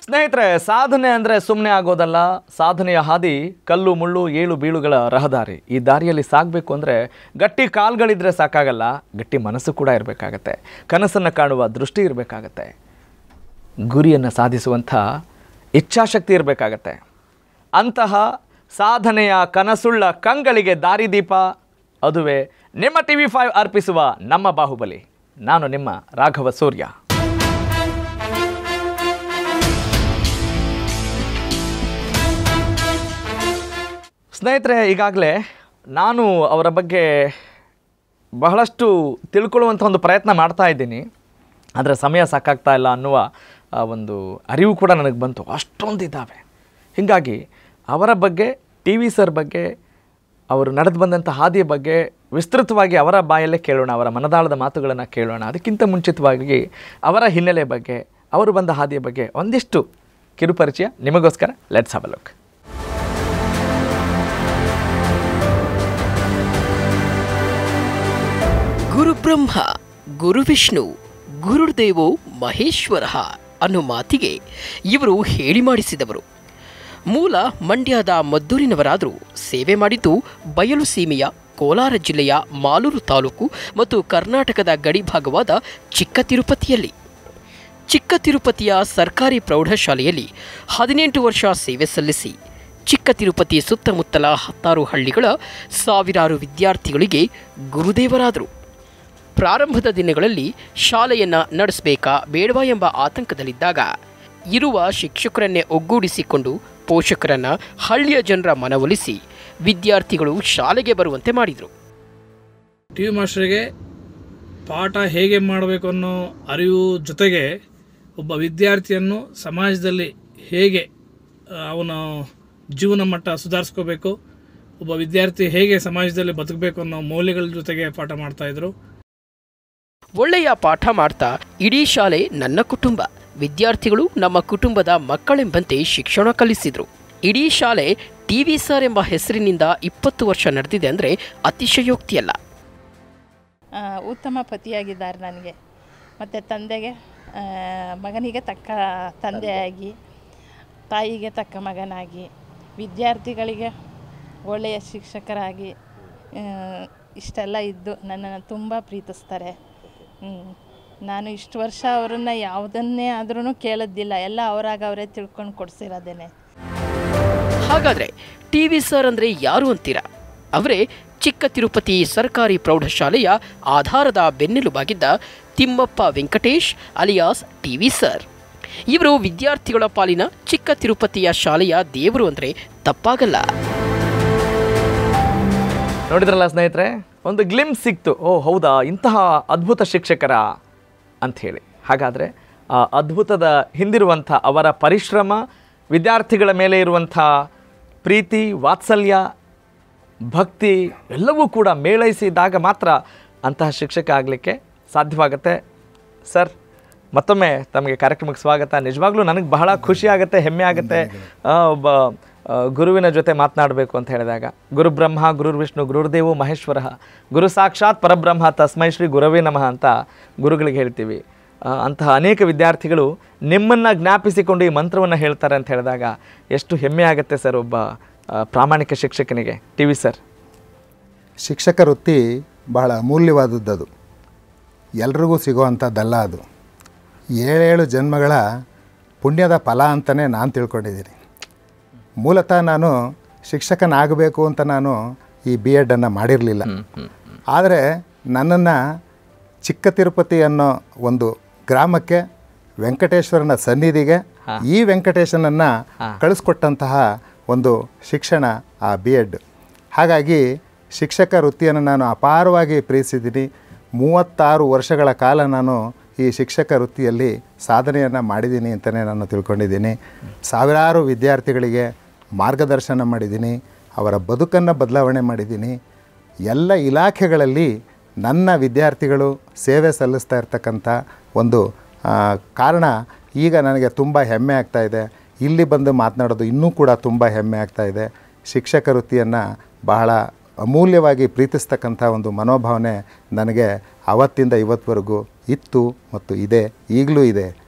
ಸ್ನೇಹಿತರೆ ಸಾಧನೆ ಅಂದರೆ ಸುಮ್ಮನೆ ಆಗೋದಲ್ಲ ಸಾಧನೆಯ ಹಾದಿ ಕಲ್ಲು ಮುಳ್ಳು ಏಳು ಬೀಳುಗಳ ರಹದಾರಿ ಈ ದಾರಿಯಲ್ಲಿ ಸಾಗಬೇಕು ಅಂದರೆ ಗಟ್ಟಿ ಕಾಲ್ಗಳಿದ್ರೆ ಸಾಕಾಗಲ್ಲ ಗಟ್ಟಿ ಮನಸ್ಸು ಕೂಡ ಇರಬೇಕಾಗತ್ತೆ ಕನಸನ್ನು ಕಾಣುವ ದೃಷ್ಟಿ ಇರಬೇಕಾಗತ್ತೆ ಗುರಿಯನ್ನು ಸಾಧಿಸುವಂಥ ಇಚ್ಛಾಶಕ್ತಿ ಇರಬೇಕಾಗತ್ತೆ ಅಂತಹ ಸಾಧನೆಯ ಕನಸುಳ್ಳ ಕಂಗಳಿಗೆ ದಾರಿದೀಪ ಅದುವೇ ನಿಮ್ಮ ಟಿ ವಿ ಫೈವ್ ಅರ್ಪಿಸುವ ನಮ್ಮ ಬಾಹುಬಲಿ ನಾನು ನಿಮ್ಮ ರಾಘವ ಸೂರ್ಯ ಸ್ನೇಹಿತರೆ ಈಗಾಗಲೇ ನಾನು ಅವರ ಬಗ್ಗೆ ಬಹಳಷ್ಟು ತಿಳ್ಕೊಳ್ಳುವಂಥ ಒಂದು ಪ್ರಯತ್ನ ಮಾಡ್ತಾ ಇದ್ದೀನಿ ಆದರೆ ಸಮಯ ಸಾಕಾಗ್ತಾ ಇಲ್ಲ ಅನ್ನುವ ಆ, ಒಂದು ಅರಿವು ಕೂಡ ನನಗೆ ಬಂತು ಅಷ್ಟೊಂದು ಇದ್ದಾವೆ ಹೀಗಾಗಿ ಅವರ ಬಗ್ಗೆ ಟಿ ವಿ ಸರ್ ಬಗ್ಗೆ ಅವರು ನಡೆದು ಬಂದಂಥ ಹಾದಿಯ ಬಗ್ಗೆ ವಿಸ್ತೃತವಾಗಿ ಅವರ ಬಾಯಲ್ಲೇ ಕೇಳೋಣ ಅವರ ಮನದಾಳದ ಮಾತುಗಳನ್ನು ಕೇಳೋಣ ಅದಕ್ಕಿಂತ ಮುಂಚಿತವಾಗಿ ಅವರ ಹಿನ್ನೆಲೆ ಬಗ್ಗೆ ಅವರು ಬಂದ ಹಾದಿಯ ಬಗ್ಗೆ ಒಂದಿಷ್ಟು ಕಿರುಪರಿಚಯ ನಿಮಗೋಸ್ಕರ ಲೆಟ್ಸ್ ಹವ್ ಲುಕ್ ಗುರುಬ್ರಹ್ಮ ಗುರುವಿಷ್ಣು ಗುರುದೇವೋ ಮಹೇಶ್ವರ ಅನ್ನೋ ಮಾತಿಗೆ ಇವರು ಹೇಳಿ ಮಾಡಿಸಿದವರು ಮೂಲ ಮಂಡ್ಯದ ಮದ್ದೂರಿನವರಾದರೂ ಸೇವೆ ಮಾಡಿದ್ದು ಬಯಲು ಸೀಮೆಯ ಕೋಲಾರ ಜಿಲ್ಲೆಯ ಮಾಲೂರು ತಾಲೂಕು ಮತ್ತು ಕರ್ನಾಟಕದ ಗಡಿಭಾಗವಾದ ಚಿಕ್ಕ ತಿರುಪತಿಯಲ್ಲಿ ಚಿಕ್ಕ ತಿರುಪತಿಯ ಸರ್ಕಾರಿ ಪ್ರೌಢಶಾಲೆಯಲ್ಲಿ ಹದಿನೆಂಟು ವರ್ಷ ಸೇವೆ ಸಲ್ಲಿಸಿ ಚಿಕ್ಕ ತಿರುಪತಿ ಸುತ್ತಮುತ್ತಲ ಹತ್ತಾರು ಹಳ್ಳಿಗಳ ಸಾವಿರಾರು ವಿದ್ಯಾರ್ಥಿಗಳಿಗೆ ಗುರುದೇವರಾದರು ಪ್ರಾರಂಭದ ದಿನಗಳಲ್ಲಿ ಶಾಲೆಯನ್ನು ನಡೆಸಬೇಕಾ ಬೇಡವಾ ಎಂಬ ಆತಂಕದಲ್ಲಿದ್ದಾಗ ಇರುವ ಶಿಕ್ಷಕರನ್ನೇ ಒಗ್ಗೂಡಿಸಿಕೊಂಡು ಪೋಷಕರನ್ನ ಹಳ್ಳಿಯ ಜನರ ಮನವೊಲಿಸಿ ವಿದ್ಯಾರ್ಥಿಗಳು ಶಾಲೆಗೆ ಬರುವಂತೆ ಮಾಡಿದರು ಟಿ ವಿ ಮಾಸ್ಟರ್ಗೆ ಪಾಠ ಹೇಗೆ ಮಾಡಬೇಕು ಅನ್ನೋ ಅರಿವು ಜೊತೆಗೆ ಒಬ್ಬ ವಿದ್ಯಾರ್ಥಿಯನ್ನು ಸಮಾಜದಲ್ಲಿ ಹೇಗೆ ಆ, ಅವನ ಜೀವನ ಮಟ್ಟ ಸುಧಾರಿಸ್ಕೋಬೇಕು ಒಬ್ಬ ವಿದ್ಯಾರ್ಥಿ ಹೇಗೆ ಸಮಾಜದಲ್ಲಿ ಬದುಕಬೇಕು ಅನ್ನೋ ಮೌಲ್ಯಗಳ ಜೊತೆಗೆ ಪಾಠ ಮಾಡ್ತಾಯಿದ್ರು ಒಳ್ಳೆಯ ಪಾಠ ಮಾಡ್ತಾ ಇಡೀ ಶಾಲೆ ನನ್ನ ಕುಟುಂಬ ವಿದ್ಯಾರ್ಥಿಗಳು ನಮ್ಮ ಕುಟುಂಬದ ಮಕ್ಕಳೆಂಬಂತೆ ಶಿಕ್ಷಣ ಕಲಿಸಿದ್ರು ಇಡೀ ಶಾಲೆ ಟಿ ವಿ ಸರ್ ಎಂಬ ಹೆಸರಿನಿಂದ ಇಪ್ಪತ್ತು ವರ್ಷ ನಡೆದಿದೆ ಅಂದರೆ ಅತಿಶಯೋಕ್ತಿಯಲ್ಲ ಆ, ಉತ್ತಮ ಪತಿಯಾಗಿದ್ದಾರೆ ನನಗೆ ಮತ್ತು ತಂದೆಗೆ ಆ, ಮಗನಿಗೆ ತಕ್ಕ ತಂದೆಯಾಗಿ ತಾಯಿಗೆ ತಕ್ಕ ಮಗನಾಗಿ ವಿದ್ಯಾರ್ಥಿಗಳಿಗೆ ಒಳ್ಳೆಯ ಶಿಕ್ಷಕರಾಗಿ ಆ, ಇಷ್ಟೆಲ್ಲ ಇದ್ದು ನನ್ನನ್ನು ತುಂಬ ಪ್ರೀತಿಸ್ತಾರೆ ಹ್ಮ್. ನಾನು ಇಷ್ಟು ವರ್ಷ ಅವರನ್ನು ಯಾವುದನ್ನೇ ಆದ್ರೂ ಕೇಳೋದಿಲ್ಲ ಎಲ್ಲ ಅವರಾಗ ಅವರೇ ತಿಳ್ಕೊಂಡು ಕೊಡಿಸಿರೋದೇನೆ ಹಾಗಾದ್ರೆ ಟಿ ವಿ ಸರ್ ಅಂದರೆ ಯಾರು ಅಂತೀರಾ ಅವರೇ ಚಿಕ್ಕ ತಿರುಪತಿ ಸರ್ಕಾರಿ ಪ್ರೌಢಶಾಲೆಯ ಆಧಾರದ ಬೆನ್ನೆಲುಬಾಗಿದ್ದ Thimmappa Venkatesh alias T V sir ಇವರು ವಿದ್ಯಾರ್ಥಿಗಳ ಪಾಲಿನ ಚಿಕ್ಕ ತಿರುಪತಿಯ ಶಾಲೆಯ ದೇವರು ಅಂದರೆ ತಪ್ಪಾಗಲ್ಲ ನೋಡಿದ್ರಲ್ಲ ಸ್ನೇಹಿತರೆ ಒಂದು ಗ್ಲಿಮ್ಸ್ ಸಿಕ್ತು ಓ ಹೌದಾ ಇಂತಹ ಅದ್ಭುತ ಶಿಕ್ಷಕರ ಅಂಥೇಳಿ ಹಾಗಾದರೆ ಆ ಅದ್ಭುತದ ಹಿಂದಿರುವಂಥ ಅವರ ಪರಿಶ್ರಮ ವಿದ್ಯಾರ್ಥಿಗಳ ಮೇಲೆ ಇರುವಂಥ ಪ್ರೀತಿ ವಾತ್ಸಲ್ಯ ಭಕ್ತಿ ಎಲ್ಲವೂ ಕೂಡ ಮೇಳೈಸಿದಾಗ ಮಾತ್ರ ಅಂತಹ ಶಿಕ್ಷಕ ಆಗಲಿಕ್ಕೆ ಸಾಧ್ಯವಾಗುತ್ತೆ ಸರ್ ಮತ್ತೊಮ್ಮೆ ತಮಗೆ ಕಾರ್ಯಕ್ರಮಕ್ಕೆ ಸ್ವಾಗತ ನಿಜವಾಗ್ಲೂ ನನಗೆ ಬಹಳ ಖುಷಿ ಆಗುತ್ತೆ ಹೆಮ್ಮೆ ಆಗುತ್ತೆ ಆ, ಒಬ್ಬ ಆ, ಗುರುವಿನ ಜೊತೆ ಮಾತನಾಡಬೇಕು ಅಂತ ಹೇಳಿದಾಗ ಗುರು ಬ್ರಹ್ಮ ಗುರು ವಿಷ್ಣು ಗುರುದೇವು ಮಹೇಶ್ವರ ಗುರು ಸಾಕ್ಷಾತ್ ಪರಬ್ರಹ್ಮ ತಸ್ಮೈ ಶ್ರೀ ಗುರವೇ ನಮಃ ಅಂತ ಗುರುಗಳಿಗೆ ಹೇಳ್ತೀವಿ ಆ, ಅಂತಹ ಅನೇಕ ವಿದ್ಯಾರ್ಥಿಗಳು ನಿಮ್ಮನ್ನು ಜ್ಞಾಪಿಸಿಕೊಂಡು ಈ ಮಂತ್ರವನ್ನು ಹೇಳ್ತಾರೆ ಅಂತ ಹೇಳಿದಾಗ ಎಷ್ಟು ಹೆಮ್ಮೆ ಆಗುತ್ತೆ ಸರ್ ಒಬ್ಬ ಆ, ಪ್ರಾಮಾಣಿಕ ಶಿಕ್ಷಕನಿಗೆ ಟಿ ವಿ ಸರ್ ಶಿಕ್ಷಕ ವೃತ್ತಿ ಬಹಳ ಅಮೂಲ್ಯವಾದದ್ದದು ಎಲ್ರಿಗೂ ಸಿಗೋವಂಥದ್ದಲ್ಲ ಅದು ಏಳೇಳು ಜನ್ಮಗಳ ಪುಣ್ಯದ ಫಲ ಅಂತಲೇ ನಾನು ತಿಳ್ಕೊಂಡಿದ್ದೀನಿ ಮೂಲತಃ ನಾನು ಶಿಕ್ಷಕನಾಗಬೇಕು ಅಂತ ನಾನು ಈ ಬಿ ಎಡನ್ನು ಮಾಡಿರಲಿಲ್ಲ ಆದರೆ ನನ್ನನ್ನು ಚಿಕ್ಕ ತಿರುಪತಿ ಅನ್ನೋ ಒಂದು ಗ್ರಾಮಕ್ಕೆ ವೆಂಕಟೇಶ್ವರನ ಸನ್ನಿಧಿಗೆ ಈ ವೆಂಕಟೇಶನನ್ನು ಕಳಿಸ್ಕೊಟ್ಟಂತಹ ಒಂದು ಶಿಕ್ಷಣ ಆ ಬಿ ಎಡ್ ಹಾಗಾಗಿ ಶಿಕ್ಷಕ ವೃತ್ತಿಯನ್ನು ನಾನು ಅಪಾರವಾಗಿ ಪ್ರೀತಿಸಿದ್ದೀನಿ ಮೂವತ್ತಾರು ವರ್ಷಗಳ ಕಾಲ ನಾನು ಈ ಶಿಕ್ಷಕ ವೃತ್ತಿಯಲ್ಲಿ ಸಾಧನೆಯನ್ನು ಮಾಡಿದ್ದೀನಿ ಅಂತಲೇ ನಾನು ತಿಳ್ಕೊಂಡಿದ್ದೀನಿ ಸಾವಿರಾರು ವಿದ್ಯಾರ್ಥಿಗಳಿಗೆ ಮಾರ್ಗದರ್ಶನ ಮಾಡಿದ್ದೀನಿ ಅವರ ಬದುಕನ್ನು ಬದಲಾವಣೆ ಮಾಡಿದ್ದೀನಿ ಎಲ್ಲ ಇಲಾಖೆಗಳಲ್ಲಿ ನನ್ನ ವಿದ್ಯಾರ್ಥಿಗಳು ಸೇವೆ ಸಲ್ಲಿಸ್ತಾ ಇರ್ತಕ್ಕಂಥ ಒಂದು ಆ, ಕಾರಣ ಈಗ ನನಗೆ ತುಂಬ ಹೆಮ್ಮೆ ಆಗ್ತಾ ಇದೆ ಇಲ್ಲಿ ಬಂದು ಮಾತನಾಡೋದು ಇನ್ನೂ ಕೂಡ ತುಂಬ ಹೆಮ್ಮೆ ಆಗ್ತಾ ಇದೆ ಶಿಕ್ಷಕ ವೃತ್ತಿಯನ್ನು ಬಹಳ ಅಮೂಲ್ಯವಾಗಿ ಪ್ರೀತಿಸ್ತಕ್ಕಂಥ ಒಂದು ಮನೋಭಾವನೆ ನನಗೆ ಅವತ್ತಿಂದ ಇವತ್ತವರೆಗೂ ಇತ್ತು ಮತ್ತು ಇದೆ ಈಗಲೂ ಇದೆ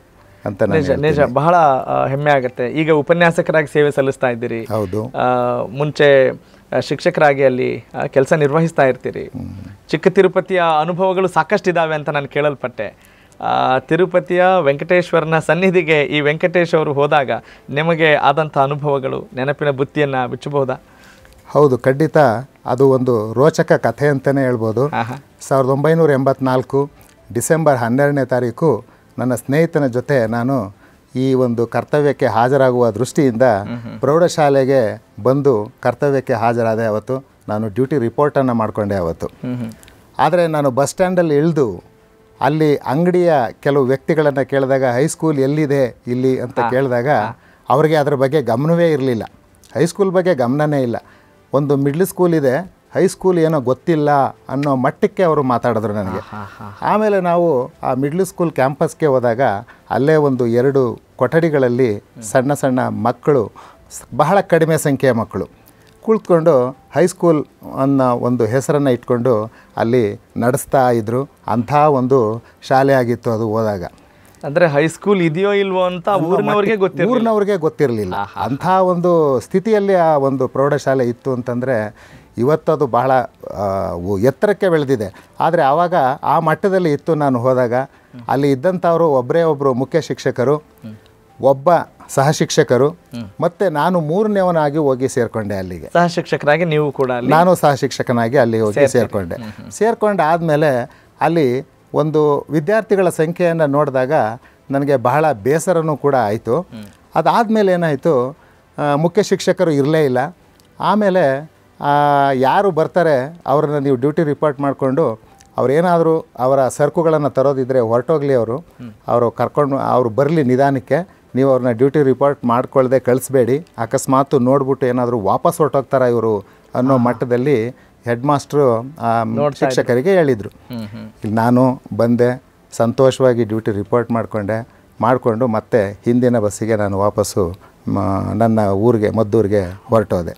ಅಂತ ನಾನು ನಿಜ ನಿಜ ಬಹಳ ಆ, ಹೆಮ್ಮೆ ಆಗುತ್ತೆ ಈಗ ಉಪನ್ಯಾಸಕರಾಗಿ ಸೇವೆ ಸಲ್ಲಿಸ್ತಾ ಇದ್ದೀರಿ ಹೌದು ಆ, ಮುಂಚೆ ಆ, ಶಿಕ್ಷಕರಾಗಿ ಅಲ್ಲಿ ಕೆಲಸ ನಿರ್ವಹಿಸ್ತಾ ಇರ್ತೀರಿ ಚಿಕ್ಕ ತಿರುಪತಿಯ ಅನುಭವಗಳು ಸಾಕಷ್ಟಿದ್ದಾವೆ ಅಂತ ನಾನು ಕೇಳಲ್ಪಟ್ಟೆ ಆ, ತಿರುಪತಿಯ ವೆಂಕಟೇಶ್ವರನ ಸನ್ನಿಧಿಗೆ ಈ ವೆಂಕಟೇಶ್ ಅವರು ಹೋದಾಗ ನಿಮಗೆ ಆದಂಥ ಅನುಭವಗಳು ನೆನಪಿನ ಬುತ್ತಿಯನ್ನು ಬಿಚ್ಚಬಹುದಾ ಹೌದು ಖಂಡಿತ ಅದು ಒಂದು ರೋಚಕ ಕಥೆ ಅಂತಲೇ ಹೇಳ್ಬೋದು ಆಹಾ. ಸಾವಿರದ ಒಂಬೈನೂರ ಎಂಬತ್ನಾಲ್ಕು ಡಿಸೆಂಬರ್ ಹನ್ನೆರಡನೇ ತಾರೀಕು ನನ್ನ ಸ್ನೇಹಿತನ ಜೊತೆ ನಾನು ಈ ಒಂದು ಕರ್ತವ್ಯಕ್ಕೆ ಹಾಜರಾಗುವ ದೃಷ್ಟಿಯಿಂದ ಪ್ರೌಢಶಾಲೆಗೆ ಬಂದು ಕರ್ತವ್ಯಕ್ಕೆ ಹಾಜರಾದೆ ಅವತ್ತು ನಾನು ಡ್ಯೂಟಿ ರಿಪೋರ್ಟನ್ನು ಮಾಡಿಕೊಂಡೆ ಅವತ್ತು ಆದರೆ ನಾನು ಬಸ್ ಸ್ಟ್ಯಾಂಡಲ್ಲಿ ಇಳಿದು ಅಲ್ಲಿ ಅಂಗಡಿಯ ಕೆಲವು ವ್ಯಕ್ತಿಗಳನ್ನು ಕೇಳಿದಾಗ ಹೈಸ್ಕೂಲ್ ಎಲ್ಲಿದೆ ಇಲ್ಲಿ ಅಂತ ಕೇಳಿದಾಗ ಅವರಿಗೆ ಅದರ ಬಗ್ಗೆ ಗಮನವೇ ಇರಲಿಲ್ಲ ಹೈಸ್ಕೂಲ್ ಬಗ್ಗೆ ಗಮನನೇ ಇಲ್ಲ ಒಂದು ಮಿಡ್ಲ್ ಸ್ಕೂಲ್ ಇದೆ ಹೈಸ್ಕೂಲ್ ಏನೋ ಗೊತ್ತಿಲ್ಲ ಅನ್ನೋ ಮಟ್ಟಕ್ಕೆ ಅವರು ಮಾತಾಡಿದ್ರು ನನಗೆ ಆಮೇಲೆ ನಾವು ಆ ಮಿಡ್ಲ್ ಸ್ಕೂಲ್ ಕ್ಯಾಂಪಸ್ಗೆ ಹೋದಾಗ ಅಲ್ಲೇ ಒಂದು ಎರಡು ಕೊಠಡಿಗಳಲ್ಲಿ ಸಣ್ಣ ಸಣ್ಣ ಮಕ್ಕಳು ಸ್- ಬಹಳ ಕಡಿಮೆ ಸಂಖ್ಯೆಯ ಮಕ್ಕಳು ಕುಳಿತುಕೊಂಡು ಹೈಸ್ಕೂಲ್ ಅನ್ನೋ ಒಂದು ಹೆಸರನ್ನು ಇಟ್ಕೊಂಡು ಅಲ್ಲಿ ನಡೆಸ್ತಾ ಇದ್ದರು ಅಂಥ ಒಂದು ಶಾಲೆ ಆಗಿತ್ತು ಅದು ಹೋದಾಗ ಅಂದ್ರೆ ಹೈಸ್ಕೂಲ್ ಇದೆಯೋ ಇಲ್ವೋ ಅಂತ ಊರಿನವ್ರಿಗೆ ಗೊತ್ತಿಲ್ಲ ಊರಿನವ್ರಿಗೆ ಗೊತ್ತಿರಲಿಲ್ಲ ಅಂಥ ಒಂದು ಸ್ಥಿತಿಯಲ್ಲಿ ಆ ಒಂದು ಪ್ರೌಢಶಾಲೆ ಇತ್ತು ಅಂತಂದರೆ ಇವತ್ತದು ಬಹಳ ಆ, ಉ- ಎತ್ತರಕ್ಕೆ ಬೆಳೆದಿದೆ ಆದರೆ ಆವಾಗ ಆ ಮಟ್ಟದಲ್ಲಿ ಇತ್ತು ನಾನು ಹೋದಾಗ ಅಲ್ಲಿ ಇದ್ದಂಥವರು ಒಬ್ಬರೇ ಒಬ್ಬರು ಮುಖ್ಯ ಶಿಕ್ಷಕರು ಒಬ್ಬ ಸಹ ಶಿಕ್ಷಕರು ಮತ್ತು ನಾನು ಮೂರನೇವನಾಗಿ ಹೋಗಿ ಸೇರಿಕೊಂಡೆ ಅಲ್ಲಿಗೆ ಸಹ ಶಿಕ್ಷಕರಾಗಿ ನೀವು ಕೂಡ ಅಲ್ಲಿ ನಾನು ಸಹ ಶಿಕ್ಷಕನಾಗಿ ಅಲ್ಲಿ ಹೋಗಿ ಸೇರಿಕೊಂಡೆ ಸೇರ್ಕೊಂಡು ಆದಮೇಲೆ ಅಲ್ಲಿ ಒಂದು ವಿದ್ಯಾರ್ಥಿಗಳ ಸಂಖ್ಯೆಯನ್ನು ನೋಡಿದಾಗ ನನಗೆ ಬಹಳ ಬೇಸರನೂ ಕೂಡ ಆಯಿತು ಅದಾದಮೇಲೆ ಏನಾಯಿತು ಆ, ಮುಖ್ಯ ಶಿಕ್ಷಕರು ಇರಲೇ ಇಲ್ಲ ಆಮೇಲೆ ಆ, ಯಾರು ಬರ್ತಾರೆ ಅವ್ರನ್ನ ನೀವು ಡ್ಯೂಟಿ ರಿಪೋರ್ಟ್ ಮಾಡಿಕೊಂಡು ಅವ್ರೇನಾದರೂ ಅವರ ಸರಕುಗಳನ್ನು ತರೋದಿದ್ರೆ ಹೊರಟೋಗ್ಲಿ ಅವರು ಅವರು ಕರ್ಕೊಂಡು ಅವ್ರು ಬರಲಿ ನಿಧಾನಕ್ಕೆ ನೀವು ಅವ್ರನ್ನ ಡ್ಯೂಟಿ ರಿಪೋರ್ಟ್ ಮಾಡ್ಕೊಳ್ದೆ ಕಳಿಸ್ಬೇಡಿ ಅಕಸ್ಮಾತ್ ನೋಡ್ಬಿಟ್ಟು ಏನಾದರೂ ವಾಪಸ್ ಹೊರಟೋಗ್ತಾರ ಇವರು ಅನ್ನೋ ಮಟ್ಟದಲ್ಲಿ ಹೆಡ್ ಮಾಸ್ಟ್ರು ಆ, ಶಿಕ್ಷಕರಿಗೆ ಹೇಳಿದರು ಇಲ್ಲಿ ನಾನು ಬಂದೆ ಸಂತೋಷವಾಗಿ ಡ್ಯೂಟಿ ರಿಪೋರ್ಟ್ ಮಾಡಿಕೊಂಡೆ ಮಾಡಿಕೊಂಡು ಮತ್ತೆ ಹಿಂದಿನ ಬಸ್ಸಿಗೆ ನಾನು ವಾಪಸ್ಸು ಮ, ನನ್ನ ಊರಿಗೆ ಮದ್ದೂರಿಗೆ ಹೊರಟೋದೆ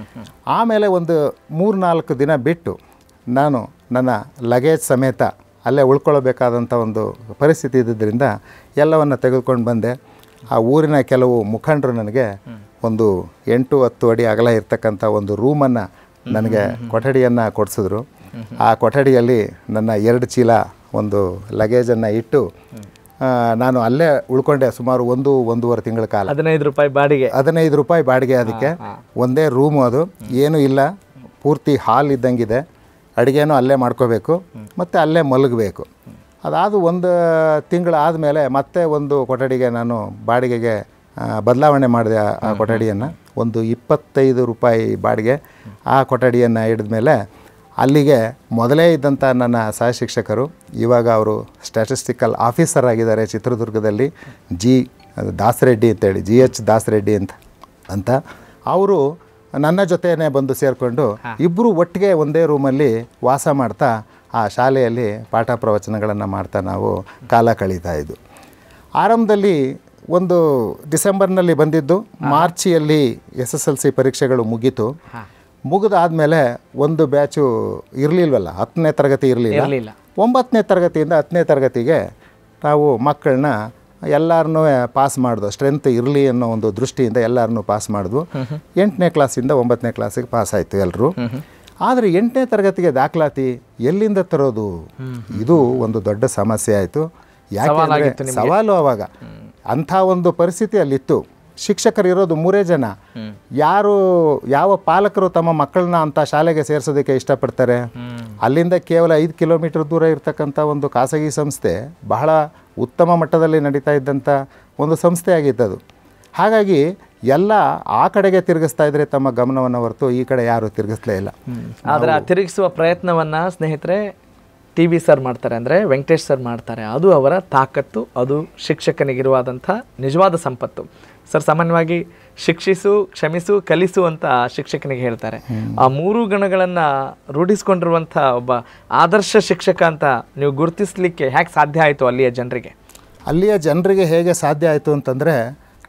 ಆಮೇಲೆ ಒಂದು ಮೂರು ನಾಲ್ಕು ದಿನ ಬಿಟ್ಟು ನಾನು ನನ್ನ ಲಗೇಜ್ ಸಮೇತ ಅಲ್ಲೇ ಉಳ್ಕೊಳ್ಬೇಕಾದಂಥ ಒಂದು ಪರಿಸ್ಥಿತಿ ಇದ್ದಿದ್ದರಿಂದ ಎಲ್ಲವನ್ನು ತೆಗೆದುಕೊಂಡು ಬಂದೆ ಆ ಊರಿನ ಕೆಲವು ಮುಖಂಡರು ನನಗೆ ಒಂದು ಎಂಟು ಹತ್ತು ಅಡಿ ಅಗಲ ಇರ್ತಕ್ಕಂಥ ಒಂದು ರೂಮನ್ನು ನನಗೆ ಕೊಠಡಿಯನ್ನು ಕೊಡಿಸಿದ್ರು ಆ ಕೊಠಡಿಯಲ್ಲಿ ನನ್ನ ಎರಡು ಚೀಲ ಒಂದು ಲಗೇಜನ್ನು ಇಟ್ಟು ಆ, ನಾನು ಅಲ್ಲೇ ಉಳ್ಕೊಂಡೆ ಸುಮಾರು ಒಂದು ಒಂದೂವರೆ ತಿಂಗಳ ಕಾಲ ಹದಿನೈದು ರೂಪಾಯಿ ಬಾಡಿಗೆ ಹದಿನೈದು ರೂಪಾಯಿ ಬಾಡಿಗೆ ಅದಕ್ಕೆ ಒಂದೇ ರೂಮು ಅದು ಏನೂ ಇಲ್ಲ ಪೂರ್ತಿ ಹಾಲ್ ಇದ್ದಂಗಿದೆ ಅಡುಗೆನೂ ಅಲ್ಲೇ ಮಾಡ್ಕೋಬೇಕು ಮತ್ತು ಅಲ್ಲೇ ಮಲಗಬೇಕು ಅದಾದ ಒಂದು ತಿಂಗಳು ಆದಮೇಲೆ ಮತ್ತೆ ಒಂದು ಕೊಠಡಿಗೆ ನಾನು ಬಾಡಿಗೆಗೆ ಆ, ಬದಲಾವಣೆ ಮಾಡಿದೆ ಆ- ಆ ಕೊಠಡಿಯನ್ನು ಒಂದು ಇಪ್ಪತ್ತೈದು ರೂಪಾಯಿ ಬಾಡಿಗೆ ಆ ಕೊಠಡಿಯನ್ನು ಹಿಡಿದ್ಮೇಲೆ ಅಲ್ಲಿಗೆ ಮೊದಲೇ ಇದ್ದಂಥ ನನ್ನ ಸಹ ಶಿಕ್ಷಕರು ಇವಾಗ ಅವರು ಸ್ಟ್ಯಾಟಿಸ್ಟಿಕಲ್ ಆಫೀಸರ್ ಆಗಿದ್ದಾರೆ ಚಿತ್ರದುರ್ಗದಲ್ಲಿ ಜಿ ದಾಸರೆಡ್ಡಿ ಅಂತೇಳಿ ಜಿ ಎಚ್ ದಾಸರೆಡ್ಡಿ ಅಂತ ಅಂತ ಅವರು ನನ್ನ ಜೊತೆನೇ ಬಂದು ಸೇರಿಕೊಂಡು ಇಬ್ಬರು ಒಟ್ಟಿಗೆ ಒಂದೇ ರೂಮಲ್ಲಿ ವಾಸ ಮಾಡ್ತಾ ಆ ಶಾಲೆಯಲ್ಲಿ ಪಾಠ ಪ್ರವಚನಗಳನ್ನು ಮಾಡ್ತಾ ನಾವು ಕಾಲ ಕಳೀತಾ ಇದ್ದು ಆರಂಭದಲ್ಲಿ ಒಂದು ಡಿಸೆಂಬರ್ನಲ್ಲಿ ಬಂದಿದ್ದು ಮಾರ್ಚಿಯಲ್ಲಿ ಎಸ್ ಎಸ್ ಎಲ್ ಸಿ ಪರೀಕ್ಷೆಗಳು ಮುಗೀತು ಮುಗಿದಾದ್ಮೇಲೆ ಒಂದು ಬ್ಯಾಚು ಇರಲಿಲ್ವಲ್ಲ ಹತ್ತನೇ ತರಗತಿ ಇರಲಿಲ್ಲ ಇರ್ಲಿಲ್ಲ. ಒಂಬತ್ತನೇ ತರಗತಿಯಿಂದ ಹತ್ತನೇ ತರಗತಿಗೆ ನಾವು ಮಕ್ಕಳನ್ನ ಎಲ್ಲರನ್ನೂ ಪಾಸ್ ಮಾಡಿದ್ವು ಸ್ಟ್ರೆಂತ್ ಇರಲಿ ಅನ್ನೋ ಒಂದು ದೃಷ್ಟಿಯಿಂದ ಎಲ್ಲರನ್ನೂ ಪಾಸ್ ಮಾಡಿದ್ವು ಎಂಟನೇ ಕ್ಲಾಸಿಂದ ಒಂಬತ್ತನೇ ಕ್ಲಾಸಿಗೆ ಪಾಸ್ ಆಯಿತು ಎಲ್ಲರೂ ಆದರೆ ಎಂಟನೇ ತರಗತಿಗೆ ದಾಖಲಾತಿ ಎಲ್ಲಿಂದ ತರೋದು ಇದು ಒಂದು ದೊಡ್ಡ ಸಮಸ್ಯೆ ಆಯಿತು ಯಾಕೆ ಸವಾಲು ಅವಾಗ ಅಂಥ ಒಂದು ಪರಿಸ್ಥಿತಿ ಅಲ್ಲಿತ್ತು ಶಿಕ್ಷಕರು ಇರೋದು ಮೂರೇ ಜನ ಯಾರು ಯಾವ ಪಾಲಕರು ತಮ್ಮ ಮಕ್ಕಳನ್ನ ಅಂತ ಶಾಲೆಗೆ ಸೇರಿಸೋದಕ್ಕೆ ಇಷ್ಟಪಡ್ತಾರೆ ಅಲ್ಲಿಂದ ಕೇವಲ ಐದು ಕಿಲೋಮೀಟರ್ ದೂರ ಇರ್ತಕ್ಕಂಥ ಒಂದು ಖಾಸಗಿ ಸಂಸ್ಥೆ ಬಹಳ ಉತ್ತಮ ಮಟ್ಟದಲ್ಲಿ ನಡೀತಾ ಇದ್ದಂಥ ಒಂದು ಸಂಸ್ಥೆ ಆಗಿತ್ತದು ಹಾಗಾಗಿ ಎಲ್ಲ ಆ ಕಡೆಗೆ ತಿರುಗಿಸ್ತಾ ಇದ್ರೆ ತಮ್ಮ ಗಮನವನ್ನು ಹೊರತು ಈ ಕಡೆ ಯಾರು ತಿರುಗಿಸ್ಲೇ ಇಲ್ಲ ಆದರೆ ಆ ತಿರುಗಿಸುವ ಪ್ರಯತ್ನವನ್ನ ಸ್ನೇಹಿತರೆ ಟಿ ವಿ ಸರ್ ಮಾಡ್ತಾರೆ ಅಂದರೆ ವೆಂಕಟೇಶ್ ಸರ್ ಮಾಡ್ತಾರೆ ಅದು ಅವರ ತಾಕತ್ತು ಅದು ಶಿಕ್ಷಕನಿಗಿರುವಾದಂಥ ನಿಜವಾದ ಸಂಪತ್ತು ಸರ್ ಸಾಮಾನ್ಯವಾಗಿ ಶಿಕ್ಷಿಸು ಕ್ಷಮಿಸು ಕಲಿಸು ಅಂತ ಶಿಕ್ಷಕನಿಗೆ ಹೇಳ್ತಾರೆ ಆ ಮೂರು ಗುಣಗಳನ್ನು ರೂಢಿಸ್ಕೊಂಡಿರುವಂಥ ಒಬ್ಬ ಆದರ್ಶ ಶಿಕ್ಷಕ ಅಂತ ನೀವು ಗುರುತಿಸ್ಲಿಕ್ಕೆ ಹೇಗೆ ಸಾಧ್ಯ ಆಯಿತು ಅಲ್ಲಿಯ ಜನರಿಗೆ ಅಲ್ಲಿಯ ಜನರಿಗೆ ಹೇಗೆ ಸಾಧ್ಯ ಆಯಿತು ಅಂತಂದರೆ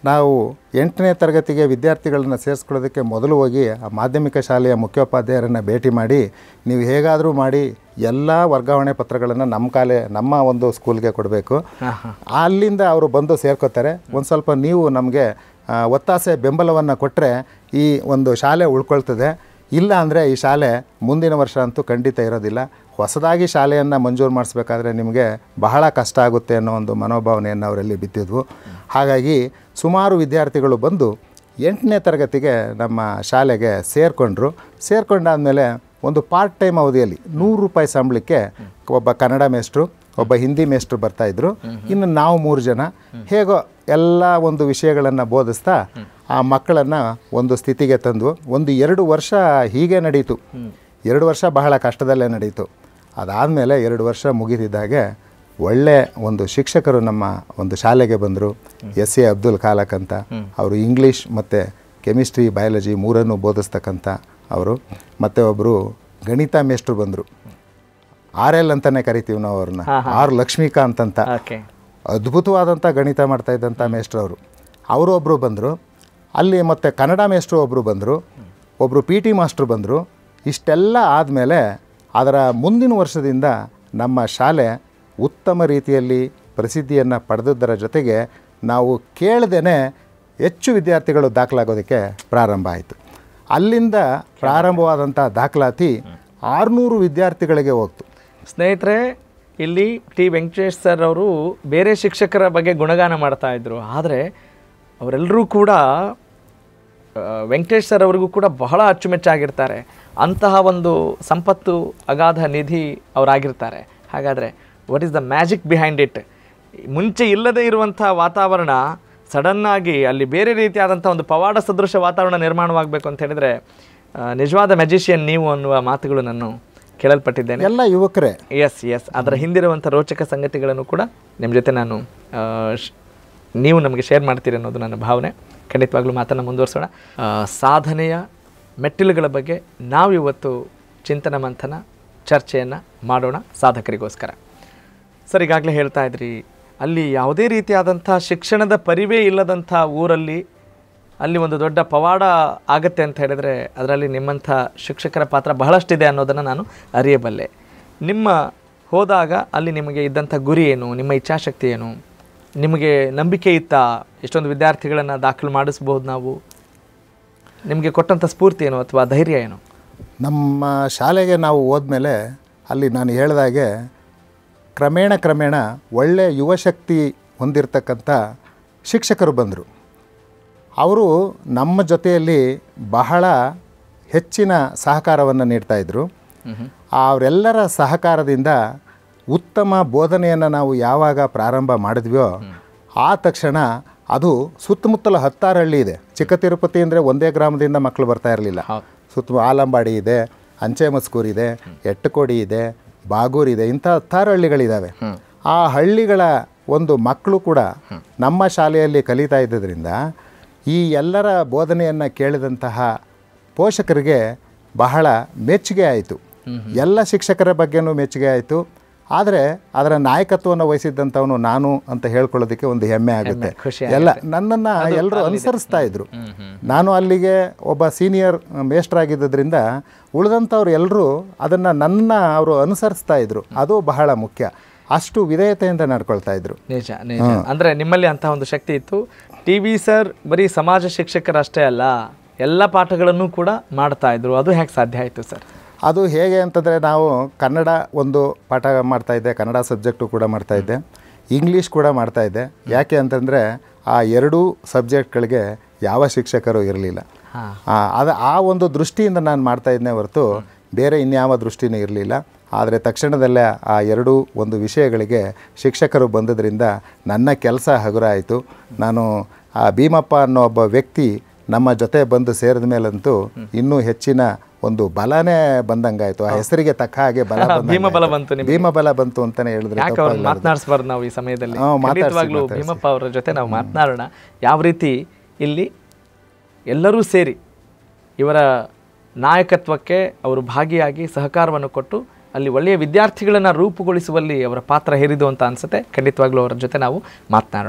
ನಾವು ಎಂಟನೇ ತರಗತಿಗೆ ವಿದ್ಯಾರ್ಥಿಗಳನ್ನ ಸೇರಿಸ್ಕೊಳ್ಳೋದಕ್ಕೆ ಮೊದಲು ಹೋಗಿ ಆ ಮಾಧ್ಯಮಿಕ ಶಾಲೆಯ ಮುಖ್ಯೋಪಾಧ್ಯಾಯರನ್ನು ಭೇಟಿ ಮಾಡಿ ನೀವು ಹೇಗಾದರೂ ಮಾಡಿ ಎಲ್ಲ ವರ್ಗಾವಣೆ ಪತ್ರಗಳನ್ನು ನಮ್ಮ ಕಾಲೇ ನಮ್ಮ ಒಂದು ಸ್ಕೂಲ್ಗೆ ಕೊಡಬೇಕು ಅಲ್ಲಿಂದ ಅವರು ಬಂದು ಸೇರ್ಕೋತಾರೆ ಒಂದು ಸ್ವಲ್ಪ ನೀವು ನಮಗೆ ಆ, ಒತ್ತಾಸೆ ಬೆಂಬಲವನ್ನು ಕೊಟ್ಟರೆ ಈ ಒಂದು ಶಾಲೆ ಉಳ್ಕೊಳ್ತದೆ ಇಲ್ಲ ಅಂದರೆ ಈ ಶಾಲೆ ಮುಂದಿನ ವರ್ಷ ಅಂತೂ ಖಂಡಿತ ಇರೋದಿಲ್ಲ ಹೊಸದಾಗಿ ಶಾಲೆಯನ್ನು ಮಂಜೂರು ಮಾಡಿಸ್ಬೇಕಾದ್ರೆ ನಿಮಗೆ ಬಹಳ ಕಷ್ಟ ಆಗುತ್ತೆ ಅನ್ನೋ ಒಂದು ಮನೋಭಾವನೆಯನ್ನು ಅವರಲ್ಲಿ ಬಿತ್ತಿದ್ವು ಹಾಗಾಗಿ ಸುಮಾರು ವಿದ್ಯಾರ್ಥಿಗಳು ಬಂದು ಎಂಟನೇ ತರಗತಿಗೆ ನಮ್ಮ ಶಾಲೆಗೆ ಸೇರಿಕೊಂಡ್ರು ಸೇರ್ಕೊಂಡಾದಮೇಲೆ ಒಂದು ಪಾರ್ಟ್ ಟೈಮ್ ಅವಧಿಯಲ್ಲಿ ನೂರು ರೂಪಾಯಿ ಸಂಬಳಕ್ಕೆ ಒಬ್ಬ ಕನ್ನಡ ಮೇಷ್ಟ್ರು ಒಬ್ಬ ಹಿಂದಿ ಮೇಷ್ಟ್ರು ಬರ್ತಾಯಿದ್ರು ಇನ್ನು ನಾವು ಮೂರು ಜನ ಹೇಗೋ ಎಲ್ಲ ಒಂದು ವಿಷಯಗಳನ್ನು ಬೋಧಿಸ್ತಾ ಆ ಮಕ್ಕಳನ್ನು ಒಂದು ಸ್ಥಿತಿಗೆ ತಂದು ಒಂದು ಎರಡು ವರ್ಷ ಹೀಗೆ ನಡೀತು ಎರಡು ವರ್ಷ ಬಹಳ ಕಷ್ಟದಲ್ಲೇ ನಡೀತು ಅದಾದಮೇಲೆ ಎರಡು ವರ್ಷ ಮುಗಿದಿದ್ದಾಗೆ ಒಳ್ಳೆ ಒಂದು ಶಿಕ್ಷಕರು ನಮ್ಮ ಒಂದು ಶಾಲೆಗೆ ಬಂದರು ಎಸ್ ಎ ಅಬ್ದುಲ್ ಖಾಲಕ್ ಅಂತ ಅವರು ಇಂಗ್ಲೀಷ್ ಮತ್ತು ಕೆಮಿಸ್ಟ್ರಿ ಬಯಾಲಜಿ ಮೂರನ್ನು ಬೋಧಿಸ್ತಕ್ಕಂಥ ಅವರು ಮತ್ತು ಒಬ್ಬರು ಗಣಿತ ಮೇಷ್ಟ್ರು ಬಂದರು ಆರ್ ಎಲ್ ಅಂತಲೇ ಕರಿತೀವಿ ನಾವು ಅವ್ರನ್ನ ಆರ್ ಲಕ್ಷ್ಮೀಕಾಂತ್ ಅಂತ ಓಕೆ ಅದ್ಭುತವಾದಂಥ ಗಣಿತ ಮಾಡ್ತಾ ಇದ್ದಂಥ ಮೇಷ್ಟ್ರು ಅವರು ಅವರು ಒಬ್ಬರು ಬಂದರು ಅಲ್ಲಿ ಮತ್ತು ಕನ್ನಡ ಮೇಷ್ಟ್ರು ಒಬ್ಬರು ಬಂದರು ಒಬ್ಬರು ಪಿ ಟಿ ಮಾಸ್ಟ್ರು ಬಂದರು ಇಷ್ಟೆಲ್ಲ ಆದಮೇಲೆ ಅದರ ಮುಂದಿನ ವರ್ಷದಿಂದ ನಮ್ಮ ಶಾಲೆ ಉತ್ತಮ ರೀತಿಯಲ್ಲಿ ಪ್ರಸಿದ್ಧಿಯನ್ನು ಪಡೆದದ್ದರ ಜೊತೆಗೆ ನಾವು ಕೇಳ್ದೇ ಹೆಚ್ಚು ವಿದ್ಯಾರ್ಥಿಗಳು ದಾಖಲಾಗೋದಕ್ಕೆ ಪ್ರಾರಂಭ ಆಯಿತು ಅಲ್ಲಿಂದ ಪ್ರಾರಂಭವಾದಂಥ ದಾಖಲಾತಿ ಆರುನೂರು ವಿದ್ಯಾರ್ಥಿಗಳಿಗೆ ಹೋಗ್ತು ಸ್ನೇಹಿತರೆ ಇಲ್ಲಿ ಟಿ ವೆಂಕಟೇಶ್ ಸರ್ ಅವರು ಬೇರೆ ಶಿಕ್ಷಕರ ಬಗ್ಗೆ ಗುಣಗಾನ ಮಾಡ್ತಾ ಇದ್ರು ಆದರೆ ಅವರೆಲ್ಲರೂ ಕೂಡ ಆ, ವೆಂಕಟೇಶ್ ಸರ್ ಅವರಿಗೂ ಕೂಡ ಬಹಳ ಅಚ್ಚುಮೆಚ್ಚಾಗಿರ್ತಾರೆ ಅಂತಹ ಒಂದು ಸಂಪತ್ತು ಅಗಾಧ ನಿಧಿ ಅವರಾಗಿರ್ತಾರೆ ಹಾಗಾದರೆ what is the magic behind it ಮುಂಚೆ ಇಲ್ಲದೇ ಇರುವಂಥ ವಾತಾವರಣ ಸಡನ್ನಾಗಿ ಅಲ್ಲಿ ಬೇರೆ ರೀತಿಯಾದಂಥ ಒಂದು ಪವಾಡ ಸದೃಶ ವಾತಾವರಣ ನಿರ್ಮಾಣವಾಗಬೇಕು ಅಂತ ಹೇಳಿದರೆ ಆ, ನಿಜವಾದ ಮ್ಯಾಜಿಷಿಯನ್ ನೀವು ಅನ್ನುವ ಮಾತುಗಳು ನಾನು ಕೇಳಲ್ಪಟ್ಟಿದ್ದೇನೆ ಎಲ್ಲ ಯುವಕರೇ ಎಸ್ ಎಸ್ ಅದರ ಹಿಂದಿರುವಂಥ ರೋಚಕ ಸಂಗತಿಗಳನ್ನು ಕೂಡ ನಿಮ್ಮ ಜೊತೆ ನಾನು ಆ, ಶ್- ನೀವು ನಮಗೆ ಶೇರ್ ಮಾಡ್ತೀರಿ ಅನ್ನೋದು ನನ್ನ ಭಾವನೆ ಖಂಡಿತವಾಗ್ಲೂ ಮಾತನ್ನು ಮುಂದುವರಿಸೋಣ ಆ, ಸಾಧನೆಯ ಮೆಟ್ಟಿಲುಗಳ ಬಗ್ಗೆ ನಾವಿವತ್ತು ಚಿಂತನ ಮಂಥನ ಚರ್ಚೆಯನ್ನು ಮಾಡೋಣ ಸಾಧಕರಿಗೋಸ್ಕರ ಸರ್ ಈಗಾಗಲೇ ಹೇಳ್ತಾ ಇದ್ರಿ ಅಲ್ಲಿ ಯಾವುದೇ ರೀತಿಯಾದಂಥ ಶಿಕ್ಷಣದ ಪರಿವೇ ಇಲ್ಲದಂಥ ಊರಲ್ಲಿ ಅಲ್ಲಿ ಒಂದು ದೊಡ್ಡ ಪವಾಡ ಆಗತ್ತೆ ಅಂತ ಹೇಳಿದರೆ ಅದರಲ್ಲಿ ನಿಮ್ಮಂಥ ಶಿಕ್ಷಕರ ಪಾತ್ರ ಬಹಳಷ್ಟಿದೆ ಅನ್ನೋದನ್ನು ನಾನು ಅರಿಯಬಲ್ಲೆ ನಿಮ್ಮ ಹೋದಾಗ ಅಲ್ಲಿ ನಿಮಗೆ ಇದ್ದಂಥ ಗುರಿ ಏನು ನಿಮ್ಮ ಇಚ್ಛಾಶಕ್ತಿ ಏನು ನಿಮಗೆ ನಂಬಿಕೆ ಇತ್ತಾ ಎಷ್ಟೊಂದು ವಿದ್ಯಾರ್ಥಿಗಳನ್ನು ದಾಖಲು ಮಾಡಿಸ್ಬೋದು ನಾವು ನಿಮಗೆ ಕೊಟ್ಟಂಥ ಸ್ಫೂರ್ತಿ ಏನು ಅಥವಾ ಧೈರ್ಯ ಏನು ನಮ್ಮ ಶಾಲೆಗೆ ನಾವು ಹೋದ್ಮೇಲೆ ಅಲ್ಲಿ ನಾನು ಹೇಳಿದಾಗೆ ಕ್ರಮೇಣ ಕ್ರಮೇಣ ಒಳ್ಳೆಯ ಯುವಶಕ್ತಿ ಹೊಂದಿರತಕ್ಕಂಥ ಶಿಕ್ಷಕರು ಬಂದರು ಅವರು ನಮ್ಮ ಜೊತೆಯಲ್ಲಿ ಬಹಳ ಹೆಚ್ಚಿನ ಸಹಕಾರವನ್ನು ನೀಡ್ತಾಯಿದ್ರು ಅವರೆಲ್ಲರ ಸಹಕಾರದಿಂದ ಉತ್ತಮ ಬೋಧನೆಯನ್ನು ನಾವು ಯಾವಾಗ ಪ್ರಾರಂಭ ಮಾಡಿದ್ವೋ ಆ ತಕ್ಷಣ ಅದು ಸುತ್ತಮುತ್ತಲ ಹತ್ತಾರು ಹಳ್ಳಿ ಇದೆ ಚಿಕ್ಕ ತಿರುಪತಿ ಅಂದರೆ ಒಂದೇ ಗ್ರಾಮದಿಂದ ಮಕ್ಕಳು ಬರ್ತಾ ಇರಲಿಲ್ಲ ಸುತ್ತ ಆಲಂಬಾಡಿ ಇದೆ ಅಂಚೆ ಮಸ್ಕೂರ್ ಇದೆ ಎಟ್ಟಕೋಡಿ ಇದೆ ಬಾಗೂರ್ ಇದೆ ಇಂಥ ಹತ್ತಾರು ಹಳ್ಳಿಗಳಿದ್ದಾವೆ ಆ ಹಳ್ಳಿಗಳ ಒಂದು ಮಕ್ಕಳು ಕೂಡ ನಮ್ಮ ಶಾಲೆಯಲ್ಲಿ ಕಲಿತಾ ಇದ್ದರಿಂದ ಈ ಎಲ್ಲರ ಬೋಧನೆಯನ್ನು ಕೇಳಿದಂತಹ ಪೋಷಕರಿಗೆ ಬಹಳ ಮೆಚ್ಚುಗೆ ಆಯಿತು ಎಲ್ಲ ಶಿಕ್ಷಕರ ಬಗ್ಗೆನೂ ಮೆಚ್ಚುಗೆ ಆಯಿತು ಆದರೆ ಅದರ ನಾಯಕತ್ವವನ್ನು ವಹಿಸಿದ್ದಂಥವನು ನಾನು ಅಂತ ಹೇಳ್ಕೊಳ್ಳೋದಕ್ಕೆ ಒಂದು ಹೆಮ್ಮೆ ಆಗುತ್ತೆ ಖುಷಿ ಎಲ್ಲ ನನ್ನನ್ನು ಎಲ್ಲರೂ ಅನುಸರಿಸ್ತಾ ಇದ್ರು ನಾನು ಅಲ್ಲಿಗೆ ಒಬ್ಬ ಸೀನಿಯರ್ ಮೇಷ್ಟ್ರಾಗಿದ್ದರಿಂದ ಉಳಿದಂಥವ್ರು ಎಲ್ಲರೂ ಅದನ್ನು ನನ್ನ ಅವರು ಅನುಸರಿಸ್ತಾ ಇದ್ರು ಅದು ಬಹಳ ಮುಖ್ಯ ಅಷ್ಟು ವಿಧೇಯತೆಯಿಂದ ನಡ್ಕೊಳ್ತಾ ಇದ್ರು ನಿಜ ನಿಜ ಅಂದರೆ ನಿಮ್ಮಲ್ಲಿ ಅಂತಹ ಒಂದು ಶಕ್ತಿ ಇತ್ತು ಟಿ ವಿ ಸರ್ ಬರೀ ಸಮಾಜ ಶಿಕ್ಷಕರಷ್ಟೇ ಅಲ್ಲ ಎಲ್ಲ ಪಾಠಗಳನ್ನು ಕೂಡ ಮಾಡ್ತಾ ಇದ್ರು ಅದು ಹೇಗೆ ಸಾಧ್ಯ ಆಯಿತು ಸರ್ ಅದು ಹೇಗೆ ಅಂತಂದರೆ ನಾವು ಕನ್ನಡ ಒಂದು ಪಾಠ ಮಾಡ್ತಾ ಇದ್ದೆ ಕನ್ನಡ ಸಬ್ಜೆಕ್ಟು ಕೂಡ ಮಾಡ್ತಾ ಇದ್ದೆ ಇಂಗ್ಲೀಷ್ ಕೂಡ ಮಾಡ್ತಾ ಇದ್ದೆ ಯಾಕೆ ಅಂತಂದರೆ ಆ ಎರಡೂ ಸಬ್ಜೆಕ್ಟ್ಗಳಿಗೆ ಯಾವ ಶಿಕ್ಷಕರು ಇರಲಿಲ್ಲ ಅದು ಆ ಒಂದು ದೃಷ್ಟಿಯಿಂದ ನಾನು ಮಾಡ್ತಾ ಇದ್ದೇ ಹೊರತು ಬೇರೆ ಇನ್ಯಾವ ದೃಷ್ಟಿನೂ ಇರಲಿಲ್ಲ ಆದರೆ ತಕ್ಷಣದಲ್ಲೇ ಆ ಎರಡೂ ಒಂದು ವಿಷಯಗಳಿಗೆ ಶಿಕ್ಷಕರು ಬಂದದ್ರಿಂದ ನನ್ನ ಕೆಲಸ ಹಗುರ ಆಯಿತು ನಾನು ಆ ಭೀಮಪ್ಪ ಅನ್ನೋ ಒಬ್ಬ ವ್ಯಕ್ತಿ ನಮ್ಮ ಜೊತೆ ಬಂದು ಸೇರಿದ ಮೇಲಂತೂ ಇನ್ನೂ ಹೆಚ್ಚಿನ ಒಂದು ಬಲನೇ ಬಂದಂಗಾಯ್ತು ಆ ಹೆಸರಿಗೆ ತಕ್ಕ ಹಾಗೆ ಬಲ ಬಂದಂಗಾಯ್ತು. ಭೀಮಬಲ ಬಂತು ನಿಮ್ಗೆ. ಭೀಮಬಲ ಬಂತು ಅಂತಾನೆ ಹೇಳಿದ್ರೆ ಯಾಕೆ ಅವ್ರನ್ನ ತಪ್ಪಾಗಲಾರದು. ಮಾತನಾಡಿಸ್ಬಾರ್ದು ನಾವು ಈ ಸಮಯದಲ್ಲಿ ಹ್ಮ್, ಮಾತಾಡ್ಸಿ, ಖಂಡಿತವಾಗ್ಲೂ ಮಾತಾಡ್ಸಿ. ಭೀಮಪ್ಪ ಅವರ ಜೊತೆ ನಾವು ಮಾತನಾಡೋಣ ಯಾವ ರೀತಿ ಇಲ್ಲಿ ಎಲ್ಲರೂ ಸೇರಿ ಇವರ ನಾಯಕತ್ವಕ್ಕೆ ಅವರು ಭಾಗಿಯಾಗಿ ಸಹಕಾರವನ್ನು ಕೊಟ್ಟು ಅಲ್ಲಿ ಒಳ್ಳೆಯ ವಿದ್ಯಾರ್ಥಿಗಳನ್ನು ರೂಪುಗೊಳಿಸುವಲ್ಲಿ ಅವರ ಪಾತ್ರ ಹೇರಿದು ಅಂತ ಅನ್ಸುತ್ತೆ ಖಂಡಿತವಾಗ್ಲೂ ಅವರ ಜೊತೆ ನಾವು ಮಾತನಾಡೋಣ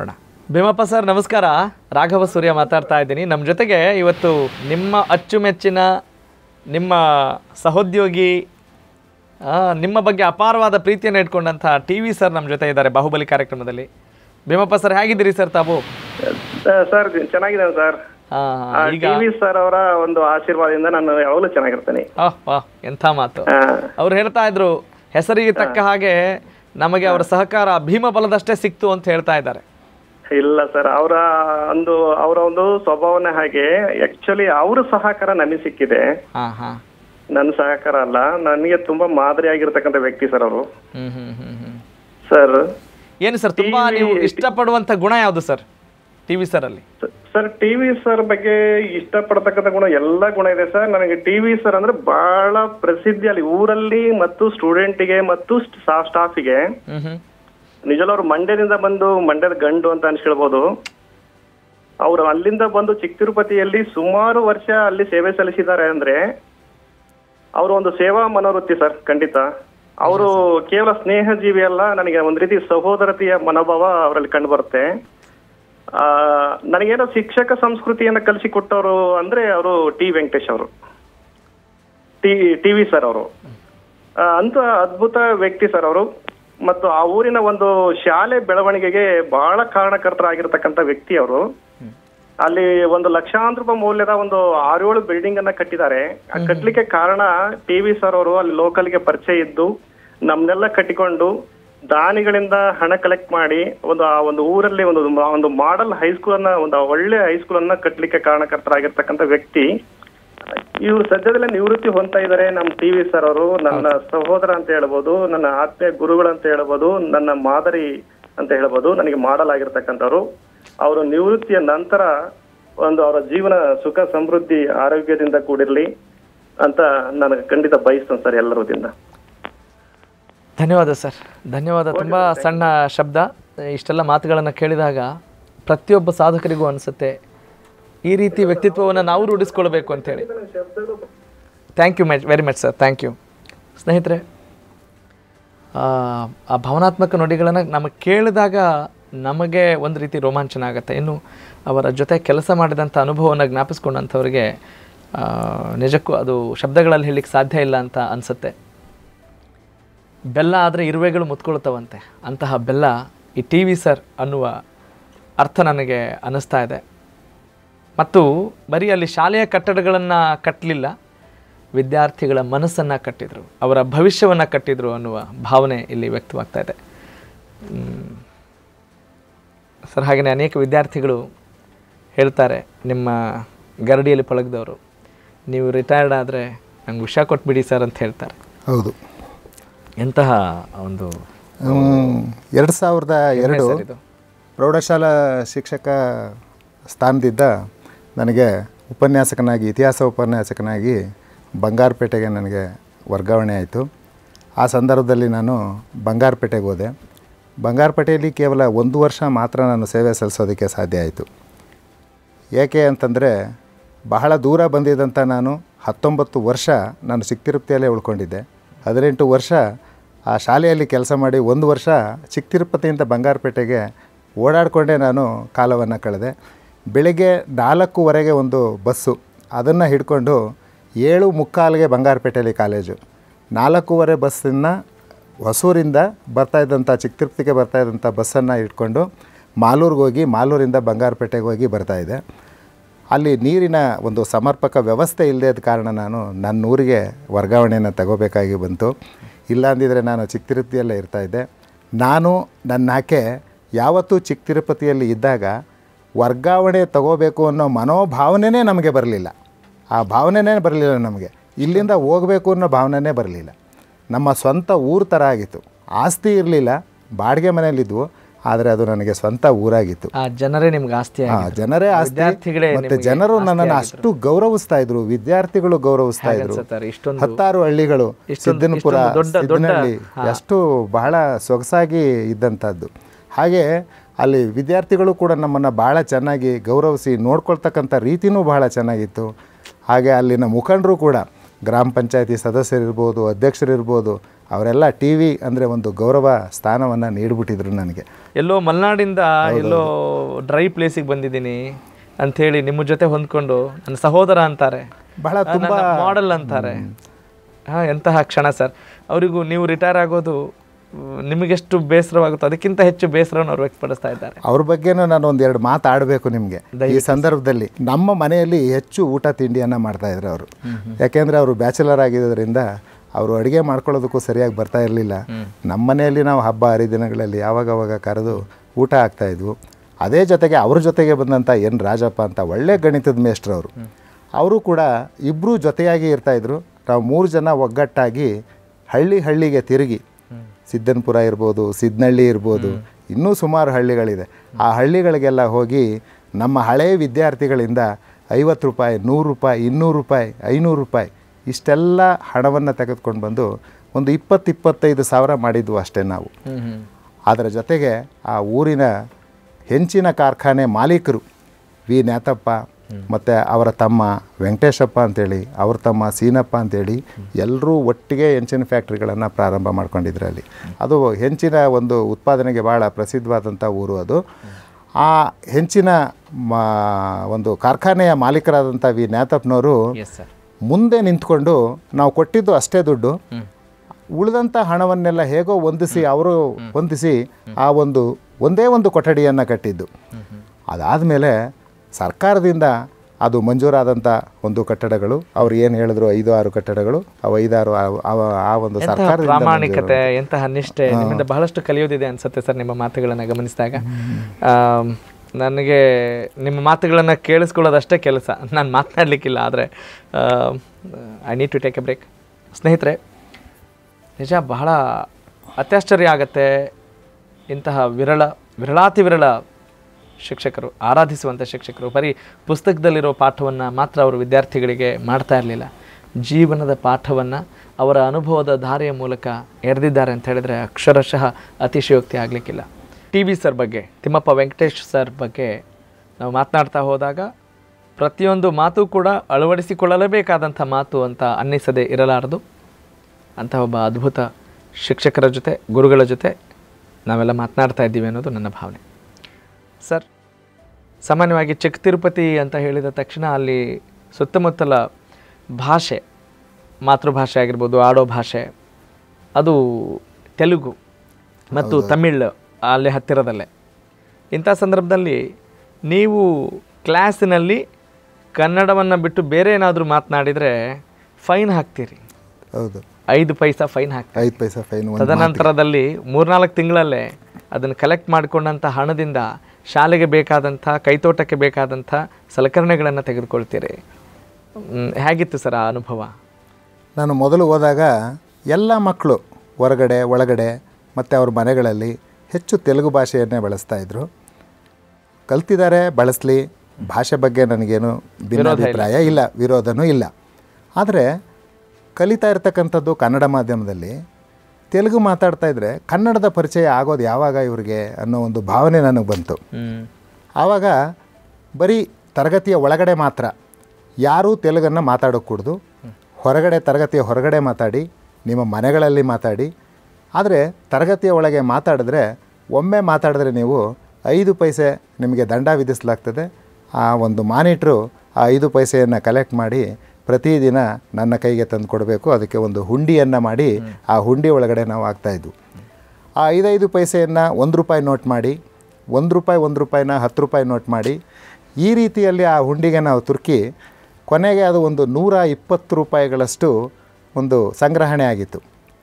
ಭೀಮಪ್ಪ ಸರ್ ನಮಸ್ಕಾರ ರಾಘವ ಸೂರ್ಯ ಮಾತಾಡ್ತಾ ಇದ್ದೀನಿ ನಮ್ಮ ಜೊತೆಗೆ ಇವತ್ತು ನಿಮ್ಮ ಅಚ್ಚುಮೆಚ್ಚಿನ ನಿಮ್ಮ ಸಹೋದ್ಯೋಗಿ ಆ, ನಿಮ್ಮ ಬಗ್ಗೆ ಅಪಾರವಾದ ಪ್ರೀತಿಯನ್ನು ಇಟ್ಕೊಂಡಂಥ ಟಿ ವಿ ಸರ್ ನಮ್ಮ ಜೊತೆ ಇದ್ದಾರೆ ಬಾಹುಬಲಿ ಕಾರ್ಯಕ್ರಮದಲ್ಲಿ ಭೀಮಪ್ಪ ಸರ್ ಹೇಗಿದ್ದೀರಿ ಸರ್ ತಾವು ಸರ್ ಚೆನ್ನಾಗಿದ್ದಾನೆ ಸರ್ ಹಾಂ ಈಗ ಟಿವಿ ಸರ್ ಅವರ ಒಂದು ಆಶೀರ್ವಾದದಿಂದ ನಾನು ಯಾವಾಗಲೂ ಚೆನ್ನಾಗಿರ್ತೇನೆ ಆಹ್ ವಾಹ್ ಎಂಥ ಮಾತು ಆ, ಅವ್ರು ಹೇಳ್ತಾ ಇದ್ರು ಹೆಸರಿಗೆ ತಕ್ಕ ಹಾಗೆ ನಮಗೆ ಅವರ ಸಹಕಾರ ಭೀಮ ಬಲದಷ್ಟೇ ಸಿಕ್ತು ಅಂತ ಹೇಳ್ತಾ ಇದ್ದಾರೆ ಇಲ್ಲ ಸರ್ ಅವರ ಒಂದು ಅವರ ಒಂದು ಸ್ವಭಾವನೆ ಹಾಗೆ ಆಕ್ಚುಲಿ ಅವ್ರ ಸಹಕಾರ ನನಗೆ ಸಿಕ್ಕಿದೆ ಹಾಂ ಹಾಂ ನನ್ನ ಸಹಕಾರ ಅಲ್ಲ ನನಗೆ ತುಂಬಾ ಮಾದರಿಯಾಗಿರ್ತಕ್ಕಂಥ ವ್ಯಕ್ತಿ ಸರ್ ಅವರು ಹ್ಮ್ ಹ್ಮ್ ಹ್ಮ್ ಹ್ಮ್ ಸರ್ ಏನು ಸರ್ ತುಂಬಾ ನೀವು ಇಷ್ಟಪಡುವಂತ ಗುಣ ಯಾವುದು ಸರ್ ಟಿ ವಿ ಸರ್ ಅಲ್ಲಿ ಸರ್ ಟಿವಿ ಸರ್ ಬಗ್ಗೆ ಇಷ್ಟಪಡ್ತಕ್ಕಂಥ ಗುಣ ಎಲ್ಲ ಗುಣ ಇದೆ ಸರ್ ನನಗೆ ಟಿವಿ ಸರ್ ಅಂದ್ರೆ ಬಹಳ ಪ್ರಸಿದ್ಧಿ ಅಲ್ಲಿ ಊರಲ್ಲಿ ಮತ್ತು ಸ್ಟೂಡೆಂಟಿಗೆ ಮತ್ತು ಸ್ಟಾಫಿಗೆ ಹ್ಮ್ ಹ್ಮ್ ನಿಜವೂ ಅವ್ರು ಮಂಡ್ಯದಿಂದ ಬಂದು ಮಂಡ್ಯದ ಗಂಡು ಅಂತ ಅನ್ಸ್ಕೊಳ್ಬೋದು ಅವರು ಅಲ್ಲಿಂದ ಬಂದು ಚಿಕ್ಕ ತಿರುಪತಿಯಲ್ಲಿ ಸುಮಾರು ವರ್ಷ ಅಲ್ಲಿ ಸೇವೆ ಸಲ್ಲಿಸಿದ್ದಾರೆ ಅಂದ್ರೆ ಅವರು ಒಂದು ಸೇವಾ ಮನೋವೃತ್ತಿ ಸರ್ ಖಂಡಿತ ಅವರು ಕೇವಲ ಸ್ನೇಹ ಜೀವಿ ಅಲ್ಲ ನನಗೆ ಒಂದ್ ರೀತಿ ಸಹೋದರತೆಯ ಮನೋಭಾವ ಅವರಲ್ಲಿ ಕಂಡು ಬರುತ್ತೆ ಆ ನನಗೇನೋ ಶಿಕ್ಷಕ ಸಂಸ್ಕೃತಿಯನ್ನ ಕಲಿಸಿಕೊಟ್ಟವರು ಅಂದ್ರೆ ಅವರು ಟಿ ವೆಂಕಟೇಶ್ ಅವರು ಟಿ ಟಿವಿ ಸರ್ ಅವರು ಅಂತ ಅದ್ಭುತ ವ್ಯಕ್ತಿ ಸರ್ ಅವರು ಮತ್ತು ಆ ಊರಿನ ಒಂದು ಶಾಲೆ ಬೆಳವಣಿಗೆಗೆ ಬಹಳ ಕಾರಣಕರ್ತರಾಗಿರ್ತಕ್ಕಂಥ ವ್ಯಕ್ತಿ ಅವರು ಅಲ್ಲಿ ಒಂದು ಲಕ್ಷಾಂತರ ರೂಪಾಯಿ ಮೌಲ್ಯದ ಒಂದು ಆರೇಳು ಬಿಲ್ಡಿಂಗ್ ಅನ್ನ ಕಟ್ಟಿದ್ದಾರೆ ಆ ಕಟ್ಲಿಕ್ಕೆ ಕಾರಣ ಟಿವಿ ಸರ್ ಅವರು ಅಲ್ಲಿ ಲೋಕಲ್ಗೆ ಪರಿಚಯ ಇದ್ದು ನಮ್ನೆಲ್ಲ ಕಟ್ಟಿಕೊಂಡು ದಾನಿಗಳಿಂದ ಹಣ ಕಲೆಕ್ಟ್ ಮಾಡಿ ಒಂದು ಆ ಒಂದು ಊರಲ್ಲಿ ಒಂದು ಒಂದು ಮಾಡೆಲ್ ಹೈಸ್ಕೂಲ್ ಅನ್ನ ಒಂದು ಒಳ್ಳೆ ಹೈಸ್ಕೂಲ್ ಅನ್ನ ಕಟ್ಲಿಕ್ಕೆ ಕಾರಣಕರ್ತರಾಗಿರ್ತಕ್ಕಂಥ ವ್ಯಕ್ತಿ ಇವ್ರು ಸದ್ಯದಲ್ಲೇ ನಿವೃತ್ತಿ ಹೊಂದ್ತಾ ಇದ್ದಾರೆ ನಮ್ಮ ಟಿ ವಿ ಸರ್ ಅವರು ನನ್ನ ಸಹೋದರ ಅಂತ ಹೇಳ್ಬೋದು ನನ್ನ ಆತ್ಮೀಯ ಗುರುಗಳು ಅಂತ ಹೇಳ್ಬೋದು ನನ್ನ ಮಾದರಿ ಅಂತ ಹೇಳ್ಬೋದು ನನಗೆ ಮಾಡಲಾಗಿರ್ತಕ್ಕಂಥವ್ರು ಅವರು ನಿವೃತ್ತಿಯ ನಂತರ ಒಂದು ಅವರ ಜೀವನ ಸುಖ ಸಮೃದ್ಧಿ ಆರೋಗ್ಯದಿಂದ ಕೂಡಿರ್ಲಿ ಅಂತ ನನಗೆ ಖಂಡಿತ ಬಯಸ್ತೇನೆ ಸರ್ ಎಲ್ಲರದಿಂದ ಧನ್ಯವಾದ ಸರ್ ಧನ್ಯವಾದ ತುಂಬ ಸಣ್ಣ ಶಬ್ದ ಇಷ್ಟೆಲ್ಲ ಮಾತುಗಳನ್ನು ಕೇಳಿದಾಗ ಪ್ರತಿಯೊಬ್ಬ ಸಾಧಕರಿಗೂ ಅನಿಸುತ್ತೆ ಈ ರೀತಿ ವ್ಯಕ್ತಿತ್ವವನ್ನು ನಾವು ರೂಢಿಸ್ಕೊಳ್ಬೇಕು ಅಂತೇಳಿ thank you much very much sir thank you ಸ್ನೇಹಿತರೆ ಆ ಆ ಭಾವನಾತ್ಮಕ ನುಡಿಗಳನ್ನು ನಮಗೆ ಕೇಳಿದಾಗ ನಮಗೆ ಒಂದು ರೀತಿ ರೋಮಾಂಚನ ಆಗುತ್ತೆ ಇನ್ನು ಅವರ ಜೊತೆ ಕೆಲಸ ಮಾಡಿದಂಥ ಅನುಭವವನ್ನು ಜ್ಞಾಪಿಸ್ಕೊಂಡಂಥವ್ರಿಗೆ ಆ, ನಿಜಕ್ಕೂ ಅದು ಶಬ್ದಗಳಲ್ಲಿ ಹೇಳಲಿಕ್ಕೆ ಸಾಧ್ಯ ಇಲ್ಲ ಅಂತ ಅನಿಸುತ್ತೆ ಬೆಲ್ಲ ಆದರೆ ಇರುವೆಗಳು ಮುತ್ಕೊಳ್ತವಂತೆ ಅಂತಹ ಬೆಲ್ಲ ಈ ಟಿ ವಿ ಸರ್ ಅನ್ನುವ ಅರ್ಥ ನನಗೆ ಅನ್ನಿಸ್ತಾ ಇದೆ ಮತ್ತು ಬರೀ ಅಲ್ಲಿ ಶಾಲೆಯ ಕಟ್ಟಡಗಳನ್ನು ಕಟ್ಟಲಿಲ್ಲ ವಿದ್ಯಾರ್ಥಿಗಳ ಮನಸ್ಸನ್ನು ಕಟ್ಟಿದರು ಅವರ ಭವಿಷ್ಯವನ್ನು ಕಟ್ಟಿದರು ಅನ್ನುವ ಭಾವನೆ ಇಲ್ಲಿ ವ್ಯಕ್ತವಾಗ್ತಾ ಇದೆ ಮ್, ಸರ್ ಹಾಗೆಯೇ ಅನೇಕ ವಿದ್ಯಾರ್ಥಿಗಳು ಹೇಳ್ತಾರೆ ನಿಮ್ಮ ಗರಡಿಯಲ್ಲಿ ಪಳಗ್ದವರು ನೀವು ರಿಟೈರ್ಡ್ ಆದರೆ ನಂಗೆ ವಿಷ ಕೊಟ್ಬಿಡಿ ಸರ್ ಅಂತ ಹೇಳ್ತಾರೆ ಹೌದು ಎಂತಹ ಒಂದು ಎರಡು ಸಾವಿರದ ಎರಡು ಸರ್ ಇದು ಪ್ರೌಢಶಾಲಾ ಶಿಕ್ಷಕ ಸ್ಥಾನದಿಂದ ನನಗೆ ಉಪನ್ಯಾಸಕನಾಗಿ ಇತಿಹಾಸ ಉಪನ್ಯಾಸಕನಾಗಿ ಬಂಗಾರಪೇಟೆಗೆ ನನಗೆ ವರ್ಗಾವಣೆ ಆಯಿತು ಆ ಸಂದರ್ಭದಲ್ಲಿ ನಾನು ಬಂಗಾರಪೇಟೆಗೆ ಹೋದೆ ಬಂಗಾರಪೇಟೆಯಲ್ಲಿ ಕೇವಲ ಒಂದು ವರ್ಷ ಮಾತ್ರ ನಾನು ಸೇವೆ ಸಲ್ಲಿಸೋದಕ್ಕೆ ಸಾಧ್ಯ ಆಯಿತು ಏಕೆ ಅಂತಂದರೆ ಬಹಳ ದೂರ ಬಂದಿದ್ದಂಥ ನಾನು ಹತ್ತೊಂಬತ್ತು ವರ್ಷ ನಾನು ಚಿಕ್ಕತಿರುಪತಿಯಲ್ಲೇ ಉಳ್ಕೊಂಡಿದ್ದೆ ಹದಿನೆಂಟು ವರ್ಷ ಆ ಶಾಲೆಯಲ್ಲಿ ಕೆಲಸ ಮಾಡಿ ಒಂದು ವರ್ಷ ಚಿಕ್ಕತಿರುಪತಿಯಿಂದ ಬಂಗಾರಪೇಟೆಗೆ ಓಡಾಡಿಕೊಂಡೇ ನಾನು ಕಾಲವನ್ನು ಕಳೆದೆ ಬೆಳಿಗ್ಗೆ ನಾಲ್ಕೂವರೆಗೆ ಒಂದು ಬಸ್ಸು ಅದನ್ನು ಹಿಡ್ಕೊಂಡು ಏಳು ಮುಕ್ಕಾಲಿಗೆ ಬಂಗಾರಪೇಟೆಯಲ್ಲಿ ಕಾಲೇಜು ನಾಲ್ಕೂವರೆ ಬಸ್ಸನ್ನು ಹೊಸೂರಿಂದ ಬರ್ತಾ ಇದ್ದಂಥ ಚಿಕ್ಕತಿರುಪತಿಗೆ ಬರ್ತಾ ಇದ್ದಂಥ ಬಸ್ಸನ್ನು ಇಟ್ಕೊಂಡು ಮಾಲೂರಿಗೆ ಹೋಗಿ ಮಾಲೂರಿಂದ ಬಂಗಾರಪೇಟೆಗೆ ಹೋಗಿ ಬರ್ತಾಯಿದ್ದೆ ಅಲ್ಲಿ ನೀರಿನ ಒಂದು ಸಮರ್ಪಕ ವ್ಯವಸ್ಥೆ ಇಲ್ಲದೆ ಕಾರಣ ನಾನು ನನ್ನ ಊರಿಗೆ ವರ್ಗಾವಣೆಯನ್ನು ತಗೋಬೇಕಾಗಿ ಬಂತು ಇಲ್ಲ ಅಂದಿದ್ರೆ ನಾನು ಚಿಕ್ಕ ತಿರುಪತಿಯಲ್ಲೇ ಇರ್ತಾಯಿದ್ದೆ ನಾನು ನನ್ನ ಆಕೆ ಯಾವತ್ತೂ ಚಿಕ್ಕ ತಿರುಪತಿಯಲ್ಲಿ ಇದ್ದಾಗ ವರ್ಗಾವಣೆ ತಗೋಬೇಕು ಅನ್ನೋ ಮನೋಭಾವನೆನೇ ನಮಗೆ ಬರಲಿಲ್ಲ ಆ ಭಾವನೆನೇ ಬರಲಿಲ್ಲ ನಮಗೆ ಇಲ್ಲಿಂದ ಹೋಗಬೇಕು ಅನ್ನೋ ಭಾವನೆನೇ ಬರಲಿಲ್ಲ ನಮ್ಮ ಸ್ವಂತ ಊರು ಥರ ಆಗಿತ್ತು ಆಸ್ತಿ ಇರಲಿಲ್ಲ ಬಾಡಿಗೆ ಮನೆಯಲ್ಲಿದ್ವು ಆದರೆ ಅದು ನನಗೆ ಸ್ವಂತ ಊರಾಗಿತ್ತು ಆ ಜನರೇ ನಿಮ್ಗೆ ಆಸ್ತಿ ಹಾ, ಆಗಿದ್ರು. ಜನರೇ ಆಸ್ತಿ ವಿದ್ಯಾರ್ಥಿಗಳೇ ಮತ್ತೆ ನಿಮಗೆ ಜನರು ಆಸ್ತಿ ನನ್ನನ್ನು ಆಗಿದ್ರು. ಅಷ್ಟು ಗೌರವಿಸ್ತಾ ಇದ್ರು ವಿದ್ಯಾರ್ಥಿಗಳು ಗೌರವಿಸ್ತಾ ಹೇಗೆ ಇದ್ರು ಅನ್ಸುತ್ತೆ ಇಷ್ಟೊಂದು ಹತ್ತಾರು ಹಳ್ಳಿಗಳು ಇಷ್ಟೊಂದು- ಸಿದ್ದನಪುರ ಇಷ್ಟೊಂದು ದೊಡ್ಡ- ದೊಡ್ಡ- ಸಿದ್ದನಹಳ್ಳಿ ಎಷ್ಟು ಬಹಳ ಸೊಗಸಾಗಿ ಇದ್ದಂಥದ್ದು ಹಾಗೆ ಅಲ್ಲಿ ವಿದ್ಯಾರ್ಥಿಗಳು ಕೂಡ ನಮ್ಮನ್ನು ಭಾಳ ಚೆನ್ನಾಗಿ ಗೌರವಿಸಿ ನೋಡ್ಕೊಳ್ತಕ್ಕಂಥ ರೀತಿನೂ ಬಹಳ ಚೆನ್ನಾಗಿತ್ತು ಹಾಗೆ ಅಲ್ಲಿನ ಮುಖಂಡರು ಕೂಡ ಗ್ರಾಮ ಪಂಚಾಯತಿ ಸದಸ್ಯರಿರ್ಬೋದು ಅಧ್ಯಕ್ಷರಿರ್ಬೋದು ಅವರೆಲ್ಲ ಟಿ ವಿ ಅಂದರೆ ಒಂದು ಗೌರವ ಸ್ಥಾನವನ್ನು ನೀಡಿಬಿಟ್ಟಿದ್ರು ನನಗೆ ಎಲ್ಲೋ ಮಲೆನಾಡಿಂದ ಎಲ್ಲೋ ಡ್ರೈ ಪ್ಲೇಸಿಗೆ ಬಂದಿದ್ದೀನಿ ಅಂಥೇಳಿ ನಿಮ್ಮ ಜೊತೆ ಹೊಂದ್ಕೊಂಡು ನನ್ನ ಸಹೋದರ ಅಂತಾರೆ ಬಹಳ ತುಂಬ ಮಾಡೆಲ್ ಅಂತಾರೆ ಹಾಂ ಎಂತಹ ಕ್ಷಣ ಸರ್ ಅವರಿಗೂ ನೀವು ರಿಟೈರ್ ಆಗೋದು ಮ್, ನಿಮಗೆಷ್ಟು ಬೇಸರವಾಗುತ್ತೋ ಅದಕ್ಕಿಂತ ಹೆಚ್ಚು ಬೇಸರವನ್ನು ಅವ್ರು ವ್ಯಕ್ತಪಡಿಸ್ತಾ ಇದ್ದಾರೆ ಅವ್ರ ಬಗ್ಗೆನೂ ನಾನು ಒಂದೆರಡು ಮಾತಾಡಬೇಕು ನಿಮಗೆ ಈ ಸಂದರ್ಭದಲ್ಲಿ ನಮ್ಮ ಮನೆಯಲ್ಲಿ ಹೆಚ್ಚು ಊಟ ತಿಂಡಿಯನ್ನು ಮಾಡ್ತಾಯಿದ್ರು ಅವರು ಯಾಕೆಂದರೆ ಅವರು ಬ್ಯಾಚುಲರ್ ಆಗಿರೋದ್ರಿಂದ ಅವರು ಅಡುಗೆ ಮಾಡ್ಕೊಳ್ಳೋದಕ್ಕೂ ಸರಿಯಾಗಿ ಬರ್ತಾ ಇರಲಿಲ್ಲ ನಮ್ಮ ಮನೆಯಲ್ಲಿ ನಾವು ಹಬ್ಬ ಹರಿದಿನಗಳಲ್ಲಿ ಯಾವಾಗವಾಗ ಕರೆದು ಊಟ ಆಗ್ತಾಯಿದ್ವು ಅದೇ ಜೊತೆಗೆ ಅವ್ರ ಜೊತೆಗೆ ಬಂದಂಥ ಎನ್ ರಾಜಪ್ಪ ಅಂತ ಒಳ್ಳೆ ಗಣಿತದ ಮೇಷ್ಟ್ರು ಅವರು ಅವರು ಕೂಡ ಇಬ್ಬರೂ ಜೊತೆಯಾಗಿ ಇರ್ತಾಯಿದ್ರು ನಾವು ಮೂರು ಜನ ಒಗ್ಗಟ್ಟಾಗಿ ಹಳ್ಳಿ ಹಳ್ಳಿಗೆ ತಿರುಗಿ ಸಿದ್ದನಪುರ ಇರ್ಬೋದು ಸಿದ್ನಳ್ಳಿ ಇರ್ಬೋದು ಇನ್ನೂ ಸುಮಾರು ಹಳ್ಳಿಗಳಿದೆ ಆ ಹಳ್ಳಿಗಳಿಗೆಲ್ಲ ಹೋಗಿ ನಮ್ಮ ಹಳೆಯ ವಿದ್ಯಾರ್ಥಿಗಳಿಂದ ಐವತ್ತು ರೂಪಾಯಿ ನೂರು ರೂಪಾಯಿ ಇನ್ನೂರು ರೂಪಾಯಿ ಐನೂರು ರೂಪಾಯಿ ಇಷ್ಟೆಲ್ಲ ಹಣವನ್ನು ತೆಗೆದುಕೊಂಡು ಬಂದು ಒಂದು ಇಪ್ಪತ್ತು ಇಪ್ಪತ್ತೈದು ಸಾವಿರ ಮಾಡಿದ್ವು ಅಷ್ಟೇ ನಾವು ಅದರ ಜೊತೆಗೆ ಆ ಊರಿನ ಹೆಂಚಿನ ಕಾರ್ಖಾನೆ ಮಾಲೀಕರು ವಿ ನ್ಯಾತಪ್ಪ ಮತ್ತು ಅವರ ತಮ್ಮ ವೆಂಕಟೇಶಪ್ಪ ಅಂತೇಳಿ ಅವ್ರ ತಮ್ಮ ಸೀನಪ್ಪ ಅಂತೇಳಿ ಎಲ್ಲರೂ ಒಟ್ಟಿಗೆ ಹೆಂಚಿನ ಫ್ಯಾಕ್ಟ್ರಿಗಳನ್ನು ಪ್ರಾರಂಭ ಮಾಡ್ಕೊಂಡಿದ್ರು ಅಲ್ಲಿ ಅದು ಹೆಂಚಿನ ಒಂದು ಉತ್ಪಾದನೆಗೆ ಭಾಳ ಪ್ರಸಿದ್ಧವಾದಂಥ ಊರು ಅದು ಆ ಹೆಂಚಿನ ಮಾ ಒಂದು ಕಾರ್ಖಾನೆಯ ಮಾಲೀಕರಾದಂಥ ವಿ ನ್ಯಾತಪ್ಪನವರು ಎಸ್ ಸರ್ ಮುಂದೆ ನಿಂತ್ಕೊಂಡು ನಾವು ಕೊಟ್ಟಿದ್ದು ಅಷ್ಟೇ ದುಡ್ಡು ಉಳಿದಂಥ ಹಣವನ್ನೆಲ್ಲ ಹೇಗೋ ಹೊಂದಿಸಿ ಅವರು ಹೊಂದಿಸಿ ಆ ಒಂದು ಒಂದೇ ಒಂದು ಕೊಠಡಿಯನ್ನು ಕಟ್ಟಿದ್ದು ಅದಾದಮೇಲೆ ಸರ್ಕಾರದಿಂದ ಅದು ಮಂಜೂರಾದಂಥ ಒಂದು ಕಟ್ಟಡಗಳು ಅವ್ರು ಏನು ಹೇಳಿದ್ರು ಐದು ಆರು ಕಟ್ಟಡಗಳು ಅವು ಐದಾರು ಆ- ಆ- ಆ ಒಂದು ಎಂತಹ ಸರ್ಕಾರದಿಂದ ಪ್ರಾಮಾಣಿಕತೆ ಎಂತಹ ನಿಷ್ಠೆ ನಿಮ್ಮಿಂದ ಬಹಳಷ್ಟು ಕಲಿಯೋದಿದೆ ಅನ್ಸುತ್ತೆ ಸರ್ ನಿಮ್ಮ ಮಾತುಗಳನ್ನು ಗಮನಿಸಿದಾಗ ಆಮ್, ನನಗೆ ನಿಮ್ಮ ಮಾತುಗಳನ್ನು ಕೇಳಿಸ್ಕೊಳ್ಳೋದಷ್ಟೇ ಕೆಲಸ ನಾನು ಮಾತನಾಡಲಿಕ್ಕಿಲ್ಲ ಆದರೆ I need to take a break ಸ್ನೇಹಿತರೆ ನಿಜ ಬಹಳ ಅತ್ಯಾಶ್ಚರ್ಯ ಆಗತ್ತೆ ಇಂತಹ ವಿರಳ ವಿರಳಾತಿ ವಿರಳ ಶಿಕ್ಷಕರು ಆರಾಧಿಸುವಂಥ ಶಿಕ್ಷಕರು ಬರೀ ಪುಸ್ತಕದಲ್ಲಿರೋ ಪಾಠವನ್ನು ಮಾತ್ರ ಅವರು ವಿದ್ಯಾರ್ಥಿಗಳಿಗೆ ಮಾಡ್ತಾ ಇರಲಿಲ್ಲ ಜೀವನದ ಪಾಠವನ್ನು ಅವರ ಅನುಭವದ ದಾರಿಯ ಮೂಲಕ ಎರೆದಿದ್ದಾರೆ ಅಂತ ಹೇಳಿದ್ರೆ ಅಕ್ಷರಶಃ ಅತಿಶಯೋಕ್ತಿ ಆಗಲಿಕ್ಕಿಲ್ಲ ಟಿ ವಿ ಸರ್ ಬಗ್ಗೆ ತಿಮ್ಮಪ್ಪ ವೆಂಕಟೇಶ್ ಸರ್ ಬಗ್ಗೆ ನಾವು ಮಾತನಾಡ್ತಾ ಹೋದಾಗ ಪ್ರತಿಯೊಂದು ಮಾತು ಕೂಡ ಅಳವಡಿಸಿಕೊಳ್ಳಲೇಬೇಕಾದಂಥ ಮಾತು ಅಂತ ಅನ್ನಿಸದೇ ಇರಲಾರದು ಅಂಥ ಒಬ್ಬ ಅದ್ಭುತ ಶಿಕ್ಷಕರ ಜೊತೆ ಗುರುಗಳ ಜೊತೆ ನಾವೆಲ್ಲ ಮಾತನಾಡ್ತಾ ಇದ್ದೀವಿ ಅನ್ನೋದು ನನ್ನ ಭಾವನೆ ಸರ್ ಸಾಮಾನ್ಯವಾಗಿ ಚಿಕ್ಕ ತಿರುಪತಿ ಅಂತ ಹೇಳಿದ ತಕ್ಷಣ ಅಲ್ಲಿ ಸುತ್ತಮುತ್ತಲ ಭಾಷೆ ಮಾತೃಭಾಷೆ ಆಗಿರ್ಬೋದು ಆಡೋ ಭಾಷೆ ಅದು ತೆಲುಗು ಮತ್ತು ತಮಿಳ್ ಅಲ್ಲಿ ಹತ್ತಿರದಲ್ಲೇ ಇಂಥ ಸಂದರ್ಭದಲ್ಲಿ ನೀವು ಕ್ಲಾಸಿನಲ್ಲಿ ಕನ್ನಡವನ್ನು ಬಿಟ್ಟು ಬೇರೆ ಏನಾದರೂ ಮಾತನಾಡಿದರೆ ಫೈನ್ ಹಾಕ್ತೀರಿ ಹೌದು ಐದು ಪೈಸಾ ಫೈನ್ ಹಾಕ್ತೀರಿ ಐದು ಪೈಸಾ ಫೈನ್ ಒಂದು ತದನಂತರದಲ್ಲಿ ಮೂರ್ನಾಲ್ಕು ತಿಂಗಳಲ್ಲೇ ಅದನ್ನು ಕಲೆಕ್ಟ್ ಮಾಡಿಕೊಂಡಂಥ ಹಣದಿಂದ ಶಾಲೆಗೆ ಬೇಕಾದಂಥ ಕೈತೋಟಕ್ಕೆ ಬೇಕಾದಂಥ ಸಲಕರಣೆಗಳನ್ನು ತೆಗೆದುಕೊಳ್ತೀರಿ ಮ್, ಹೇಗಿತ್ತು ಸರ್ ಆ ಅನುಭವ ನಾನು ಮೊದಲು ಹೋದಾಗ ಎಲ್ಲ ಮಕ್ಕಳು ಹೊರಗಡೆ ಒಳಗಡೆ ಮತ್ತು ಅವ್ರ ಮನೆಗಳಲ್ಲಿ ಹೆಚ್ಚು ತೆಲುಗು ಭಾಷೆಯನ್ನೇ ಬಳಸ್ತಾ ಇದ್ರು ಕಲ್ತಿದ್ದಾರೆ ಬಳಸಲಿ ಭಾಷೆ ಬಗ್ಗೆ ನನಗೇನು ಭಿನ್ನಾಭಿಪ್ರಾಯ ಇಲ್ಲ ವಿರೋಧನೂ ಇಲ್ಲ ಆದರೆ ಕಲಿತಾ ಇರ್ತಕ್ಕಂಥದ್ದು ಕನ್ನಡ ಮಾಧ್ಯಮದಲ್ಲಿ ತೆಲುಗು ಮಾತಾಡ್ತಾ ಇದ್ದರೆ ಕನ್ನಡದ ಪರಿಚಯ ಆಗೋದು ಯಾವಾಗ ಇವ್ರಿಗೆ ಅನ್ನೋ ಒಂದು ಭಾವನೆ ನನಗೆ ಬಂತು ಆವಾಗ ಬರೀ ತರಗತಿಯ ಒಳಗಡೆ ಮಾತ್ರ ಯಾರೂ ತೆಲುಗನ್ನು ಮಾತಾಡೋಕ್ಕೂಡ್ದು ಹೊರಗಡೆ ತರಗತಿಯ ಹೊರಗಡೆ ಮಾತಾಡಿ ನಿಮ್ಮ ಮನೆಗಳಲ್ಲಿ ಮಾತಾಡಿ ಆದರೆ ತರಗತಿಯ ಒಳಗೆ ಮಾತಾಡಿದ್ರೆ ಒಮ್ಮೆ ಮಾತಾಡಿದ್ರೆ ನೀವು ಐದು ಪೈಸೆ ನಿಮಗೆ ದಂಡ ವಿಧಿಸಲಾಗ್ತದೆ ಆ ಒಂದು ಮಾನಿಟ್ರು ಆ ಐದು ಪೈಸೆಯನ್ನು ಕಲೆಕ್ಟ್ ಮಾಡಿ ಪ್ರತಿದಿನ ನನ್ನ ಕೈಗೆ ತಂದು ಕೊಡಬೇಕು ಅದಕ್ಕೆ ಒಂದು ಹುಂಡಿಯನ್ನು ಮಾಡಿ ಆ ಹುಂಡಿ ಒಳಗಡೆ ನಾವು ಹಾಕ್ತಾಯಿದ್ವು ಆ ಐದೈದು ಪೈಸೆಯನ್ನು ಒಂದು ರೂಪಾಯಿ ನೋಟ್ ಮಾಡಿ ಒಂದು ರೂಪಾಯಿ ಒಂದು ರೂಪಾಯಿನ ಹತ್ತು ರೂಪಾಯಿ ನೋಟ್ ಮಾಡಿ ಈ ರೀತಿಯಲ್ಲಿ ಆ ಹುಂಡಿಗೆ ನಾವು ತುರ್ಕಿ ಕೊನೆಗೆ ಅದು ಒಂದು ನೂರ ಇಪ್ಪತ್ತು ರೂಪಾಯಿಗಳಷ್ಟು ಒಂದು ಸಂಗ್ರಹಣೆ ಆಗಿತ್ತು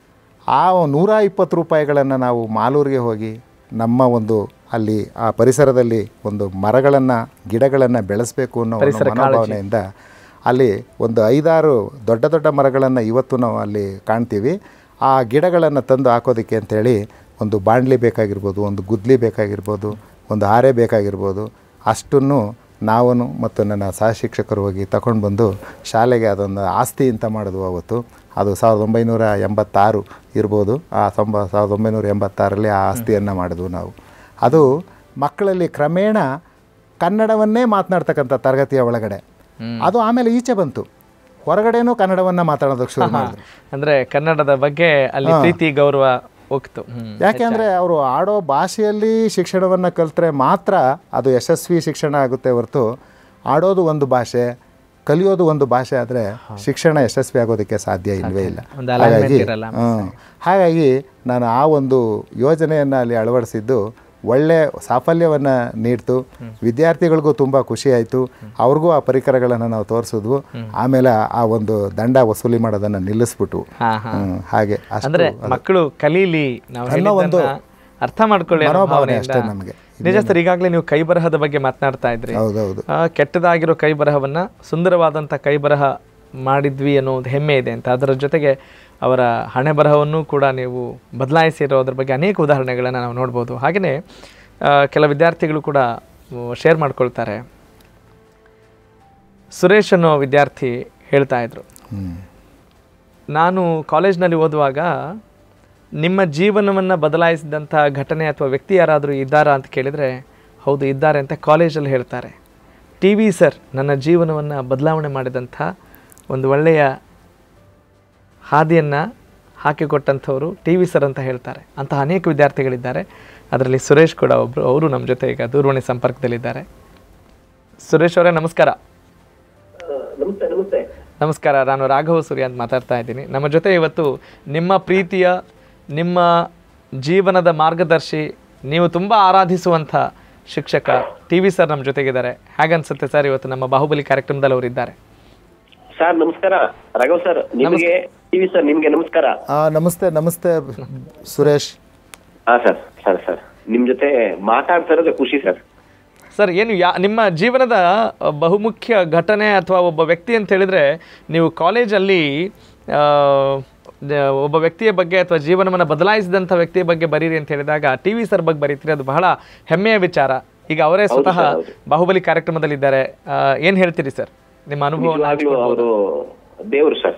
ಆ ನೂರ ಇಪ್ಪತ್ತು ರೂಪಾಯಿಗಳನ್ನು ನಾವು ಮಾಲೂರಿಗೆ ಹೋಗಿ ನಮ್ಮ ಒಂದು ಅಲ್ಲಿ ಆ ಪರಿಸರದಲ್ಲಿ ಒಂದು ಮರಗಳನ್ನು ಗಿಡಗಳನ್ನು ಬೆಳೆಸಬೇಕು ಅನ್ನೋ ಒಂದು ಮನೋಭಾವನೆಯಿಂದ ಅಲ್ಲಿ ಒಂದು ಐದಾರು ದೊಡ್ಡ ದೊಡ್ಡ ಮರಗಳನ್ನು ಇವತ್ತು ನಾವು ಅಲ್ಲಿ ಕಾಣ್ತೀವಿ ಆ ಗಿಡಗಳನ್ನು ತಂದು ಹಾಕೋದಕ್ಕೆ ಅಂಥೇಳಿ ಒಂದು ಬಾಂಡ್ಲಿ ಬೇಕಾಗಿರ್ಬೋದು ಒಂದು ಗುದ್ಲಿ ಬೇಕಾಗಿರ್ಬೋದು ಒಂದು ಹಾರೆ ಬೇಕಾಗಿರ್ಬೋದು ಅಷ್ಟನ್ನು ನಾವು ಮತ್ತು ನನ್ನ ಸಹ ಶಿಕ್ಷಕರು ಹೋಗಿ ತಗೊಂಡು ಬಂದು ಶಾಲೆಗೆ ಅದೊಂದು ಆಸ್ತಿ ಅಂತ ಮಾಡಿದ್ವು ಅವತ್ತು ಅದು ಸಾವಿರದ ಒಂಬೈನೂರ ಎಂಬತ್ತಾರು ಇರ್ಬೋದು ಆ ತೊಂಬ ಸಾವಿರದ ಒಂಬೈನೂರ ಎಂಬತ್ತಾರರಲ್ಲಿ ಆ ಆಸ್ತಿಯನ್ನು ಮಾಡಿದ್ವು ನಾವು ಅದು ಮಕ್ಕಳಲ್ಲಿ ಕ್ರಮೇಣ ಕನ್ನಡವನ್ನೇ ಮಾತನಾಡ್ತಕ್ಕಂಥ ತರಗತಿಯ ಒಳಗಡೆ ಅದು ಆಮೇಲೆ ಈಚೆ ಬಂತು ಹೊರಗಡೆನೂ ಕನ್ನಡವನ್ನು ಮಾತಾಡೋದಕ್ಕೆ ಶುರು ಮಾಡಿದ್ರು ಅಂದ್ರೆ ಕನ್ನಡದ ಬಗ್ಗೆ ಅಲ್ಲಿ ಪ್ರೀತಿ ಗೌರವ ಹೋಗ್ತು ಹ್ಮ್ ಯಾಕೆಂದರೆ ಅವರು ಆಡೋ ಭಾಷೆಯಲ್ಲಿ ಶಿಕ್ಷಣವನ್ನು ಕಲಿತ್ರೆ ಮಾತ್ರ ಅದು ಯಶಸ್ವಿ ಶಿಕ್ಷಣ ಆಗುತ್ತೆ ಹೊರತು ಆಡೋದು ಒಂದು ಭಾಷೆ ಕಲಿಯೋದು ಒಂದು ಭಾಷೆ ಆದರೆ ಶಿಕ್ಷಣ ಯಶಸ್ವಿ ಆಗೋದಕ್ಕೆ ಸಾಧ್ಯ ಇಲ್ಲವೇ ಇಲ್ಲ ಒಂದು alignment ಹಾಗಾಗಿ ಇರಲ್ಲ. ಹ್ಮ್. ಹಾಗಾಗಿ ನಾನು ಆ ಒಂದು ಯೋಜನೆಯನ್ನು ಅಲ್ಲಿ ಅಳವಡಿಸಿದ್ದು ಒಳ್ಳೆ ಸಾಫಲ್ಯವನ್ನು ನೀಡ್ತು ವಿದ್ಯಾರ್ಥಿಗಳಿಗೂ ತುಂಬ ಖುಷಿ ಆಯಿತು ಅವ್ರಿಗೂ ಆ ಪರಿಕರಗಳನ್ನು ನಾವು ತೋರಿಸಿದ್ವು ಆಮೇಲೆ ಆ ಒಂದು ದಂಡ ವಸೂಲಿ ಮಾಡೋದನ್ನು ನಿಲ್ಲಿಸ್ಬಿಟ್ಟು ಹಾ ಹಾ ಹ್ಮ್, ಹಾಗೆ ಅಷ್ಟು ಅಂದ್ರೆ ಮಕ್ಕಳು ಕಲೀಲಿ ನಾವು ಅನ್ನೋ ಒಂದು ಹೇಳಿದ್ದನ್ನ ಅರ್ಥ ಮಾಡ್ಕೊಳ್ಳಿ ಅನ್ನೋ ಮನೋಭಾವನೆ ಭಾವನೆಯಿಂದ. ಅಷ್ಟೇ ನಮಗೆ. ನಿಜ ಸರ್ ಈಗಾಗಲೇ ನೀವು ಕೈ ಬರಹದ ಬಗ್ಗೆ ಮಾತನಾಡ್ತಾ ಇದ್ರಿ ಹೌದೌದು ಆ, ಕೆಟ್ಟದಾಗಿರೋ ಕೈ ಬರಹವನ್ನ ಸುಂದರವಾದಂಥ ಕೈ ಬರಹ ಮಾಡಿದ್ವಿ ಅನ್ನೋ ಒಂದು ಹೆಮ್ಮೆ ಇದೆ ಅಂತ ಅದರ ಜೊತೆಗೆ ಅವರ ಹಣೆ ಬರಹವನ್ನು ಕೂಡ ನೀವು ಬದಲಾಯಿಸಿರೋದ್ರ ಬಗ್ಗೆ ಅನೇಕ ಉದಾಹರಣೆಗಳನ್ನು ನಾವು ನೋಡ್ಬೋದು ಹಾಗೆಯೇ ಕೆಲ ವಿದ್ಯಾರ್ಥಿಗಳು ಕೂಡ ಶೇರ್ ಮಾಡ್ಕೊಳ್ತಾರೆ ಸುರೇಶ್ ಅನ್ನೋ ವಿದ್ಯಾರ್ಥಿ ಹೇಳ್ತಾ ಇದ್ರು ಹ್ಮ್. ನಾನು ಕಾಲೇಜ್ನಲ್ಲಿ ಓದುವಾಗ ನಿಮ್ಮ ಜೀವನವನ್ನು ಬದಲಾಯಿಸಿದಂಥ ಘಟನೆ ಅಥವಾ ವ್ಯಕ್ತಿ ಯಾರಾದರೂ ಇದ್ದಾರಾ ಅಂತ ಕೇಳಿದರೆ ಹೌದು ಇದ್ದಾರೆ ಅಂತ ಕಾಲೇಜಲ್ಲಿ ಹೇಳ್ತಾರೆ ಟಿ ವಿ ಸರ್ ನನ್ನ ಜೀವನವನ್ನು ಬದಲಾವಣೆ ಮಾಡಿದಂಥ ಒಂದು ಒಳ್ಳೆಯ ಹಾದಿಯನ್ನು ಹಾಕಿಕೊಟ್ಟಂಥವರು ಟಿ ವಿ ಸರ್ ಅಂತ ಹೇಳ್ತಾರೆ ಅಂತಹ ಅನೇಕ ವಿದ್ಯಾರ್ಥಿಗಳಿದ್ದಾರೆ ಅದರಲ್ಲಿ ಸುರೇಶ್ ಕೂಡ ಒಬ್ಬರು ಅವರು ನಮ್ಮ ಜೊತೆ ಈಗ ದೂರವಾಣಿ ಸಂಪರ್ಕದಲ್ಲಿದ್ದಾರೆ ಸುರೇಶ್ ಅವರೇ ನಮಸ್ಕಾರ ನಮಸ್ತೆ ನಮಸ್ತೆ ನಮಸ್ಕಾರ ನಾನು ರಾಘವ ಸೂರ್ಯ ಅಂತ ಮಾತಾಡ್ತಾ ಇದ್ದೀನಿ ನಮ್ಮ ಜೊತೆ ಇವತ್ತು ನಿಮ್ಮ ಪ್ರೀತಿಯ ನಿಮ್ಮ ಜೀವನದ ಮಾರ್ಗದರ್ಶಿ ನೀವು ತುಂಬ ಆರಾಧಿಸುವಂಥ ಶಿಕ್ಷಕ ಟಿ ವಿ ಸರ್ ನಮ್ಮ ಜೊತೆಗಿದ್ದಾರೆ ಹಾಗನ್ಸುತ್ತೆ ಸರ್ ಇವತ್ತು ನಮ್ಮ ಬಾಹುಬಲಿ ಕಾರ್ಯಕ್ರಮದಲ್ಲಿ ಅವರು ಇದ್ದಾರೆ ಸರ್ ನಮಸ್ಕಾರ ರಾಘವ್ ಸರ್ ನಿಮಗೆ ಟಿವಿ ಸರ್ ನಿಮ್ಗೆ ನಮಸ್ಕಾರ ಆ, ನಮಸ್ತೆ ನಮಸ್ತೆ ಸುರೇಶ್ ಹಾ ಸರ್ ಸರ್ ಸರ್ ನಿಮ್ ಜೊತೆ ಮಾತಾಡ್ತಾ ಇರೋದು ಖುಷಿ ಸರ್ ಸರ್ ಏನು ಯಾ ನಿಮ್ಮ ಜೀವನದ ಅ, ಬಹುಮುಖ್ಯ ಘಟನೆ ಅಥವಾ ಒಬ್ಬ ವ್ಯಕ್ತಿ ಅಂತ ಹೇಳಿದ್ರೆ ನೀವು ಕಾಲೇಜಲ್ಲಿ ಆ, ದ- ಒಬ್ಬ ವ್ಯಕ್ತಿಯ ಬಗ್ಗೆ ಅಥವಾ ಜೀವನವನ್ನು ಬದಲಾಯಿಸಿದಂಥ ವ್ಯಕ್ತಿಯ ಬಗ್ಗೆ ಬರೀರಿ ಅಂತ ಹೇಳಿದಾಗ ಟಿ ವಿ ಸರ್ ಬಗ್ಗೆ ಬರೀತೀರಿ ಅದು ಬಹಳ ಹೆಮ್ಮೆಯ ವಿಚಾರ ಈಗ ಅವರೇ ಸ್ವತಃ ಬಾಹುಬಲಿ ಕಾರ್ಯಕ್ರಮದಲ್ಲಿದ್ದಾರೆ ಆ, ಏನ್ ಹೇಳ್ತೀರಿ ಸರ್ ನಿಮ್ಮ ಅನುಭವ ನಿಜವಾಗ್ಲೂ ಅವರು ದೇವ್ರು ಸರ್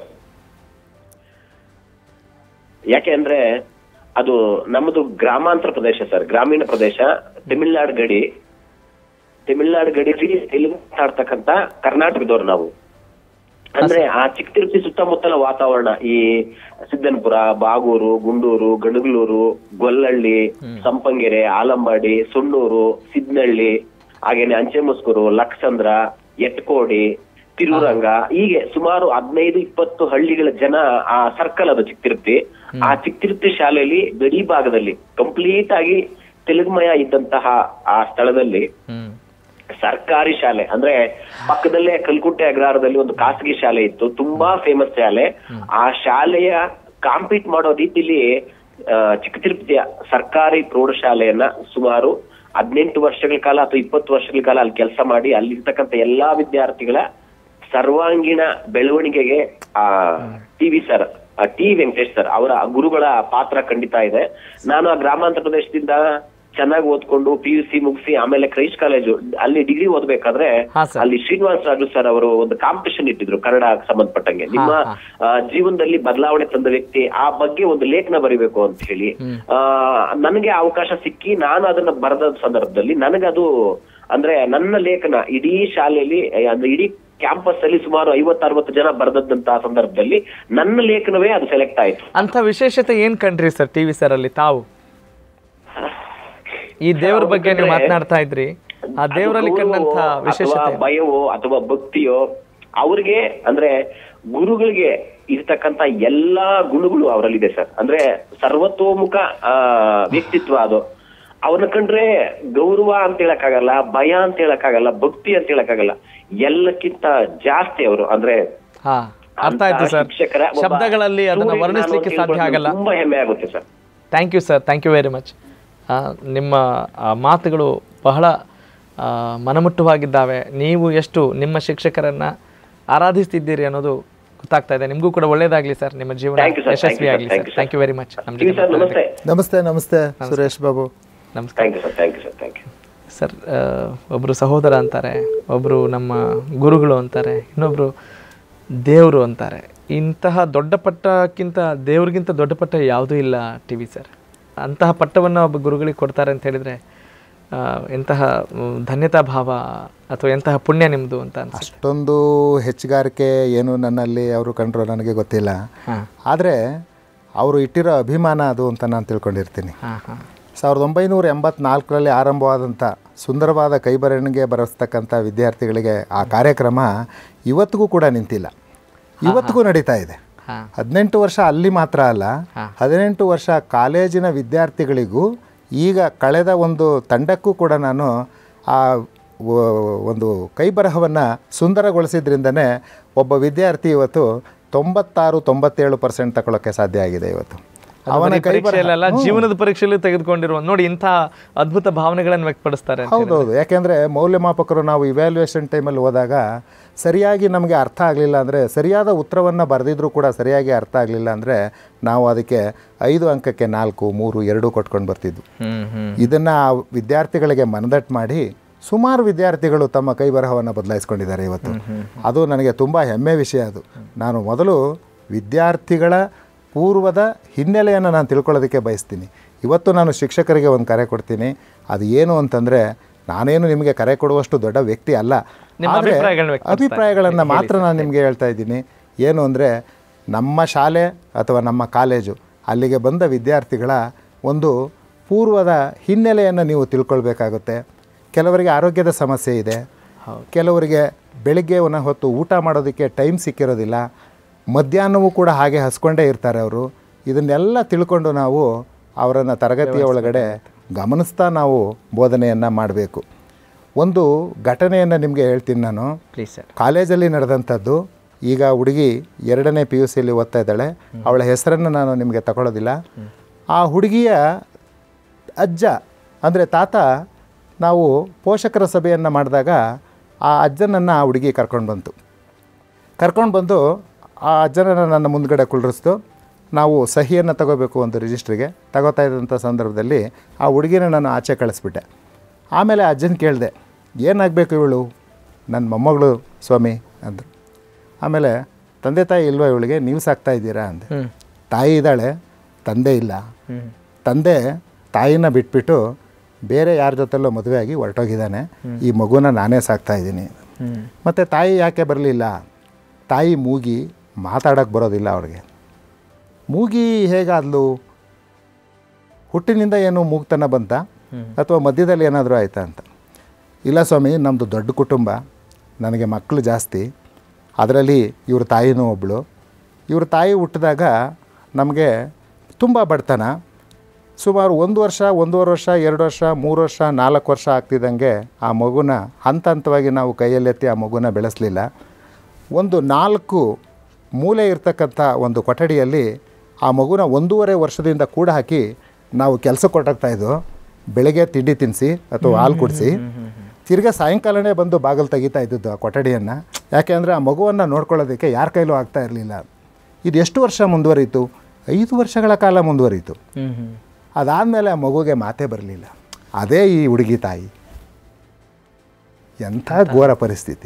ಯಾಕೆ ಅಂದ್ರೆ ಅದು ನಮ್ಮದು ಗ್ರಾಮಾಂತರ ಪ್ರದೇಶ ಸರ್ ಗ್ರಾಮೀಣ ಪ್ರದೇಶ ತಮಿಳ್ನಾಡು ಗಡಿ ತಮಿಳ್ನಾಡು ಗಡಿಲಿ ತೆಲುಗು ಮಾತಾಡ್ತಕ್ಕಂತ ಕರ್ನಾಟಕದವ್ರು ನಾವು ಅಂದ್ರೆ ಆ ಚಿಕ್ಕ ತಿರುಪತಿ ಸುತ್ತಮುತ್ತಲ ವಾತಾವರಣ ಈ ಸಿದ್ದನಪುರ ಬಾಗೂರು ಗುಂಡೂರು ಗಣಗಲೂರು ಗೊಲ್ಲಹಳ್ಳಿ ಸಂಪಂಗೆರೆ ಆಲಂಬಾಡಿ ಸುಣ್ಣೂರು ಸಿದ್ನಳ್ಳಿ ಹಾಗೇನೆ ಅಂಚೆಮಸ್ಕೂರು ಲಕ್ಷಂದ್ರ ಎಟ್ಕೋಡಿ ತಿರುರಂಗ ಹೀಗೆ ಸುಮಾರು ಹದಿನೈದು ಇಪ್ಪತ್ತು ಹಳ್ಳಿಗಳ ಜನ ಆ ಸರ್ಕಲ್ ಅದು ಚಿಕ್ಕ ತಿರುಪತಿ ಆ ಚಿಕ್ಕ ತಿರುಪತಿ ಶಾಲೆಯಲ್ಲಿ ಗಡಿ ಭಾಗದಲ್ಲಿ ಕಂಪ್ಲೀಟ್ ಆಗಿ ತೆಲುಗುಮಯ ಇದ್ದಂತಹ ಆ ಸ್ಥಳದಲ್ಲಿ ಹ್ಮ್ ಸರ್ಕಾರಿ ಶಾಲೆ ಅಂದ್ರೆ ಪಕ್ಕದಲ್ಲೇ ಕಲ್ಕುಟ್ಟೆ ಅಗ್ರಹಾರದಲ್ಲಿ ಒಂದು ಖಾಸಗಿ ಶಾಲೆ ಇತ್ತು ತುಂಬಾ ಫೇಮಸ್ ಶಾಲೆ ಆ ಶಾಲೆಯ ಕಾಂಪೀಟ್ ಮಾಡೋ ರೀತಿಲಿ ಆ, ಚಿಕ್ಕ ತಿರುಪತಿಯ ಸರ್ಕಾರಿ ಪ್ರೌಢಶಾಲೆಯನ್ನ ಸುಮಾರು ಹದಿನೆಂಟು ವರ್ಷಗಳ ಕಾಲ ಅಥವಾ ಇಪ್ಪತ್ತು ವರ್ಷಗಳ ಕಾಲ ಅಲ್ಲಿ ಕೆಲಸ ಮಾಡಿ ಅಲ್ಲಿರ್ತಕ್ಕಂಥ ಎಲ್ಲಾ ವಿದ್ಯಾರ್ಥಿಗಳ ಸರ್ವಾಂಗೀಣ ಬೆಳವಣಿಗೆಗೆ ಆ TV sir T Venkatesh sir ಅವರ ಗುರುಗಳ ಪಾತ್ರ ಖಂಡಿತ ಇದೆ ನಾನು ಆ ಗ್ರಾಮಾಂತರ ಪ್ರದೇಶದಿಂದ ಚೆನ್ನಾಗಿ ಓದ್ಕೊಂಡು ಪಿ ಯು ಸಿ ಮುಗಿಸಿ ಆಮೇಲೆ ಕ್ರೈಸ್ಟ್ ಕಾಲೇಜು ಅಲ್ಲಿ ಡಿಗ್ರಿ ಓದ್ಬೇಕಾದ್ರೆ ಹಾ, ಸರ್. ಅಲ್ಲಿ ಶ್ರೀನಿವಾಸ್ ರಾಜು ಸರ್ ಅವರು ಒಂದು ಕಾಂಪಿಟೇಷನ್ ಇಟ್ಟಿದ್ರು ಕನ್ನಡ ಸಂಬಂಧಪಟ್ಟಂಗೆ ನಿಮ್ಮ ಆ, ಜೀವನದಲ್ಲಿ ಬದಲಾವಣೆ ತಂದ ವ್ಯಕ್ತಿ ಆ ಬಗ್ಗೆ ಒಂದು ಲೇಖನ ಬರಿಬೇಕು ಅಂತ ಹೇಳಿ ಆ ನನಗೆ ಅವಕಾಶ ಸಿಕ್ಕಿ ನಾನು ಅದನ್ನ ಬರೆದ ಸಂದರ್ಭದಲ್ಲಿ ನನಗದು ಅಂದ್ರೆ ನನ್ನ ಲೇಖನ ಇಡೀ ಶಾಲೆಯಲ್ಲಿ ಆ, ಅಂದ್ರೆ ಇಡೀ ಕ್ಯಾಂಪಸ್ ಅಲ್ಲಿ ಸುಮಾರು ಐವತ್ತು ಅರವತ್ತು ಜನ ಬರೆದಂತಹ ಸಂದರ್ಭದಲ್ಲಿ ನನ್ನ ಲೇಖನವೇ ಅದು ಸೆಲೆಕ್ಟ್ ಆಯ್ತು ಅಂಥ ವಿಶೇಷತೆ ಏನ್ ಕಂಡ್ರಿ ಸರ್ ಟಿ ವಿ ಸರ್ ಅಲ್ಲಿ ತಾವು ಈ ದೇವ್ರ ಬಗ್ಗೆ ನೀವು ಮಾತನಾಡ್ತಾ ಇದ್ರಿ ಆ ದೇವರಲ್ಲಿ ಅದು ಕಂಡಂಥ ಗೌರವವೋ ವಿಶೇಷತೆ ಅಥವಾ ಭಯವೋ ಅಥವಾ ಭಕ್ತಿಯೋ ಅವ್ರಿಗೆ ಅಂದ್ರೆ ಗುರುಗಳಿಗೆ ಇರ್ತಕ್ಕಂತ ಎಲ್ಲಾ ಗುಣಗಳು ಅವರಲ್ಲಿದೆ ಸರ್ ಅಂದ್ರೆ ಸರ್ವತೋಮುಖ ಆ ವ್ಯಕ್ತಿತ್ವ ಅದು ಅವ್ರನ್ನ ಕಂಡ್ರೆ ಗೌರವ ಅಂತ ಹೇಳಕ್ಕಾಗಲ್ಲ ಭಯ ಅಂತ ಹೇಳಕ್ಕಾಗಲ್ಲ ಭಕ್ತಿ ಅಂತ ಹೇಳಕ್ಕಾಗಲ್ಲ ಎಲ್ಲಕ್ಕಿಂತ ಜಾಸ್ತಿ ಅವರು ಅಂದ್ರೆ ಹಾ ಅರ್ಥ ಆಯ್ತು ಅಂತಹ ಸರ್ ಶಿಕ್ಷಕರ ಒಬ್ಬ ಶಬ್ದಗಳಲ್ಲಿ ಅದನ್ನ ಸೂರ್ಯ ವರ್ಣಿಸ್ಲಿಕ್ಕೆ ನಾನು ಸಾಧ್ಯ ಆಗಲ್ಲ ತುಂಬಾ ಹೆಮ್ಮೆ ಆಗುತ್ತೆ sir thank you sir thank you very much ನಿಮ್ಮ ಆ, ಮಾತುಗಳು ಬಹಳ ಆ, ಮನಮುಟ್ಟವಾಗಿದ್ದಾವೆ ನೀವು ಎಷ್ಟು ನಿಮ್ಮ ಶಿಕ್ಷಕರನ್ನ ಆರಾಧಿಸ್ತಿದ್ದೀರಿ ಅನ್ನೋದು ಗೊತ್ತಾಗ್ತಾ ಇದೆ ನಿಮಗೂ ಕೂಡ ಒಳ್ಳೇದಾಗ್ಲಿ ಸರ್ ನಿಮ್ಮ ಜೀವನ Thank you, sir. Thank ಯಶಸ್ವಿ you, sir. ಆಗಲಿ Thank sir you, sir. Thank you very much ನಮ್ಮ ಟಿವಿ ಸರ್ ಜೊತೆ ನಮಸ್ತೆ ನಮಸ್ತೆ ನಮಸ್ತೆ ಸುರೇಶ್ ಬಾಬು ನಮಸ್ಕಾರ thank you sir thank you sir thank you sir ಆ, ಒಬ್ರು ಸಹೋದರ ಅಂತಾರೆ ಒಬ್ಬರು ನಮ್ಮ ಗುರುಗಳು ಅಂತಾರೆ ಇನ್ನೊಬ್ರು ದೇವರು ಅಂತಾರೆ ಇಂತಹ ದೊಡ್ಡ ಪಟ್ಟಕ್ಕಿಂತ ದೇವ್ರಿಗಿಂತ ದೊಡ್ಡ ಪಟ್ಟ ಯಾವುದೂ ಇಲ್ಲ ಟಿ ವಿ ಸರ್ ಅಂತಹ ಪಟ್ಟವನ್ನು ಒಬ್ಬ ಗುರುಗಳಿಗೆ ಕೊಡ್ತಾರೆ ಅಂತ ಹೇಳಿದರೆ ಆ, ಎಂತಹ ಮ್, ಧನ್ಯತಾ ಭಾವ ಅಥವಾ ಎಂತಹ ಪುಣ್ಯ ನಿಮ್ಮದು ಅಂತ ಅನ್ಸುತ್ತೆ ಅಷ್ಟೊಂದು ಹೆಚ್ಚುಗಾರಿಕೆ ಏನು ನನ್ನಲ್ಲಿ ಅವರು ಕಂಡ್ರು ನನಗೆ ಗೊತ್ತಿಲ್ಲ ಆದರೆ ಅವರು ಇಟ್ಟಿರೋ ಅಭಿಮಾನ ಅದು ಅಂತ ನಾನು ತಿಳ್ಕೊಂಡಿರ್ತೀನಿ ಹಾಂ ಹಾಂ ಸಾವಿರದ ಒಂಬೈನೂರ ಎಂಬತ್ನಾಲ್ಕರಲ್ಲಿ ಆರಂಭವಾದಂಥ ಸುಂದರವಾದ ಕೈಬರವಣಿಗೆ ಬರೆಸ್ತಕ್ಕಂಥ ವಿದ್ಯಾರ್ಥಿಗಳಿಗೆ ಆ ಕಾರ್ಯಕ್ರಮ ಇವತ್ತಿಗೂ ಕೂಡ ನಿಂತಿಲ್ಲ ಇವತ್ತಿಗೂ ನಡೀತಾ ಇದೆ ಹಾಂ ಹದಿನೆಂಟು ವರ್ಷ ಅಲ್ಲಿ ಮಾತ್ರ ಅಲ್ಲ ಹದಿನೆಂಟು ವರ್ಷ ಕಾಲೇಜಿನ ವಿದ್ಯಾರ್ಥಿಗಳಿಗೂ ಈಗ ಕಳೆದ ಒಂದು ತಂಡಕ್ಕೂ ಕೂಡ ನಾನು ಆ ವ- ಒಂದು ಕೈಬರಹವನ್ನು ಸುಂದರಗೊಳಿಸಿದ್ರಿಂದನೇ ಒಬ್ಬ ವಿದ್ಯಾರ್ಥಿ ಇವತ್ತು ತೊಂಬತ್ತಾರು ತೊಂಬತ್ತೇಳು ಪರ್ಸೆಂಟ್ ತಗೊಳ್ಳೋಕ್ಕೆ ಸಾಧ್ಯ ಆಗಿದೆ ಇವತ್ತು ಅವನ ಕೈಬರಹ ಪರೀಕ್ಷೆಯಲ್ಲ ಜೀವನದ ಪರೀಕ್ಷೆಯಲ್ಲಿ ತೆಗೆದುಕೊಂಡಿರುವ ನೋಡಿ ಇಂಥ ಅದ್ಭುತ ಭಾವನೆಗಳನ್ನು ವ್ಯಕ್ತಪಡಿಸ್ತಾರೆ ಅಂತ ಹೌದೌದು ಯಾಕೆಂದರೆ ಮೌಲ್ಯಮಾಪಕರು ನಾವು ಇವ್ಯಾಲ್ಯೂಯೇಷನ್ ಟೈಮಲ್ಲಿ ಹೋದಾಗ ಸರಿಯಾಗಿ ನಮಗೆ ಅರ್ಥ ಆಗಲಿಲ್ಲ ಅಂದರೆ ಸರಿಯಾದ ಉತ್ತರವನ್ನು ಬರೆದಿದ್ರೂ ಕೂಡ ಸರಿಯಾಗಿ ಅರ್ಥ ಆಗಲಿಲ್ಲ ಅಂದರೆ ನಾವು ಅದಕ್ಕೆ ಐದು ಅಂಕಕ್ಕೆ ನಾಲ್ಕು ಮೂರು ಎರಡು ಕೊಟ್ಕೊಂಡು ಬರ್ತಿದ್ವು ಹ್ಮ್ ಹ್ಮ್ ಇದನ್ನು ವಿದ್ಯಾರ್ಥಿಗಳಿಗೆ ಮನದಟ್ಟು ಮಾಡಿ ಸುಮಾರು ವಿದ್ಯಾರ್ಥಿಗಳು ತಮ್ಮ ಕೈ ಬರಹವನ್ನು ಬದಲಾಯಿಸ್ಕೊಂಡಿದ್ದಾರೆ ಇವತ್ತು ಅದು ನನಗೆ ತುಂಬ ಹೆಮ್ಮೆ ವಿಷಯ ಅದು ನಾನು ಮೊದಲು ವಿದ್ಯಾರ್ಥಿಗಳ ಪೂರ್ವದ ಹಿನ್ನೆಲೆಯನ್ನು ನಾನು ತಿಳ್ಕೊಳ್ಳೋದಕ್ಕೆ ಬಯಸ್ತೀನಿ ಇವತ್ತು ನಾನು ಶಿಕ್ಷಕರಿಗೆ ಒಂದು ಕರೆ ಕೊಡ್ತೀನಿ ಅದು ಏನು ಅಂತಂದರೆ ನಾನೇನು ನಿಮಗೆ ಕರೆ ಕೊಡುವಷ್ಟು ದೊಡ್ಡ ವ್ಯಕ್ತಿ ಅಲ್ಲ ನಿಮ್ಮ ಆದ್ರೆ ಅಭಿಪ್ರಾಯಗಳನ್ನ ವ್ಯಕ್ತಪಡಿಸ್ತಾ ಅಭಿಪ್ರಾಯಗಳನ್ನು ಮಾತ್ರ ನಾನು ನಿಮಗೆ ಹೇಳ್ತಾ ಇದ್ದೀನಿ ಏನು ಅಂದರೆ ನಮ್ಮ ಶಾಲೆ ಅಥವಾ ನಮ್ಮ ಕಾಲೇಜು ಅಲ್ಲಿಗೆ ಬಂದ ವಿದ್ಯಾರ್ಥಿಗಳ ಒಂದು ಪೂರ್ವದ ಹಿನ್ನೆಲೆಯನ್ನು ನೀವು ತಿಳ್ಕೊಳ್ಬೇಕಾಗುತ್ತೆ ಕೆಲವರಿಗೆ ಆರೋಗ್ಯದ ಸಮಸ್ಯೆ ಇದೆ ಕೆಲವರಿಗೆ ಬೆಳಿಗ್ಗೆ ಒನ ಹೊತ್ತು ಊಟ ಮಾಡೋದಕ್ಕೆ ಟೈಮ್ ಸಿಕ್ಕಿರೋದಿಲ್ಲ ಮಧ್ಯಾಹ್ನವೂ ಕೂಡ ಹಾಗೆ ಹಸ್ಕೊಂಡೇ ಇರ್ತಾರೆ ಅವರು ಇದನ್ನೆಲ್ಲ ತಿಳ್ಕೊಂಡು ನಾವು ಅವರನ್ನು ತರಗತಿಯ ಒಳಗಡೆ ಗಮನಿಸ್ತಾ ನಾವು ಬೋಧನೆಯನ್ನು ಮಾಡಬೇಕು ಒಂದು ಘಟನೆಯನ್ನು ನಿಮಗೆ ಹೇಳ್ತೀನಿ ನಾನು ಪ್ಲೀಸ್ ಸರ್ ಕಾಲೇಜಲ್ಲಿ ನಡೆದಂಥದ್ದು ಈಗ ಹುಡುಗಿ ಎರಡನೇ ಪಿ ಯು ಸಿಯಲ್ಲಿ ಓದ್ತಾ ಇದ್ದಾಳೆ ಅವಳ ಹೆಸರನ್ನು ನಾನು ನಿಮಗೆ ತಗೊಳ್ಳೋದಿಲ್ಲ ಆ ಹುಡುಗಿಯ ಅಜ್ಜ ಅಂದರೆ ತಾತ ನಾವು ಪೋಷಕರ ಸಭೆಯನ್ನು ಮಾಡಿದಾಗ ಆ ಅಜ್ಜನನ್ನು ಆ ಹುಡುಗಿ ಕರ್ಕೊಂಡು ಬಂತು ಕರ್ಕೊಂಡು ಬಂದು ಆ ಅಜ್ಜನನ್ನು ನನ್ನ ಮುಂದ್ಗಡೆ ಕುಳ್ಳಿಸ್ತು ನಾವು ಸಹಿಯನ್ನು ತಗೋಬೇಕು ಒಂದು ರಿಜಿಸ್ಟ್ರಿಗೆ ತಗೋತಾ ಇದ್ದಂಥ ಸಂದರ್ಭದಲ್ಲಿ ಆ ಹುಡುಗಿನ ನಾನು ಆಚೆ ಕಳಿಸ್ಬಿಟ್ಟೆ ಆಮೇಲೆ ಅಜ್ಜನ ಕೇಳಿದೆ ಏನಾಗಬೇಕು ಇವಳು ನನ್ನ ಮೊಮ್ಮಗಳು ಸ್ವಾಮಿ ಅಂದರು ಆಮೇಲೆ ತಂದೆ ತಾಯಿ ಇಲ್ವಾ ಇವಳಿಗೆ ನೀವು ಸಾಕ್ತಾ ಇದ್ದೀರಾ ಅಂದೆ ತಾಯಿ ಇದ್ದಾಳೆ ತಂದೆ ಇಲ್ಲ ತಂದೆ ತಾಯಿನ ಬಿಟ್ಬಿಟ್ಟು ಬೇರೆ ಯಾರ ಜೊತೆಲ್ಲೋ ಮದುವೆಯಾಗಿ ಹೊರಟೋಗಿದ್ದಾನೆ ಈ ಮಗುನ ನಾನೇ ಸಾಕ್ತಾ ಇದ್ದೀನಿ ಮತ್ತು ತಾಯಿ ಯಾಕೆ ಬರಲಿಲ್ಲ ತಾಯಿ ಮೂಗಿ ಮಾತಾಡೋಕ್ಕೆ ಬರೋದಿಲ್ಲ ಅವ್ರಿಗೆ ಮೂಗಿ ಹೇಗಾದ್ಲು ಹುಟ್ಟಿನಿಂದ ಏನು ಮೂಗ್ತನ ಬಂತ ಅಥವಾ ಮಧ್ಯದಲ್ಲಿ ಏನಾದರೂ ಆಯ್ತಾ ಅಂತ ಇಲ್ಲ ಸ್ವಾಮಿ ನಮ್ಮದು ದೊಡ್ಡ ಕುಟುಂಬ ನನಗೆ ಮಕ್ಕಳು ಜಾಸ್ತಿ ಅದರಲ್ಲಿ ಇವ್ರ ತಾಯಿನೂ ಒಬ್ಬಳು ಇವ್ರ ತಾಯಿ ಹುಟ್ಟಿದಾಗ ನಮಗೆ ತುಂಬ ಬಡತನ ಸುಮಾರು ಒಂದು ವರ್ಷ ಒಂದೂವರೆ ವರ್ಷ ಎರಡು ವರ್ಷ ಮೂರು ವರ್ಷ ನಾಲ್ಕು ವರ್ಷ ಆಗ್ತಿದ್ದಂಗೆ ಆ ಮಗುನ ಹಂತ ಹಂತವಾಗಿ ನಾವು ಕೈಯಲ್ಲೆತ್ತಿ ಆ ಮಗುನ ಬೆಳೆಸಲಿಲ್ಲ ಒಂದು ನಾಲ್ಕು ಮೂಲೆ ಇರ್ತಕ್ಕಂಥ ಒಂದು ಕೊಠಡಿಯಲ್ಲಿ ಆ ಮಗುನ ಒಂದೂವರೆ ವರ್ಷದಿಂದ ಕೂಡ ಹಾಕಿ ನಾವು ಕೆಲಸ ಕೊಟ್ಟಾಗ್ತಾಯಿದ್ದು ಬೆಳಗ್ಗೆ ತಿಂಡಿ ತಿನ್ನಿಸಿ ಅಥವಾ ಹಾಲು ಕುಡಿಸಿ ತಿರ್ಗಾ ಸಾಯಂಕಾಲನೇ ಬಂದು ಬಾಗಿಲು ತೆಗಿತಾ ಇದ್ದದ್ದು ಆ ಕೊಠಡಿಯನ್ನು ಯಾಕೆಂದರೆ ಆ ಮಗುವನ್ನು ನೋಡ್ಕೊಳ್ಳೋದಕ್ಕೆ ಯಾರ ಕೈಲೂ ಆಗ್ತಾ ಇರಲಿಲ್ಲ ಇದು ಎಷ್ಟು ವರ್ಷ ಮುಂದುವರಿಯಿತು ಐದು ವರ್ಷಗಳ ಕಾಲ ಮುಂದುವರಿಯಿತು ಅದಾದಮೇಲೆ ಆ ಮಗುಗೆ ಮಾತೇ ಬರಲಿಲ್ಲ ಅದೇ ಈ ಹುಡುಗಿ ತಾಯಿ ಎಂಥ ಘೋರ ಪರಿಸ್ಥಿತಿ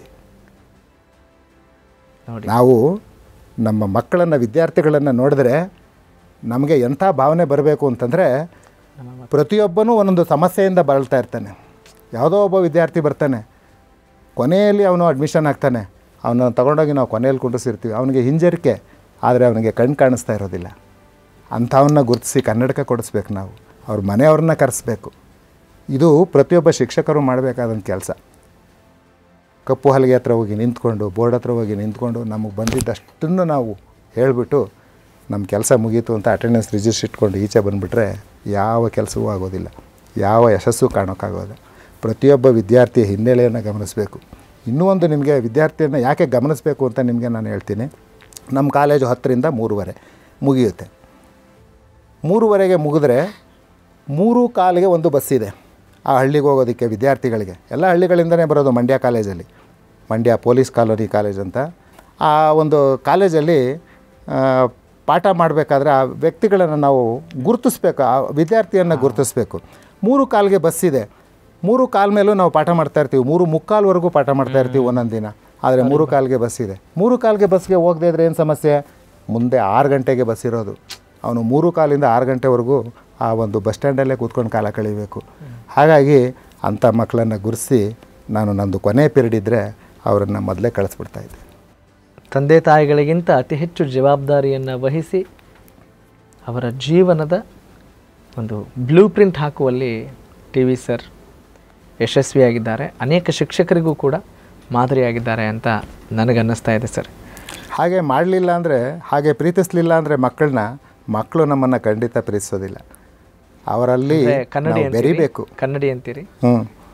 ನೋಡಿ ನಾವು ನಮ್ಮ ಮಕ್ಕಳನ್ನು ವಿದ್ಯಾರ್ಥಿಗಳನ್ನು ನೋಡಿದ್ರೆ ನಮಗೆ ಎಂಥ ಭಾವನೆ ಬರಬೇಕು ಅಂತಂದರೆ ಪ್ರತಿಯೊಬ್ಬನೂ ಒಂದೊಂದು ಸಮಸ್ಯೆಯಿಂದ ಬಳಲ್ತಾ ಇರ್ತಾನೆ ಯಾವುದೋ ಒಬ್ಬ ವಿದ್ಯಾರ್ಥಿ ಬರ್ತಾನೆ ಕೊನೆಯಲ್ಲಿ ಅವನು ಅಡ್ಮಿಷನ್ ಆಗ್ತಾನೆ ಅವನನ್ನು ತಗೊಂಡೋಗಿ ನಾವು ಕೊನೆಯಲ್ಲಿ ಕುಂಡಿಸಿರ್ತೀವಿ ಅವನಿಗೆ ಹಿಂಜರಿಕೆ ಆದರೆ ಅವನಿಗೆ ಕಣ್ಣು ಕಾಣಿಸ್ತಾ ಇರೋದಿಲ್ಲ ಅಂಥವನ್ನ ಗುರುತಿಸಿ ಕನ್ನಡಕ ಕೊಡಿಸ್ಬೇಕು ನಾವು ಅವ್ರ ಮನೆಯವ್ರನ್ನ ಕರೆಸ್ಬೇಕು ಇದು ಪ್ರತಿಯೊಬ್ಬ ಶಿಕ್ಷಕರು ಮಾಡಬೇಕಾದಂಥ ಕೆಲಸ ಕಪ್ಪು ಹಲಗೆ ಹತ್ರ ಹೋಗಿ ನಿಂತ್ಕೊಂಡು ಬೋರ್ಡ್ ಹತ್ರ ಹೋಗಿ ನಿಂತ್ಕೊಂಡು ನಮಗೆ ಬಂದಿದ್ದಷ್ಟನ್ನು ನಾವು ಹೇಳಿಬಿಟ್ಟು ನಮ್ಮ ಕೆಲಸ ಮುಗೀತು ಅಂತ ಅಟೆಂಡೆನ್ಸ್ ರಿಜಿಸ್ಟರ್ ಇಟ್ಕೊಂಡು ಈಚೆ ಬಂದುಬಿಟ್ರೆ ಯಾವ ಕೆಲಸವೂ ಆಗೋದಿಲ್ಲ ಯಾವ ಯಶಸ್ಸು ಕಾಣೋಕ್ಕಾಗೋದು ಪ್ರತಿಯೊಬ್ಬ ವಿದ್ಯಾರ್ಥಿಯ ಹಿನ್ನೆಲೆಯನ್ನು ಗಮನಿಸಬೇಕು ಇನ್ನೂ ಒಂದು ನಿಮಗೆ ವಿದ್ಯಾರ್ಥಿಯನ್ನು ಯಾಕೆ ಗಮನಿಸಬೇಕು ಅಂತ ನಿಮಗೆ ನಾನು ಹೇಳ್ತೀನಿ ನಮ್ಮ ಕಾಲೇಜು ಹತ್ತರಿಂದ ಮೂರುವರೆ ಮುಗಿಯುತ್ತೆ ಮೂರುವರೆಗೆ ಮುಗಿದ್ರೆ ಮೂರು ಕಾಲಿಗೆ ಒಂದು ಬಸ್ ಇದೆ ಆ ಹಳ್ಳಿಗೆ ಹೋಗೋದಕ್ಕೆ ವಿದ್ಯಾರ್ಥಿಗಳಿಗೆ ಎಲ್ಲ ಹಳ್ಳಿಗಳಿಂದನೇ ಬರೋದು ಮಂಡ್ಯ ಕಾಲೇಜಲ್ಲಿ ಮಂಡ್ಯ ಪೊಲೀಸ್ ಕಾಲೋನಿ ಕಾಲೇಜ್ ಅಂತ ಆ ಒಂದು ಕಾಲೇಜಲ್ಲಿ ಆ, ಪಾಠ ಮಾಡಬೇಕಾದ್ರೆ ಆ ವ್ಯಕ್ತಿಗಳನ್ನು ನಾವು ಗುರುತಿಸ್ಬೇಕು ಆ ವಿದ್ಯಾರ್ಥಿಯನ್ನು ಗುರುತಿಸ್ಬೇಕು ಮೂರು ಕಾಲಿಗೆ ಬಸ್ ಇದೆ ಮೂರು ಕಾಲ ಮೇಲೂ ನಾವು ಪಾಠ ಮಾಡ್ತಾ ಇರ್ತೀವಿ ಮೂರು ಮುಕ್ಕಾಲ್ವರೆಗೂ ಪಾಠ ಮಾಡ್ತಾ ಇರ್ತೀವಿ ಒಂದೊಂದು ದಿನ ಆದರೆ ಮೂರು ಕಾಲಿಗೆ ಬಸ್ ಇದೆ ಮೂರು ಕಾಲಿಗೆ ಬಸ್ಗೆ ಹೋಗದೇ ಇದ್ರೆ ಏನು ಸಮಸ್ಯೆ ಮುಂದೆ ಆರು ಗಂಟೆಗೆ ಬಸ್ ಇರೋದು ಅವನು ಮೂರು ಕಾಲಿಂದ ಆರು ಗಂಟೆವರೆಗೂ ಆ ಒಂದು ಬಸ್ ಸ್ಟ್ಯಾಂಡಲ್ಲೇ ಕೂತ್ಕೊಂಡು ಕಾಲ ಕಳಿಬೇಕು ಹಾಗಾಗಿ ಅಂಥ ಮಕ್ಕಳನ್ನು ಗುರುಸಿ ನಾನು ನಂದು ಕೊನೆ ಪೀರಿಯಡ್ ಇದ್ದರೆ ಅವರನ್ನು ಮೊದಲೇ ಕಳಿಸ್ಬಿಡ್ತಾಯಿದ್ದೆ ತಂದೆ ತಾಯಿಗಳಿಗಿಂತ ಅತಿ ಹೆಚ್ಚು ಜವಾಬ್ದಾರಿಯನ್ನು ವಹಿಸಿ ಅವರ ಜೀವನದ ಒಂದು ಬ್ಲೂ ಪ್ರಿಂಟ್ ಹಾಕುವಲ್ಲಿ ಟಿ ವಿ ಸರ್ ಯಶಸ್ವಿಯಾಗಿದ್ದಾರೆ ಅನೇಕ ಶಿಕ್ಷಕರಿಗೂ ಕೂಡ ಮಾದರಿಯಾಗಿದ್ದಾರೆ ಅಂತ ನನಗನ್ನಿಸ್ತಾ ಇದೆ ಸರ್ ಹಾಗೆ ಮಾಡಲಿಲ್ಲ ಅಂದರೆ ಹಾಗೆ ಪ್ರೀತಿಸಲಿಲ್ಲ ಅಂದರೆ ಮಕ್ಕಳನ್ನ ಮಕ್ಕಳು ನಮ್ಮನ್ನು ಖಂಡಿತ ಪ್ರೀತಿಸೋದಿಲ್ಲ ಅವರಲ್ಲಿ ಅಂದ್ರೆ ಕನ್ನಡಿ ನಾವು ಅಂತೀರಿ? ಬೆರಿಬೇಕು ಕನ್ನಡಿ ಅಂತೀರಿ ಹ್ಞೂ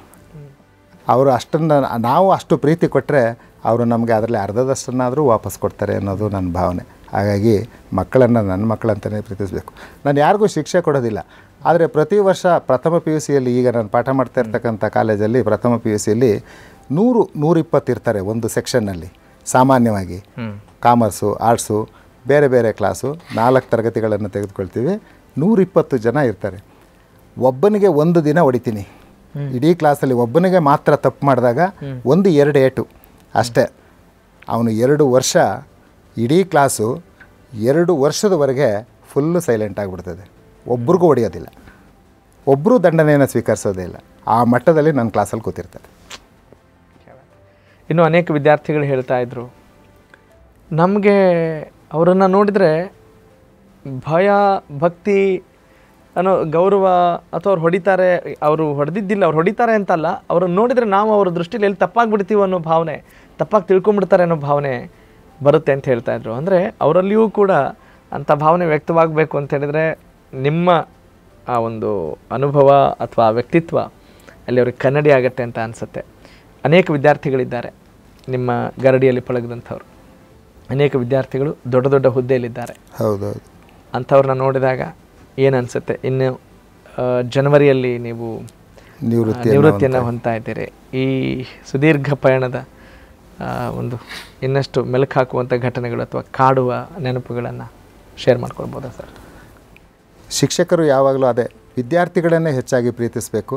ಅವರು ಅಷ್ಟನ್ನು ನಾವು ಅಷ್ಟು ಪ್ರೀತಿ ಕೊಟ್ಟರೆ ಅವರು ನಮಗೆ ಅದರಲ್ಲಿ ಅರ್ಧದಷ್ಟನ್ನಾದರೂ ವಾಪಸ್ ಕೊಡ್ತಾರೆ ಅನ್ನೋದು ನನ್ನ ಭಾವನೆ ಹಾಗಾಗಿ ಮಕ್ಕಳನ್ನು ನನ್ನ ಮಕ್ಕಳಂತಲೇ ಪ್ರೀತಿಸಬೇಕು ನಾನು ಯಾರಿಗೂ ಶಿಕ್ಷೆ ಕೊಡೋದಿಲ್ಲ ಆದರೆ ಪ್ರತಿ ವರ್ಷ ಪ್ರಥಮ ಪಿ ಯು ಸಿಯಲ್ಲಿ ಈಗ ನಾನು ಪಾಠ ಮಾಡ್ತಾ ಇರ್ತಕ್ಕಂಥ ಕಾಲೇಜಲ್ಲಿ ಪ್ರಥಮ ಪಿ ಯು ಸಿಯಲ್ಲಿ ನೂರು ನೂರಿಪ್ಪತ್ತು ಇರ್ತಾರೆ ಒಂದು ಸೆಕ್ಷನ್ನಲ್ಲಿ ಸಾಮಾನ್ಯವಾಗಿ ಕಾಮರ್ಸು ಆರ್ಟ್ಸು ಬೇರೆ ಬೇರೆ ಕ್ಲಾಸು ನಾಲ್ಕು ತರಗತಿಗಳನ್ನು ತೆಗೆದುಕೊಳ್ತೀವಿ ನೂರಿಪ್ಪತ್ತು ಜನ ಇರ್ತಾರೆ ಒಬ್ಬನಿಗೆ ಒಂದು ದಿನ ಹೊಡಿತೀನಿ ಇಡೀ ಕ್ಲಾಸಲ್ಲಿ ಒಬ್ಬನಿಗೆ ಮಾತ್ರ ತಪ್ಪು ಮಾಡಿದಾಗ ಒಂದು ಎರಡು ಏಟು ಅಷ್ಟೇ ಅವನು ಎರಡು ವರ್ಷ ಇಡೀ ಕ್ಲಾಸು ಎರಡು ವರ್ಷದವರೆಗೆ ಫುಲ್ಲು ಸೈಲೆಂಟ್ ಆಗಿಬಿಡ್ತದೆ ಒಬ್ರಿಗೂ ಹೊಡೆಯೋದಿಲ್ಲ ಒಬ್ಬರೂ ದಂಡನೆಯನ್ನು ಸ್ವೀಕರಿಸೋದೇ ಇಲ್ಲ ಆ ಮಟ್ಟದಲ್ಲಿ ನನ್ನ ಕ್ಲಾಸಲ್ಲಿ ಕೂತಿರ್ತಾರೆ ಇನ್ನು ಅನೇಕ ವಿದ್ಯಾರ್ಥಿಗಳು ಹೇಳ್ತಾ ಇದ್ರು ನಮಗೆ ಅವರನ್ನು ನೋಡಿದರೆ ಭಯ ಭಕ್ತಿ ಅನ್ನೋ ಗೌರವ ಅಥವಾ ಅವ್ರು ಹೊಡಿತಾರೆ ಅವರು ಹೊಡೆದಿದ್ದಿಲ್ಲ ಅವ್ರು ಹೊಡಿತಾರೆ ಅಂತಲ್ಲ ಅವ್ರನ್ನ ನೋಡಿದರೆ ನಾವು ಅವ್ರ ದೃಷ್ಟಿಲಿ ಎಲ್ಲಿ ತಪ್ಪಾಗ್ಬಿಡ್ತೀವಿ ಅನ್ನೋ ಭಾವನೆ ತಪ್ಪಾಗಿ ತಿಳ್ಕೊಂಬಿಡ್ತಾರೆ ಅನ್ನೋ ಭಾವನೆ ಬರುತ್ತೆ ಅಂತ ಹೇಳ್ತಾ ಇದ್ರು ಅಂದರೆ ಅವರಲ್ಲಿಯೂ ಕೂಡ ಅಂಥ ಭಾವನೆ ವ್ಯಕ್ತವಾಗಬೇಕು ಅಂತ ಹೇಳಿದರೆ ನಿಮ್ಮ ಆ ಒಂದು ಅನುಭವ ಅಥವಾ ವ್ಯಕ್ತಿತ್ವ ಅಲ್ಲಿ ಅವ್ರಿಗೆ ಕನ್ನಡಿ ಆಗತ್ತೆ ಅಂತ ಅನಿಸುತ್ತೆ ಅನೇಕ ವಿದ್ಯಾರ್ಥಿಗಳಿದ್ದಾರೆ ನಿಮ್ಮ ಗರಡಿಯಲ್ಲಿ ಪಳಗದಂಥವ್ರು ಅನೇಕ ವಿದ್ಯಾರ್ಥಿಗಳು ದೊಡ್ಡ ದೊಡ್ಡ ಹುದ್ದೆಯಲ್ಲಿದ್ದಾರೆ ಹೌದೌದು ಅಂಥವ್ರನ್ನ ನೋಡಿದಾಗ ಏನು ಅನಿಸುತ್ತೆ ಇನ್ನು ಆ, ಜನವರಿಯಲ್ಲಿ ನೀವು ನಿವೃತ್ತಿ ನಿವೃತ್ತಿಯನ್ನು ಹೊಂದ್ತಾ ಇದ್ದೀರಿ ಈ ಸುದೀರ್ಘ ಪಯಣದ ಆ, ಒಂದು ಇನ್ನಷ್ಟು ಮೆಲುಕು ಹಾಕುವಂಥ ಘಟನೆಗಳು ಅಥವಾ ಕಾಡುವ ನೆನಪುಗಳನ್ನು ಶೇರ್ ಮಾಡ್ಕೊಳ್ಬೋದಾ ಸರ್ ಶಿಕ್ಷಕರು ಯಾವಾಗಲೂ ಅದೇ ವಿದ್ಯಾರ್ಥಿಗಳನ್ನೇ ಹೆಚ್ಚಾಗಿ ಪ್ರೀತಿಸಬೇಕು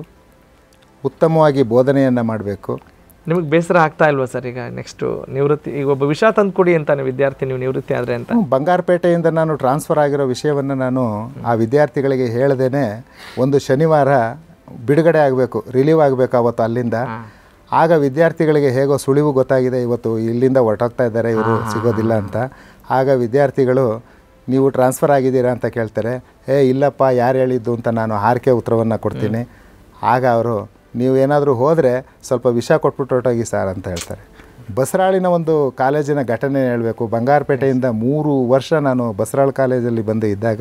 ಉತ್ತಮವಾಗಿ ಬೋಧನೆಯನ್ನು ಮಾಡಬೇಕು ನಿಮಗೆ ಬೇಸರ ಆಗ್ತಾ ಇಲ್ವಾ ಸರ್ ಈಗ ನೆಕ್ಸ್ಟು ನಿವೃತ್ತಿ ಈಗ ಒಬ್ಬ ವಿಷ ತಂದುಕೊಡಿ ಅಂತಾನೆ ವಿದ್ಯಾರ್ಥಿ ನೀವು ನಿವೃತ್ತಿ ಆದರೆ ಅಂತ ಬಂಗಾರಪೇಟೆಯಿಂದ ನಾನು ಟ್ರಾನ್ಸ್ಫರ್ ಆಗಿರೋ ವಿಷಯವನ್ನು ನಾನು ಆ ವಿದ್ಯಾರ್ಥಿಗಳಿಗೆ ಹೇಳ್ದೇನೆ ಒಂದು ಶನಿವಾರ ಬಿಡುಗಡೆ ಆಗಬೇಕು ರಿಲೀವ್ ಆಗಬೇಕು ಅವತ್ತು ಅಲ್ಲಿಂದ ಆಗ ವಿದ್ಯಾರ್ಥಿಗಳಿಗೆ ಹೇಗೋ ಸುಳಿವು ಗೊತ್ತಾಗಿದೆ ಇವತ್ತು ಇಲ್ಲಿಂದ ಹೊರಟೋಗ್ತಾ ಇದ್ದಾರೆ ಇವರು ಸಿಗೋದಿಲ್ಲ ಅಂತ ಆಗ ವಿದ್ಯಾರ್ಥಿಗಳು ನೀವು ಟ್ರಾನ್ಸ್ಫರ್ ಆಗಿದ್ದೀರಾ ಅಂತ ಕೇಳ್ತಾರೆ ಏ ಇಲ್ಲಪ್ಪ ಯಾರು ಹೇಳಿದ್ದು ಅಂತ ನಾನು ಹಾರಿಕೆ ಉತ್ತರವನ್ನು ಕೊಡ್ತೀನಿ ಆಗ ಅವರು ನೀವು ಏನಾದರೂ ಹೋದರೆ ಸ್ವಲ್ಪ ವಿಷ ಕೊಟ್ಬಿಟ್ಟು ಹೊರಟೋಗಿ ಸರ್ ಅಂತ ಹೇಳ್ತಾರೆ ಬಸರಾಳಿನ ಒಂದು ಕಾಲೇಜಿನ ಘಟನೆ ಹೇಳಬೇಕು ಬಂಗಾರಪೇಟೆಯಿಂದ ಮೂರು ವರ್ಷ ನಾನು ಬಸರಾಳ್ ಕಾಲೇಜಲ್ಲಿ ಬಂದು ಇದ್ದಾಗ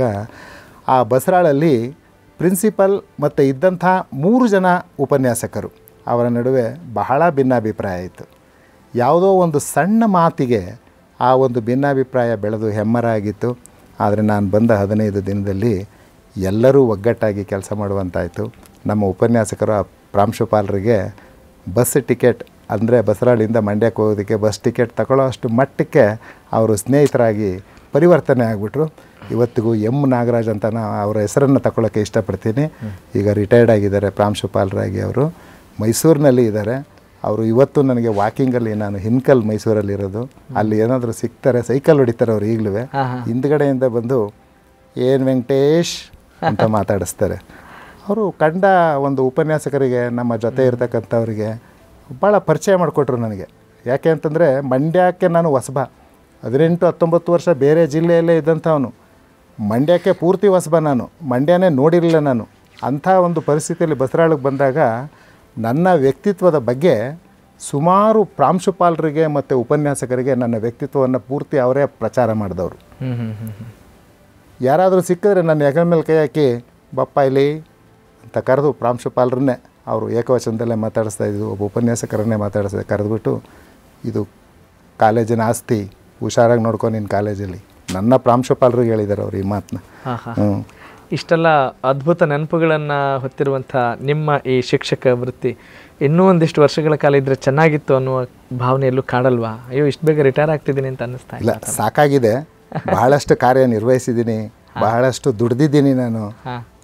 ಆ ಬಸರಾಳಲ್ಲಿ ಪ್ರಿನ್ಸಿಪಲ್ ಮತ್ತು ಇದ್ದಂಥ ಮೂರು ಜನ ಉಪನ್ಯಾಸಕರು ಅವರ ನಡುವೆ ಬಹಳ ಭಿನ್ನಾಭಿಪ್ರಾಯ ಇತ್ತು ಯಾವುದೋ ಒಂದು ಸಣ್ಣ ಮಾತಿಗೆ ಆ ಒಂದು ಭಿನ್ನಾಭಿಪ್ರಾಯ ಬೆಳೆದು ಹೆಮ್ಮರ ಆಗಿತ್ತು ಆದರೆ ನಾನು ಬಂದ ಹದಿನೈದು ದಿನದಲ್ಲಿ ಎಲ್ಲರೂ ಒಗ್ಗಟ್ಟಾಗಿ ಕೆಲಸ ಮಾಡುವಂತಾಯಿತು ನಮ್ಮ ಉಪನ್ಯಾಸಕರು ಆ ಪ್ರಾಂಶುಪಾಲರಿಗೆ ಬಸ್ ಟಿಕೆಟ್ ಅಂದರೆ ಬಸರಾಳಿಂದ ಮಂಡ್ಯಕ್ಕೆ ಹೋಗೋದಕ್ಕೆ ಬಸ್ ಟಿಕೆಟ್ ತಗೊಳ್ಳೋ ಅಷ್ಟು ಮಟ್ಟಕ್ಕೆ ಅವರು ಸ್ನೇಹಿತರಾಗಿ ಪರಿವರ್ತನೆ ಆಗಿಬಿಟ್ರು ಇವತ್ತಿಗೂ ಎಮ್ ನಾಗರಾಜ್ ಅಂತ ನಾ ಅವರ ಹೆಸರನ್ನು ತಗೊಳ್ಳೋಕ್ಕೆ ಇಷ್ಟಪಡ್ತೀನಿ ಈಗ ರಿಟೈರ್ಡ್ ಆಗಿದ್ದಾರೆ ಪ್ರಾಂಶುಪಾಲರಾಗಿ ಅವರು ಮೈಸೂರಿನಲ್ಲಿ ಇದ್ದಾರೆ ಅವರು ಇವತ್ತು ನನಗೆ ವಾಕಿಂಗಲ್ಲಿ ನಾನು ಹಿನ್ಕಲ್ ಮೈಸೂರಲ್ಲಿರೋದು ಅಲ್ಲಿ ಏನಾದರೂ ಸಿಗ್ತಾರೆ ಸೈಕಲ್ ಹೊಡಿತಾರೆ ಅವ್ರು ಈಗಲೂ ಹಿಂದ್ಗಡೆಯಿಂದ ಬಂದು ಏನು ವೆಂಕಟೇಶ್ ಅಂತ ಮಾತಾಡಿಸ್ತಾರೆ ಅವರು ಕಂಡ ಒಂದು ಉಪನ್ಯಾಸಕರಿಗೆ ನಮ್ಮ ಜೊತೆ ಇರ್ತಕ್ಕಂಥವ್ರಿಗೆ ಭಾಳ ಪರಿಚಯ ಮಾಡಿಕೊಟ್ರು ನನಗೆ ಯಾಕೆ ಅಂತಂದರೆ ಮಂಡ್ಯಕ್ಕೆ ನಾನು ಹೊಸಬ ಹದಿನೆಂಟು ಹತ್ತೊಂಬತ್ತು ವರ್ಷ ಬೇರೆ ಜಿಲ್ಲೆಯಲ್ಲೇ ಇದ್ದಂಥವನು ಮಂಡ್ಯಕ್ಕೆ ಪೂರ್ತಿ ಹೊಸಬ ನಾನು ಮಂಡ್ಯನೇ ನೋಡಿರಲಿಲ್ಲ ನಾನು ಅಂಥ ಒಂದು ಪರಿಸ್ಥಿತಿಯಲ್ಲಿ ಬಸರಾಳಿಗೆ ಬಂದಾಗ ನನ್ನ ವ್ಯಕ್ತಿತ್ವದ ಬಗ್ಗೆ ಸುಮಾರು ಪ್ರಾಂಶುಪಾಲರಿಗೆ ಮತ್ತು ಉಪನ್ಯಾಸಕರಿಗೆ ನನ್ನ ವ್ಯಕ್ತಿತ್ವವನ್ನು ಪೂರ್ತಿ ಅವರೇ ಪ್ರಚಾರ ಮಾಡಿದವರು ಹ್ಞೂ ಹ್ಞೂ ಹ್ಞೂ ಹ್ಞೂ ಯಾರಾದರೂ ಸಿಕ್ಕಿದ್ರೆ ನನ್ನ ಹೆಗಲ ಮೇಲೆ ಕೈ ಹಾಕಿ ಬಪ್ಪ ಇಲ್ಲಿ ಅಂತ ಕರೆದು ಪ್ರಾಂಶುಪಾಲರನ್ನೇ ಅವರು ಏಕವಚನದಲ್ಲೇ ಮಾತಾಡಿಸ್ತಾ ಇದ್ದು ಒಬ್ಬ ಉಪನ್ಯಾಸಕರನ್ನೇ ಮಾತಾಡಿಸ್ತಾ ಕರೆದುಬಿಟ್ಟು ಇದು ಕಾಲೇಜಿನ ಆಸ್ತಿ ಹುಷಾರಾಗಿ ನೋಡ್ಕೊ ನಿನ್ನ ಕಾಲೇಜಲ್ಲಿ ನನ್ನ ಪ್ರಾಂಶುಪಾಲರಿಗೆ ಹೇಳಿದ್ದಾರೆ ಅವ್ರು ಈ ಮಾತನ್ನ ಹಾಂ ಹಾಂ ಹ್ಞೂ ಇಷ್ಟೆಲ್ಲ ಅದ್ಭುತ ನೆನಪುಗಳನ್ನು ಹೊತ್ತಿರುವಂಥ ನಿಮ್ಮ ಈ ಶಿಕ್ಷಕ ವೃತ್ತಿ ಇನ್ನೂ ಒಂದಿಷ್ಟು ವರ್ಷಗಳ ಕಾಲ ಇದ್ದರೆ ಚೆನ್ನಾಗಿತ್ತು ಅನ್ನುವ ಭಾವನೆ ಎಲ್ಲೂ ಕಾಡಲ್ವಾ ಅಯ್ಯೋ ಇಷ್ಟು ಬೇಗ ರಿಟೈರ್ ಆಗ್ತಿದ್ದೀನಿ ಅಂತ ಅನ್ನಿಸ್ತಾ ಇಲ್ಲ ಇಲ್ಲ ಸಾಕಾಗಿದೆ ಬಹಳಷ್ಟು ಕಾರ್ಯ ನಿರ್ವಹಿಸಿದ್ದೀನಿ ಬಹಳಷ್ಟು ದುಡ್ದಿದ್ದೀನಿ ನಾನು ಹಾಂ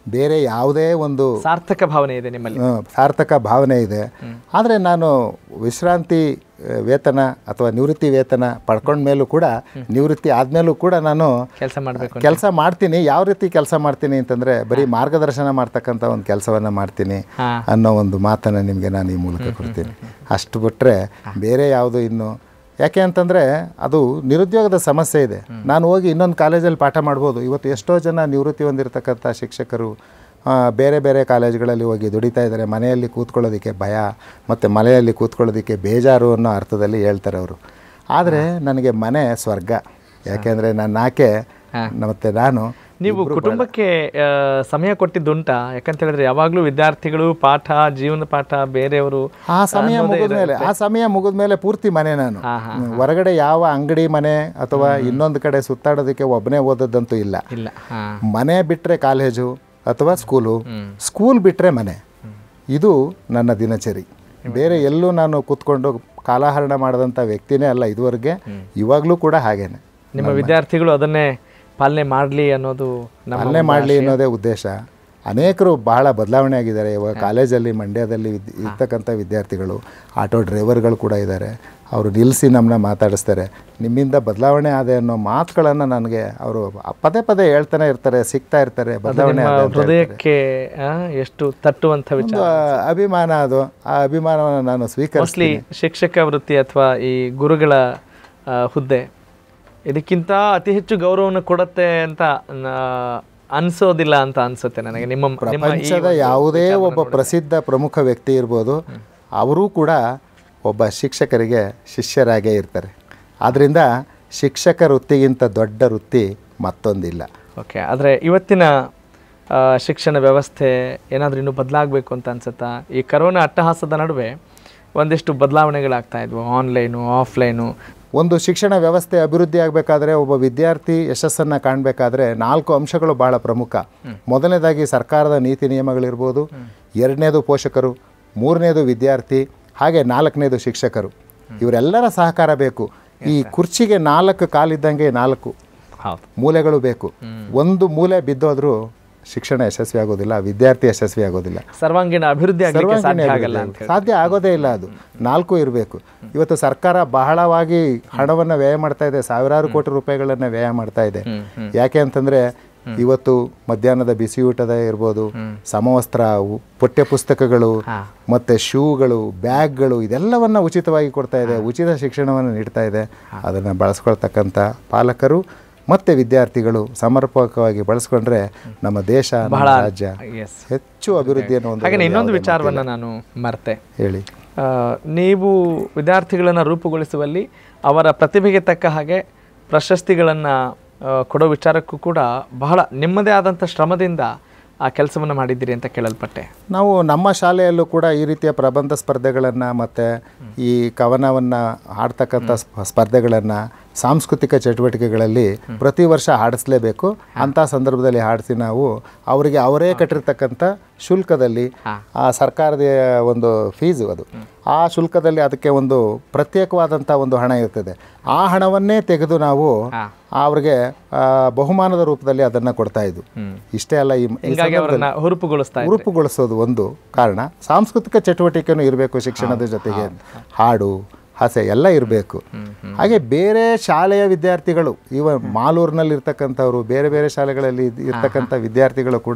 ಬೇರೆ ಯಾವುದೇ ಒಂದು ಸಾರ್ಥಕ ಭಾವನೆ ಇದೆ ನಿಮ್ಮಲ್ಲಿ ಆ, ಸಾರ್ಥಕ ಭಾವನೆ ಇದೆ ಆದರೆ ನಾನು ವಿಶ್ರಾಂತಿ ಆ, ವೇತನ ಅಥವಾ ನಿವೃತ್ತಿ ವೇತನ ಪಡ್ಕೊಂಡ ಮೇಲೂ ಕೂಡ ನಿವೃತ್ತಿ ಆದಮೇಲೂ ಕೂಡ ನಾನು ಕೆಲಸ ಮಾಡಬೇಕು ಕೆಲಸ ಮಾಡ್ತೀನಿ ಯಾವ ರೀತಿ ಕೆಲಸ ಮಾಡ್ತೀನಿ ಅಂತಂದರೆ ಬರೀ ಮಾರ್ಗದರ್ಶನ ಮಾಡ್ತಕ್ಕಂಥ ಒಂದು ಕೆಲಸವನ್ನು ಮಾಡ್ತೀನಿ ಹಾ. ಅನ್ನೋ ಒಂದು ಮಾತನ್ನು ನಿಮಗೆ ನಾನು ಈ ಮೂಲಕ ಕೊಡ್ತೀನಿ ಅಷ್ಟು ಬಿಟ್ಟರೆ ಬೇರೆ ಯಾವುದು ಇನ್ನು ಯಾಕೆ ಅಂತಂದರೆ ಅದು ನಿರುದ್ಯೋಗದ ಸಮಸ್ಯೆ ಇದೆ ನಾನು ಹೋಗಿ ಇನ್ನೊಂದು ಕಾಲೇಜಲ್ಲಿ ಪಾಠ ಮಾಡ್ಬೋದು ಇವತ್ತು ಎಷ್ಟೋ ಜನ ನಿವೃತ್ತಿ ಹೊಂದಿರತಕ್ಕಂಥ ಶಿಕ್ಷಕರು ಆ, ಬೇರೆ ಬೇರೆ ಕಾಲೇಜುಗಳಲ್ಲಿ ಹೋಗಿ ದುಡಿತಾ ಇದ್ದಾರೆ ಮನೆಯಲ್ಲಿ ಕೂತ್ಕೊಳ್ಳೋದಕ್ಕೆ ಭಯ ಮತ್ತು ಮನೆಯಲ್ಲಿ ಕೂತ್ಕೊಳ್ಳೋದಕ್ಕೆ ಬೇಜಾರು ಅನ್ನೋ ಅರ್ಥದಲ್ಲಿ ಹೇಳ್ತಾರೆ ಅವರು ಆದರೆ ನನಗೆ ಮನೆ ಸ್ವರ್ಗ ಯಾಕೆಂದರೆ ನನ್ನ ಆಕೆ ಮತ್ತು ನಾನು ನೀವು ಕುಟುಂಬಕ್ಕೆ ಆ, ಸಮಯ ಕೊಟ್ಟಿದ್ದುಂಟಾ ಯಾಕಂತ ಹೇಳಿದ್ರೆ ಯಾವಾಗಲೂ ವಿದ್ಯಾರ್ಥಿಗಳು ಪಾಠ ಜೀವನ ಪಾಠ ಬೇರೆಯವರು ಆ ಸಮಯ ಮುಗಿದ ಮೇಲೆ ಆ ಸಮಯ ಮುಗಿದ ಮೇಲೆ ಪೂರ್ತಿ ಮನೆ ನಾನು ಹ್ಮ್. ಹೊರಗಡೆ ಯಾವ ಅಂಗಡಿ ಮನೆ ಅಥವಾ ಇನ್ನೊಂದು ಕಡೆ ಸುತ್ತಾಡೋದಕ್ಕೆ ಒಬ್ಬನೇ ಓದೋದಂತೂ ಇಲ್ಲ ಇಲ್ಲ ಹಾ ಮನೆ ಬಿಟ್ಟರೆ ಕಾಲೇಜು ಅಥವಾ ಸ್ಕೂಲು ಸ್ಕೂಲ್ ಬಿಟ್ಟರೆ ಮನೆ ಇದು ನನ್ನ ದಿನಚರಿ ಬೇರೆ ಎಲ್ಲೂ ನಾನು ಕೂತ್ಕೊಂಡು ಕಾಲಹರಣ ಮಾಡಿದಂಥ ವ್ಯಕ್ತಿನೇ ಅಲ್ಲ ಇದುವರೆಗೆ ಇವಾಗಲೂ ಕೂಡ ಹಾಗೇನೆ ನಿಮ್ಮ ವಿದ್ಯಾರ್ಥಿಗಳು ಅದನ್ನೇ ಪಾಲನೆ ಮಾಡಲಿ ಅನ್ನೋದು ನಮ್ಮ ಪಾಲನೆ ಮಾಡಲಿ ಅನ್ನೋದೇ ಉದ್ದೇಶ ಅನೇಕರು ಬಹಳ ಬದಲಾವಣೆ ಆಗಿದ್ದಾರೆ ಇವಾಗ ಕಾಲೇಜಲ್ಲಿ ಮಂಡ್ಯದಲ್ಲಿ ವಿದ್- ಇರ್ತಕ್ಕಂಥ ವಿದ್ಯಾರ್ಥಿಗಳು ಆಟೋ ಡ್ರೈವರ್ಗಳು ಕೂಡ ಇದ್ದಾರೆ ಅವರು ನಿಲ್ಲಿಸಿ ನಮ್ಮನ್ನ ಮಾತಾಡಿಸ್ತಾರೆ ನಿಮ್ಮಿಂದ ಬದಲಾವಣೆ ಆದೆ ಅನ್ನೋ ಮಾತುಗಳನ್ನು ನನಗೆ ಅವರು ಪದೇ ಪದೇ ಹೇಳ್ತಾನೆ ಇರ್ತಾರೆ ಸಿಗ್ತಾ ಇರ್ತಾರೆ ಬದಲಾವಣೆ ನಿಮ್ಮ ಆದೆ ಅಂತ ಹೇಳ್ತಾರೆ. ಹೃದಯಕ್ಕೆ ಆ, ಎಷ್ಟು ತಟ್ಟುವಂಥ ವಿಚಾರ ಒಂದು ಅಭಿಮಾನ ಅದು ಆ ಅಭಿಮಾನವನ್ನು ನಾನು ಮೋಸ್ಟ್ಲಿ ಸ್ವೀಕರಿಸ್ತೀನಿ ಶಿಕ್ಷಕ ವೃತ್ತಿ ಅಥವಾ ಈ ಗುರುಗಳ ಆ, ಹುದ್ದೆ ಇದಕ್ಕಿಂತ ಅತಿ ಹೆಚ್ಚು ಗೌರವವನ್ನು ಕೊಡುತ್ತೆ ಅಂತ ನ- ಅನ್ಸೋದಿಲ್ಲ ಅಂತ ಅನ್ಸುತ್ತೆ ನನಗೆ ನಿಮ್ಮ ನಿಮ್ಮ ಈ ಪ್ರಪಂಚದ ಒಂದು ಯಾವುದೇ ವಿಚಾರವನ್ನು ಒಬ್ಬ ಪ್ರಸಿದ್ಧ ಪ್ರಮುಖ ವ್ಯಕ್ತಿ ಇರ್ಬೋದು ಅವರೂ ಕೂಡ ಒಬ್ಬ ಶಿಕ್ಷಕರಿಗೆ ಶಿಷ್ಯರಾಗೇ ಇರ್ತಾರೆ ಆದ್ದರಿಂದ ಶಿಕ್ಷಕ ವೃತ್ತಿಗಿಂತ ದೊಡ್ಡ ವೃತ್ತಿ ಮತ್ತೊಂದಿಲ್ಲ ಓಕೆ ಆದರೆ ಇವತ್ತಿನ ಆ, ಶಿಕ್ಷಣ ವ್ಯವಸ್ಥೆ ಏನಾದರೂ ಇನ್ನೂ ಬದಲಾಗಬೇಕು ಅಂತ ಅನ್ಸುತ್ತಾ ಈ ಕರೋನಾ ಅಟ್ಟಹಾಸದ ನಡುವೆ ಒಂದಿಷ್ಟು ಬದಲಾವಣೆಗಳಾಗ್ತಾ ಇದ್ವು ಆನ್ಲೈನು ಆಫ್ಲೈನು ಒಂದು ಶಿಕ್ಷಣ ವ್ಯವಸ್ಥೆ ಅಭಿವೃದ್ಧಿ ಆಗಬೇಕಾದ್ರೆ ಒಬ್ಬ ವಿದ್ಯಾರ್ಥಿ ಯಶಸ್ಸನ್ನು ಕಾಣಬೇಕಾದ್ರೆ ನಾಲ್ಕು ಅಂಶಗಳು ಬಹಳ ಪ್ರಮುಖ ಮೊದಲನೇದಾಗಿ ಸರ್ಕಾರದ ನೀತಿ ನಿಯಮಗಳಿರ್ಬೋದು ಎರಡನೇದು ಪೋಷಕರು ಮೂರನೇದು ವಿದ್ಯಾರ್ಥಿ ಹಾಗೆ ನಾಲ್ಕನೇದು ಶಿಕ್ಷಕರು ಇವರೆಲ್ಲರ ಸಹಕಾರ ಬೇಕು ಈ ಕುರ್ಚಿಗೆ ನಾಲ್ಕು ಕಾಲಿದ್ದಂಗೆ ನಾಲ್ಕು ಹೌದು ಮೂಲೆಗಳು ಬೇಕು ಒಂದು ಮೂಲೆ ಬಿದ್ದೋದ್ರೂ ಶಿಕ್ಷಣ ಯಶಸ್ವಿ ಆಗೋದಿಲ್ಲ ವಿದ್ಯಾರ್ಥಿ ಯಶಸ್ವಿ ಆಗೋದಿಲ್ಲ ಸರ್ವಾಂಗೀಣ ಅಭಿವೃದ್ಧಿ ಆಗಲಿಕ್ಕೆ ಸರ್ವಾಂಗೀಣ ಸಾಧ್ಯ ಆಗಲ್ಲ ಅಭಿವೃದ್ಧಿ ಅಂತ ಸಾಧ್ಯ ಆಗೋದೇ ಇಲ್ಲ ಅದು ನಾಲ್ಕು ಇರಬೇಕು ಇವತ್ತು ಸರ್ಕಾರ ಬಹಳವಾಗಿ ಹಣವನ್ನು ವ್ಯಯ ಮಾಡ್ತಾ ಇದೆ ಸಾವಿರಾರು ಕೋಟಿ ರೂಪಾಯಿಗಳನ್ನು ವ್ಯಯ ಮಾಡ್ತಾ ಇದೆ ಯಾಕೆ ಅಂತಂದ್ರೆ ಇವತ್ತು ಮಧ್ಯಾಹ್ನದ ಬಿಸಿಯೂಟದ ಇರ್ಬೋದು ಸಮವಸ್ತ್ರ ಉ- ಪಠ್ಯ ಪುಸ್ತಕಗಳು ಮತ್ತೆ ಶೂಗಳು ಬ್ಯಾಗ್ಗಳು ಇದೆಲ್ಲವನ್ನ ಉಚಿತವಾಗಿ ಕೊಡ್ತಾ ಇದೆ ಉಚಿತ ಶಿಕ್ಷಣವನ್ನು ನೀಡ್ತಾ ಇದೆ ಅದನ್ನು ಬಳಸ್ಕೊಳ್ತಕ್ಕಂಥ ಪಾಲಕರು ಮತ್ತೆ ವಿದ್ಯಾರ್ಥಿಗಳು ಸಮರ್ಪಕವಾಗಿ ಬಳಸ್ಕೊಂಡ್ರೆ ನಮ್ಮ ದೇಶ ನಮ್ಮ ರಾಜ್ಯ ಎಸ್ ಹೆಚ್ಚು ಅಭಿವೃದ್ಧಿಯನ್ನು ಹಾಗೆ ಹೊಂದೋದ್ರಲ್ಲಿ ಇನ್ನೊಂದು ಯಾವುದೇ ವಿಚಾರವನ್ನು ನಾನು ಮರ್ತೆ ಹೇಳಿ ಆ, ನೀವು ವಿದ್ಯಾರ್ಥಿಗಳನ್ನು ರೂಪುಗೊಳಿಸುವಲ್ಲಿ ಅವರ ಪ್ರತಿಭೆಗೆ ತಕ್ಕ ಹಾಗೆ ಪ್ರಶಸ್ತಿಗಳನ್ನು ಕೊಡೋ ವಿಚಾರಕ್ಕೂ ಕೂಡ ಬಹಳ ನಿಮ್ಮದೇ ಆದಂಥ ಶ್ರಮದಿಂದ ಆ ಕೆಲಸವನ್ನು ಮಾಡಿದ್ದೀರಿ ಅಂತ ಕೇಳಲ್ಪಟ್ಟೆ ನಾವು ನಮ್ಮ ಶಾಲೆಯಲ್ಲೂ ಕೂಡ ಈ ರೀತಿಯ ಪ್ರಬಂಧ ಸ್ಪರ್ಧೆಗಳನ್ನು ಮತ್ತು ಈ ಕವನವನ್ನು ಹಾಡ್ತಕ್ಕಂಥ ಸ್ಪ- ಸ್ಪರ್ಧೆಗಳನ್ನು ಸಾಂಸ್ಕೃತಿಕ ಚಟುವಟಿಕೆಗಳಲ್ಲಿ ಪ್ರತಿ ವರ್ಷ ಹಾಡಿಸ್ಲೇಬೇಕು ಅಂಥ ಸಂದರ್ಭದಲ್ಲಿ ಹಾಡಿಸಿ ನಾವು ಅವರಿಗೆ ಅವರೇ ಕಟ್ಟಿರ್ತಕ್ಕಂಥ ಶುಲ್ಕದಲ್ಲಿ ಆ ಸರ್ಕಾರದ ಒಂದು ಫೀಸು ಅದು ಆ ಶುಲ್ಕದಲ್ಲಿ ಅದಕ್ಕೆ ಒಂದು ಪ್ರತ್ಯೇಕವಾದಂಥ ಒಂದು ಹಣ ಇರ್ತದೆ ಆ ಹಣವನ್ನೇ ತೆಗೆದು ನಾವು ಅವ್ರಿಗೆ ಆ, ಬಹುಮಾನದ ರೂಪದಲ್ಲಿ ಅದನ್ನು ಕೊಡ್ತಾ ಇದ್ವು ಇಷ್ಟೇ ಅಲ್ಲ ಈ ಈ ಹಿಂಗಾಗಿ ಅವರನ್ನ ಹುರುಪುಗೊಳಿಸ್ತಾ ಇದ್ರಿ. ಉರುಪುಗೊಳಿಸೋದು ಒಂದು ಕಾರಣ ಸಾಂಸ್ಕೃತಿಕ ಚಟುವಟಿಕೆನೂ ಇರಬೇಕು ಶಿಕ್ಷಣದ ಜೊತೆಗೆ ಹಾಡು ಹಾಸ್ಯ ಎಲ್ಲ ಇರಬೇಕು ಹಾಗೆ ಬೇರೆ ಶಾಲೆಯ ವಿದ್ಯಾರ್ಥಿಗಳು ಇವ ಮಾಲೂರಿನಲ್ಲಿ ಇರ್ತಕ್ಕಂಥವ್ರು ಬೇರೆ ಬೇರೆ ಶಾಲೆಗಳಲ್ಲಿ ಇದ್- ಇರ್ತಕ್ಕಂಥ ವಿದ್ಯಾರ್ಥಿಗಳು ಕೂಡ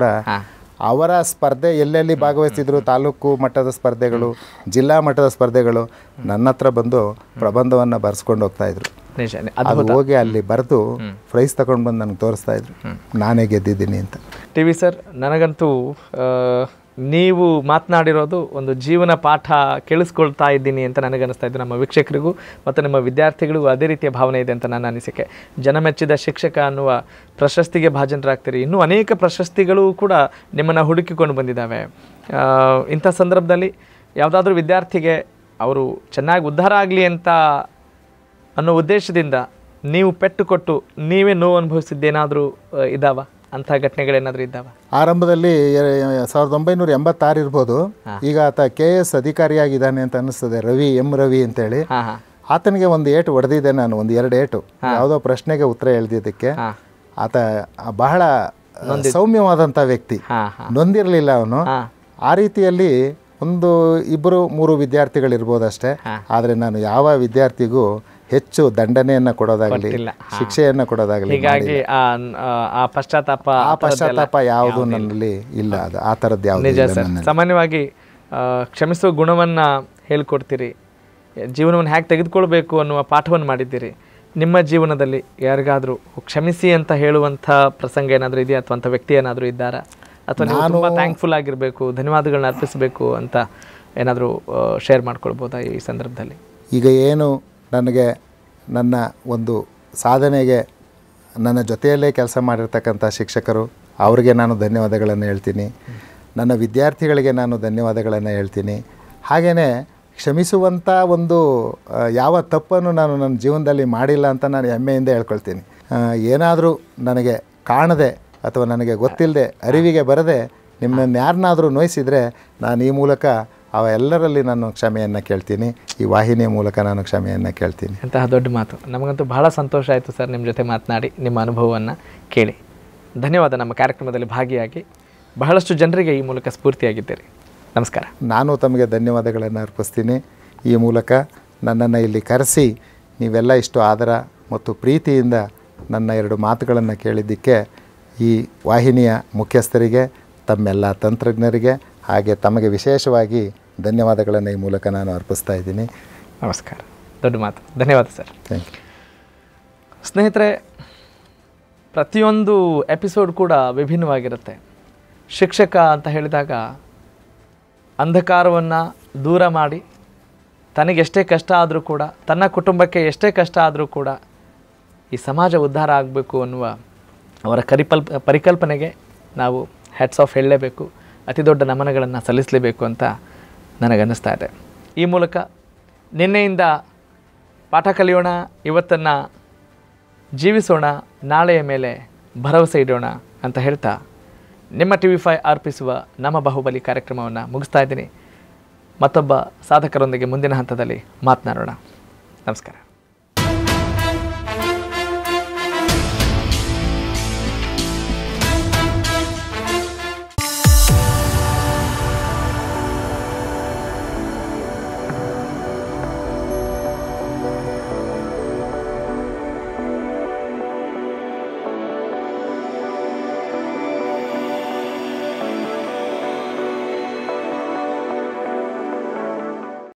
ಅವರ ಸ್ಪರ್ಧೆ ಎಲ್ಲೆಲ್ಲಿ ಭಾಗವಹಿಸಿದ್ರು ತಾಲೂಕು ಮಟ್ಟದ ಸ್ಪರ್ಧೆಗಳು ಜಿಲ್ಲಾ ಮಟ್ಟದ ಸ್ಪರ್ಧೆಗಳು ನನ್ನ ಹತ್ರ ಬಂದು ಪ್ರಬಂಧವನ್ನು ಬರ್ಸ್ಕೊಂಡು ಹೋಗ್ತಾ ಇದ್ರು ನಿಜ ಅದು ಹೋಗಿ ಅಲ್ಲಿ ಬರೆದು ಪ್ರೈಸ್ ತಗೊಂಡು ಬಂದು ನನಗೆ ತೋರಿಸ್ತಾ ಇದ್ರು ನಾನೇ ಗೆದ್ದಿದ್ದೀನಿ ಅಂತ ಟಿ ವಿ ಸರ್ ನನಗಂತೂ ಆ, ನೀವು ಮಾತನಾಡಿರೋದು ಒಂದು ಜೀವನ ಪಾಠ ಕೇಳಿಸ್ಕೊಳ್ತಾ ಇದ್ದೀನಿ ಅಂತ ನನಗನ್ನಿಸ್ತಾ ಇದ್ದು ನಮ್ಮ ವೀಕ್ಷಕರಿಗೂ ಮತ್ತು ನಮ್ಮ ವಿದ್ಯಾರ್ಥಿಗಳಿಗೂ ಅದೇ ರೀತಿಯ ಭಾವನೆ ಇದೆ ಅಂತ ನನ್ನ ಅನಿಸಿಕೆ ಜನಮೆಚ್ಚಿದ ಶಿಕ್ಷಕ ಅನ್ನುವ ಪ್ರಶಸ್ತಿಗೆ ಭಾಜನರಾಗ್ತೀರಿ ಇನ್ನೂ ಅನೇಕ ಪ್ರಶಸ್ತಿಗಳು ಕೂಡ ನಿಮ್ಮನ್ನು ಹುಡುಕಿಕೊಂಡು ಬಂದಿದ್ದಾವೆ ಆ, ಇಂಥ ಸಂದರ್ಭದಲ್ಲಿ ಯಾವುದಾದ್ರೂ ವಿದ್ಯಾರ್ಥಿಗೆ ಅವರು ಚೆನ್ನಾಗಿ ಉದ್ಧಾರ ಆಗಲಿ ಅಂತ ಅನ್ನೋ ಉದ್ದೇಶದಿಂದ ನೀವು ಪೆಟ್ಟು ಕೊಟ್ಟು ನೀವೇ ನೋವು ಅನುಭವಿಸಿದ್ದೇನಾದರೂ ಇದ್ದಾವ ಅಂಥ ಘಟನೆಗಳೇನಾದರೂ ಇದ್ದಾವ ಆರಂಭದಲ್ಲಿ ಎ- ಸಾವಿರದ ಒಂಬೈನೂರ ಎಂಬತ್ತಾರು ಇರ್ಬೋದು ಈಗ ಆತ ಕೆ ಎಸ್ ಅಧಿಕಾರಿಯಾಗಿದ್ದಾನೆ ಅಂತ ಅನ್ನಿಸ್ತದೆ ರವಿ ಎಂ ರವಿ ಅಂತೇಳಿ ಹಾಂ ಹಾಂ ಆತನಿಗೆ ಒಂದು ಏಟು ಹೊಡೆದಿದ್ದೆ ನಾನು ಒಂದು ಎರಡು ಏಟು ಯಾವುದೋ ಪ್ರಶ್ನೆಗೆ ಉತ್ತರ ಎಳ್ದಿದ್ದಕ್ಕೆ ಆತ ಬಹಳ ಸೌಮ್ಯವಾದಂಥ ವ್ಯಕ್ತಿ ಹಾಂ ಹಾಂ ನೊಂದಿರಲಿಲ್ಲ ಅವನು ಹಾಂ ಆ ರೀತಿಯಲ್ಲಿ ಒಂದು ಇಬ್ಬರು ಮೂರು ವಿದ್ಯಾರ್ಥಿಗಳಿರ್ಬೋದಷ್ಟೇ ಆದರೆ ನಾನು ಯಾವ ವಿದ್ಯಾರ್ಥಿಗೂ ಹೆಚ್ಚು ದಂಡನೆಯನ್ನು ಕೊಡೋದಾಗಲಿ ಕೊಟ್ಟಿಲ್ಲ. ಶಿಕ್ಷೆಯನ್ನು ಕೊಡೋದಾಗಲಿ ಹೀಗಾಗಿ ಆ ಆ- ಆ ಪಶ್ಚಾತ್ತಾಪ ಆ ಆ ಥರದ್ದೆಲ್ಲ ಪಶ್ಚಾತ್ತಾಪ ಯಾವುದು ನನ್ನಲ್ಲಿ ಇಲ್ಲ ಅದು ಆ ಥರದ್ದು ಯಾವುದು ನಿಜ ಇಲ್ಲ ಸರ್ ನನ್ನಲ್ಲಿ. ಸಾಮಾನ್ಯವಾಗಿ ಆ, ಕ್ಷಮಿಸುವ ಗುಣವನ್ನು ಹೇಳ್ಕೊಡ್ತೀರಿ ಜೀವನವನ್ನು ಹೇಗೆ ತೆಗೆದುಕೊಳ್ಬೇಕು ಅನ್ನುವ ಪಾಠವನ್ನು ಮಾಡಿದ್ದೀರಿ ನಿಮ್ಮ ಜೀವನದಲ್ಲಿ ಯಾರಿಗಾದರೂ ಕ್ಷಮಿಸಿ ಅಂತ ಹೇಳುವಂಥ ಪ್ರಸಂಗ ಏನಾದರೂ ಇದೆಯಾ ಅಥವಾ ಅಂಥ ವ್ಯಕ್ತಿ ಏನಾದರೂ ಇದ್ದಾರಾ ಅಥವಾ ನೀವು ತುಂಬ ಥ್ಯಾಂಕ್ಫುಲ್ ಆಗಿರಬೇಕು ಧನ್ಯವಾದಗಳನ್ನ ಅರ್ಪಿಸಬೇಕು ಅಂತ ಏನಾದರೂ ಶೇರ್ ಮಾಡ್ಕೊಳ್ಬೋದಾ ಈ ಸಂದರ್ಭದಲ್ಲಿ ಈಗ ಏನು ನನಗೆ ನನ್ನ ಒಂದು ಸಾಧನೆಗೆ ನನ್ನ ಜೊತೆಯಲ್ಲೇ ಕೆಲಸ ಮಾಡಿರ್ತಕ್ಕಂಥ ಶಿಕ್ಷಕರು ಅವರಿಗೆ ನಾನು ಧನ್ಯವಾದಗಳನ್ನು ಹೇಳ್ತೀನಿ ನನ್ನ ವಿದ್ಯಾರ್ಥಿಗಳಿಗೆ ನಾನು ಧನ್ಯವಾದಗಳನ್ನು ಹೇಳ್ತೀನಿ ಹಾಗೆಯೇ ಕ್ಷಮಿಸುವಂಥ ಒಂದು ಆ, ಯಾವ ತಪ್ಪನ್ನು ನಾನು ನನ್ನ ಜೀವನದಲ್ಲಿ ಮಾಡಿಲ್ಲ ಅಂತ ನಾನು ಹೆಮ್ಮೆಯಿಂದ ಹೇಳ್ಕೊಳ್ತೀನಿ ಏನಾದರೂ ನನಗೆ ಕಾಣದೆ ಅಥವಾ ನನಗೆ ಗೊತ್ತಿಲ್ಲದೆ ಅರಿವಿಗೆ ಬರದೆ ನಿಮ್ಮನ್ನು ಯಾರನ್ನಾದರೂ ನೋಯಿಸಿದರೆ ನಾನು ಈ ಮೂಲಕ ಅವ ಎಲ್ಲರಲ್ಲಿ ನಾನು ಕ್ಷಮೆಯನ್ನು ಕೇಳ್ತೀನಿ ಈ ವಾಹಿನಿಯ ಮೂಲಕ ನಾನು ಕ್ಷಮೆಯನ್ನು ಕೇಳ್ತೀನಿ ಅಂತಹ ದೊಡ್ಡ ಮಾತು ನಮಗಂತೂ ಬಹಳ ಸಂತೋಷ ಆಯಿತು ಸರ್ ನಿಮ್ಮ ಜೊತೆ ಮಾತನಾಡಿ ನಿಮ್ಮ ಅನುಭವವನ್ನು ಕೇಳಿ ಧನ್ಯವಾದ ನಮ್ಮ ಕಾರ್ಯಕ್ರಮದಲ್ಲಿ ಭಾಗಿಯಾಗಿ ಬಹಳಷ್ಟು ಜನರಿಗೆ ಈ ಮೂಲಕ ಸ್ಫೂರ್ತಿಯಾಗಿದ್ದೀರಿ ನಮಸ್ಕಾರ ನಾನು ತಮಗೆ ಧನ್ಯವಾದಗಳನ್ನು ಅರ್ಪಿಸ್ತೀನಿ ಈ ಮೂಲಕ ನನ್ನನ್ನು ಇಲ್ಲಿ ಕರೆಸಿ ನೀವೆಲ್ಲ ಇಷ್ಟು ಆದರ ಮತ್ತು ಪ್ರೀತಿಯಿಂದ ನನ್ನ ಎರಡು ಮಾತುಗಳನ್ನು ಕೇಳಿದ್ದಕ್ಕೆ ಈ ವಾಹಿನಿಯ ಮುಖ್ಯಸ್ಥರಿಗೆ ತಮ್ಮೆಲ್ಲ ತಂತ್ರಜ್ಞರಿಗೆ ಹಾಗೆ ತಮಗೆ ವಿಶೇಷವಾಗಿ ಧನ್ಯವಾದಗಳನ್ನು ಈ ಮೂಲಕ ನಾನು ಅರ್ಪಿಸ್ತಾ ಇದ್ದೀನಿ ನಮಸ್ಕಾರ ದೊಡ್ಡ ಮಾತು ಧನ್ಯವಾದ ಸರ್ ಥ್ಯಾಂಕ್ ಯು ಸ್ನೇಹಿತರೆ ಪ್ರತಿಯೊಂದು ಎಪಿಸೋಡ್ ಕೂಡ ವಿಭಿನ್ನವಾಗಿರುತ್ತೆ ಶಿಕ್ಷಕ ಅಂತ ಹೇಳಿದಾಗ ಅಂಧಕಾರವನ್ನು ದೂರ ಮಾಡಿ ತನಗೆ ಎಷ್ಟೇ ಕಷ್ಟ ಆದರೂ ಕೂಡ ತನ್ನ ಕುಟುಂಬಕ್ಕೆ ಎಷ್ಟೇ ಕಷ್ಟ ಆದರೂ ಕೂಡ ಈ ಸಮಾಜ ಉದ್ಧಾರ ಆಗಬೇಕು ಅನ್ನುವ ಅವರ ಕರಿಪಲ್ ಪರಿಕಲ್ಪನೆಗೆ ನಾವು ಹೆಡ್ಸ್ ಆಫ್ ಹೇಳಲೇಬೇಕು ಅತಿ ದೊಡ್ಡ ನಮನಗಳನ್ನು ಸಲ್ಲಿಸಲೇಬೇಕು ಅಂತ ನನಗನ್ನಿಸ್ತಾ ಇದೆ ಈ ಮೂಲಕ ನಿನ್ನೆಯಿಂದ ಪಾಠ ಕಲಿಯೋಣ ಇವತ್ತನ್ನು ಜೀವಿಸೋಣ ನಾಳೆಯ ಮೇಲೆ ಭರವಸೆ ಇಡೋಣ ಅಂತ ಹೇಳ್ತಾ ನಿಮ್ಮ ಟಿ ವಿ ಫೈ ಅರ್ಪಿಸುವ ನಮ್ಮ ಬಾಹುಬಲಿ ಕಾರ್ಯಕ್ರಮವನ್ನು ಮುಗಿಸ್ತಾ ಇದ್ದೀನಿ ಮತ್ತೊಬ್ಬ ಸಾಧಕರೊಂದಿಗೆ ಮುಂದಿನ ಹಂತದಲ್ಲಿ ಮಾತನಾಡೋಣ ನಮಸ್ಕಾರ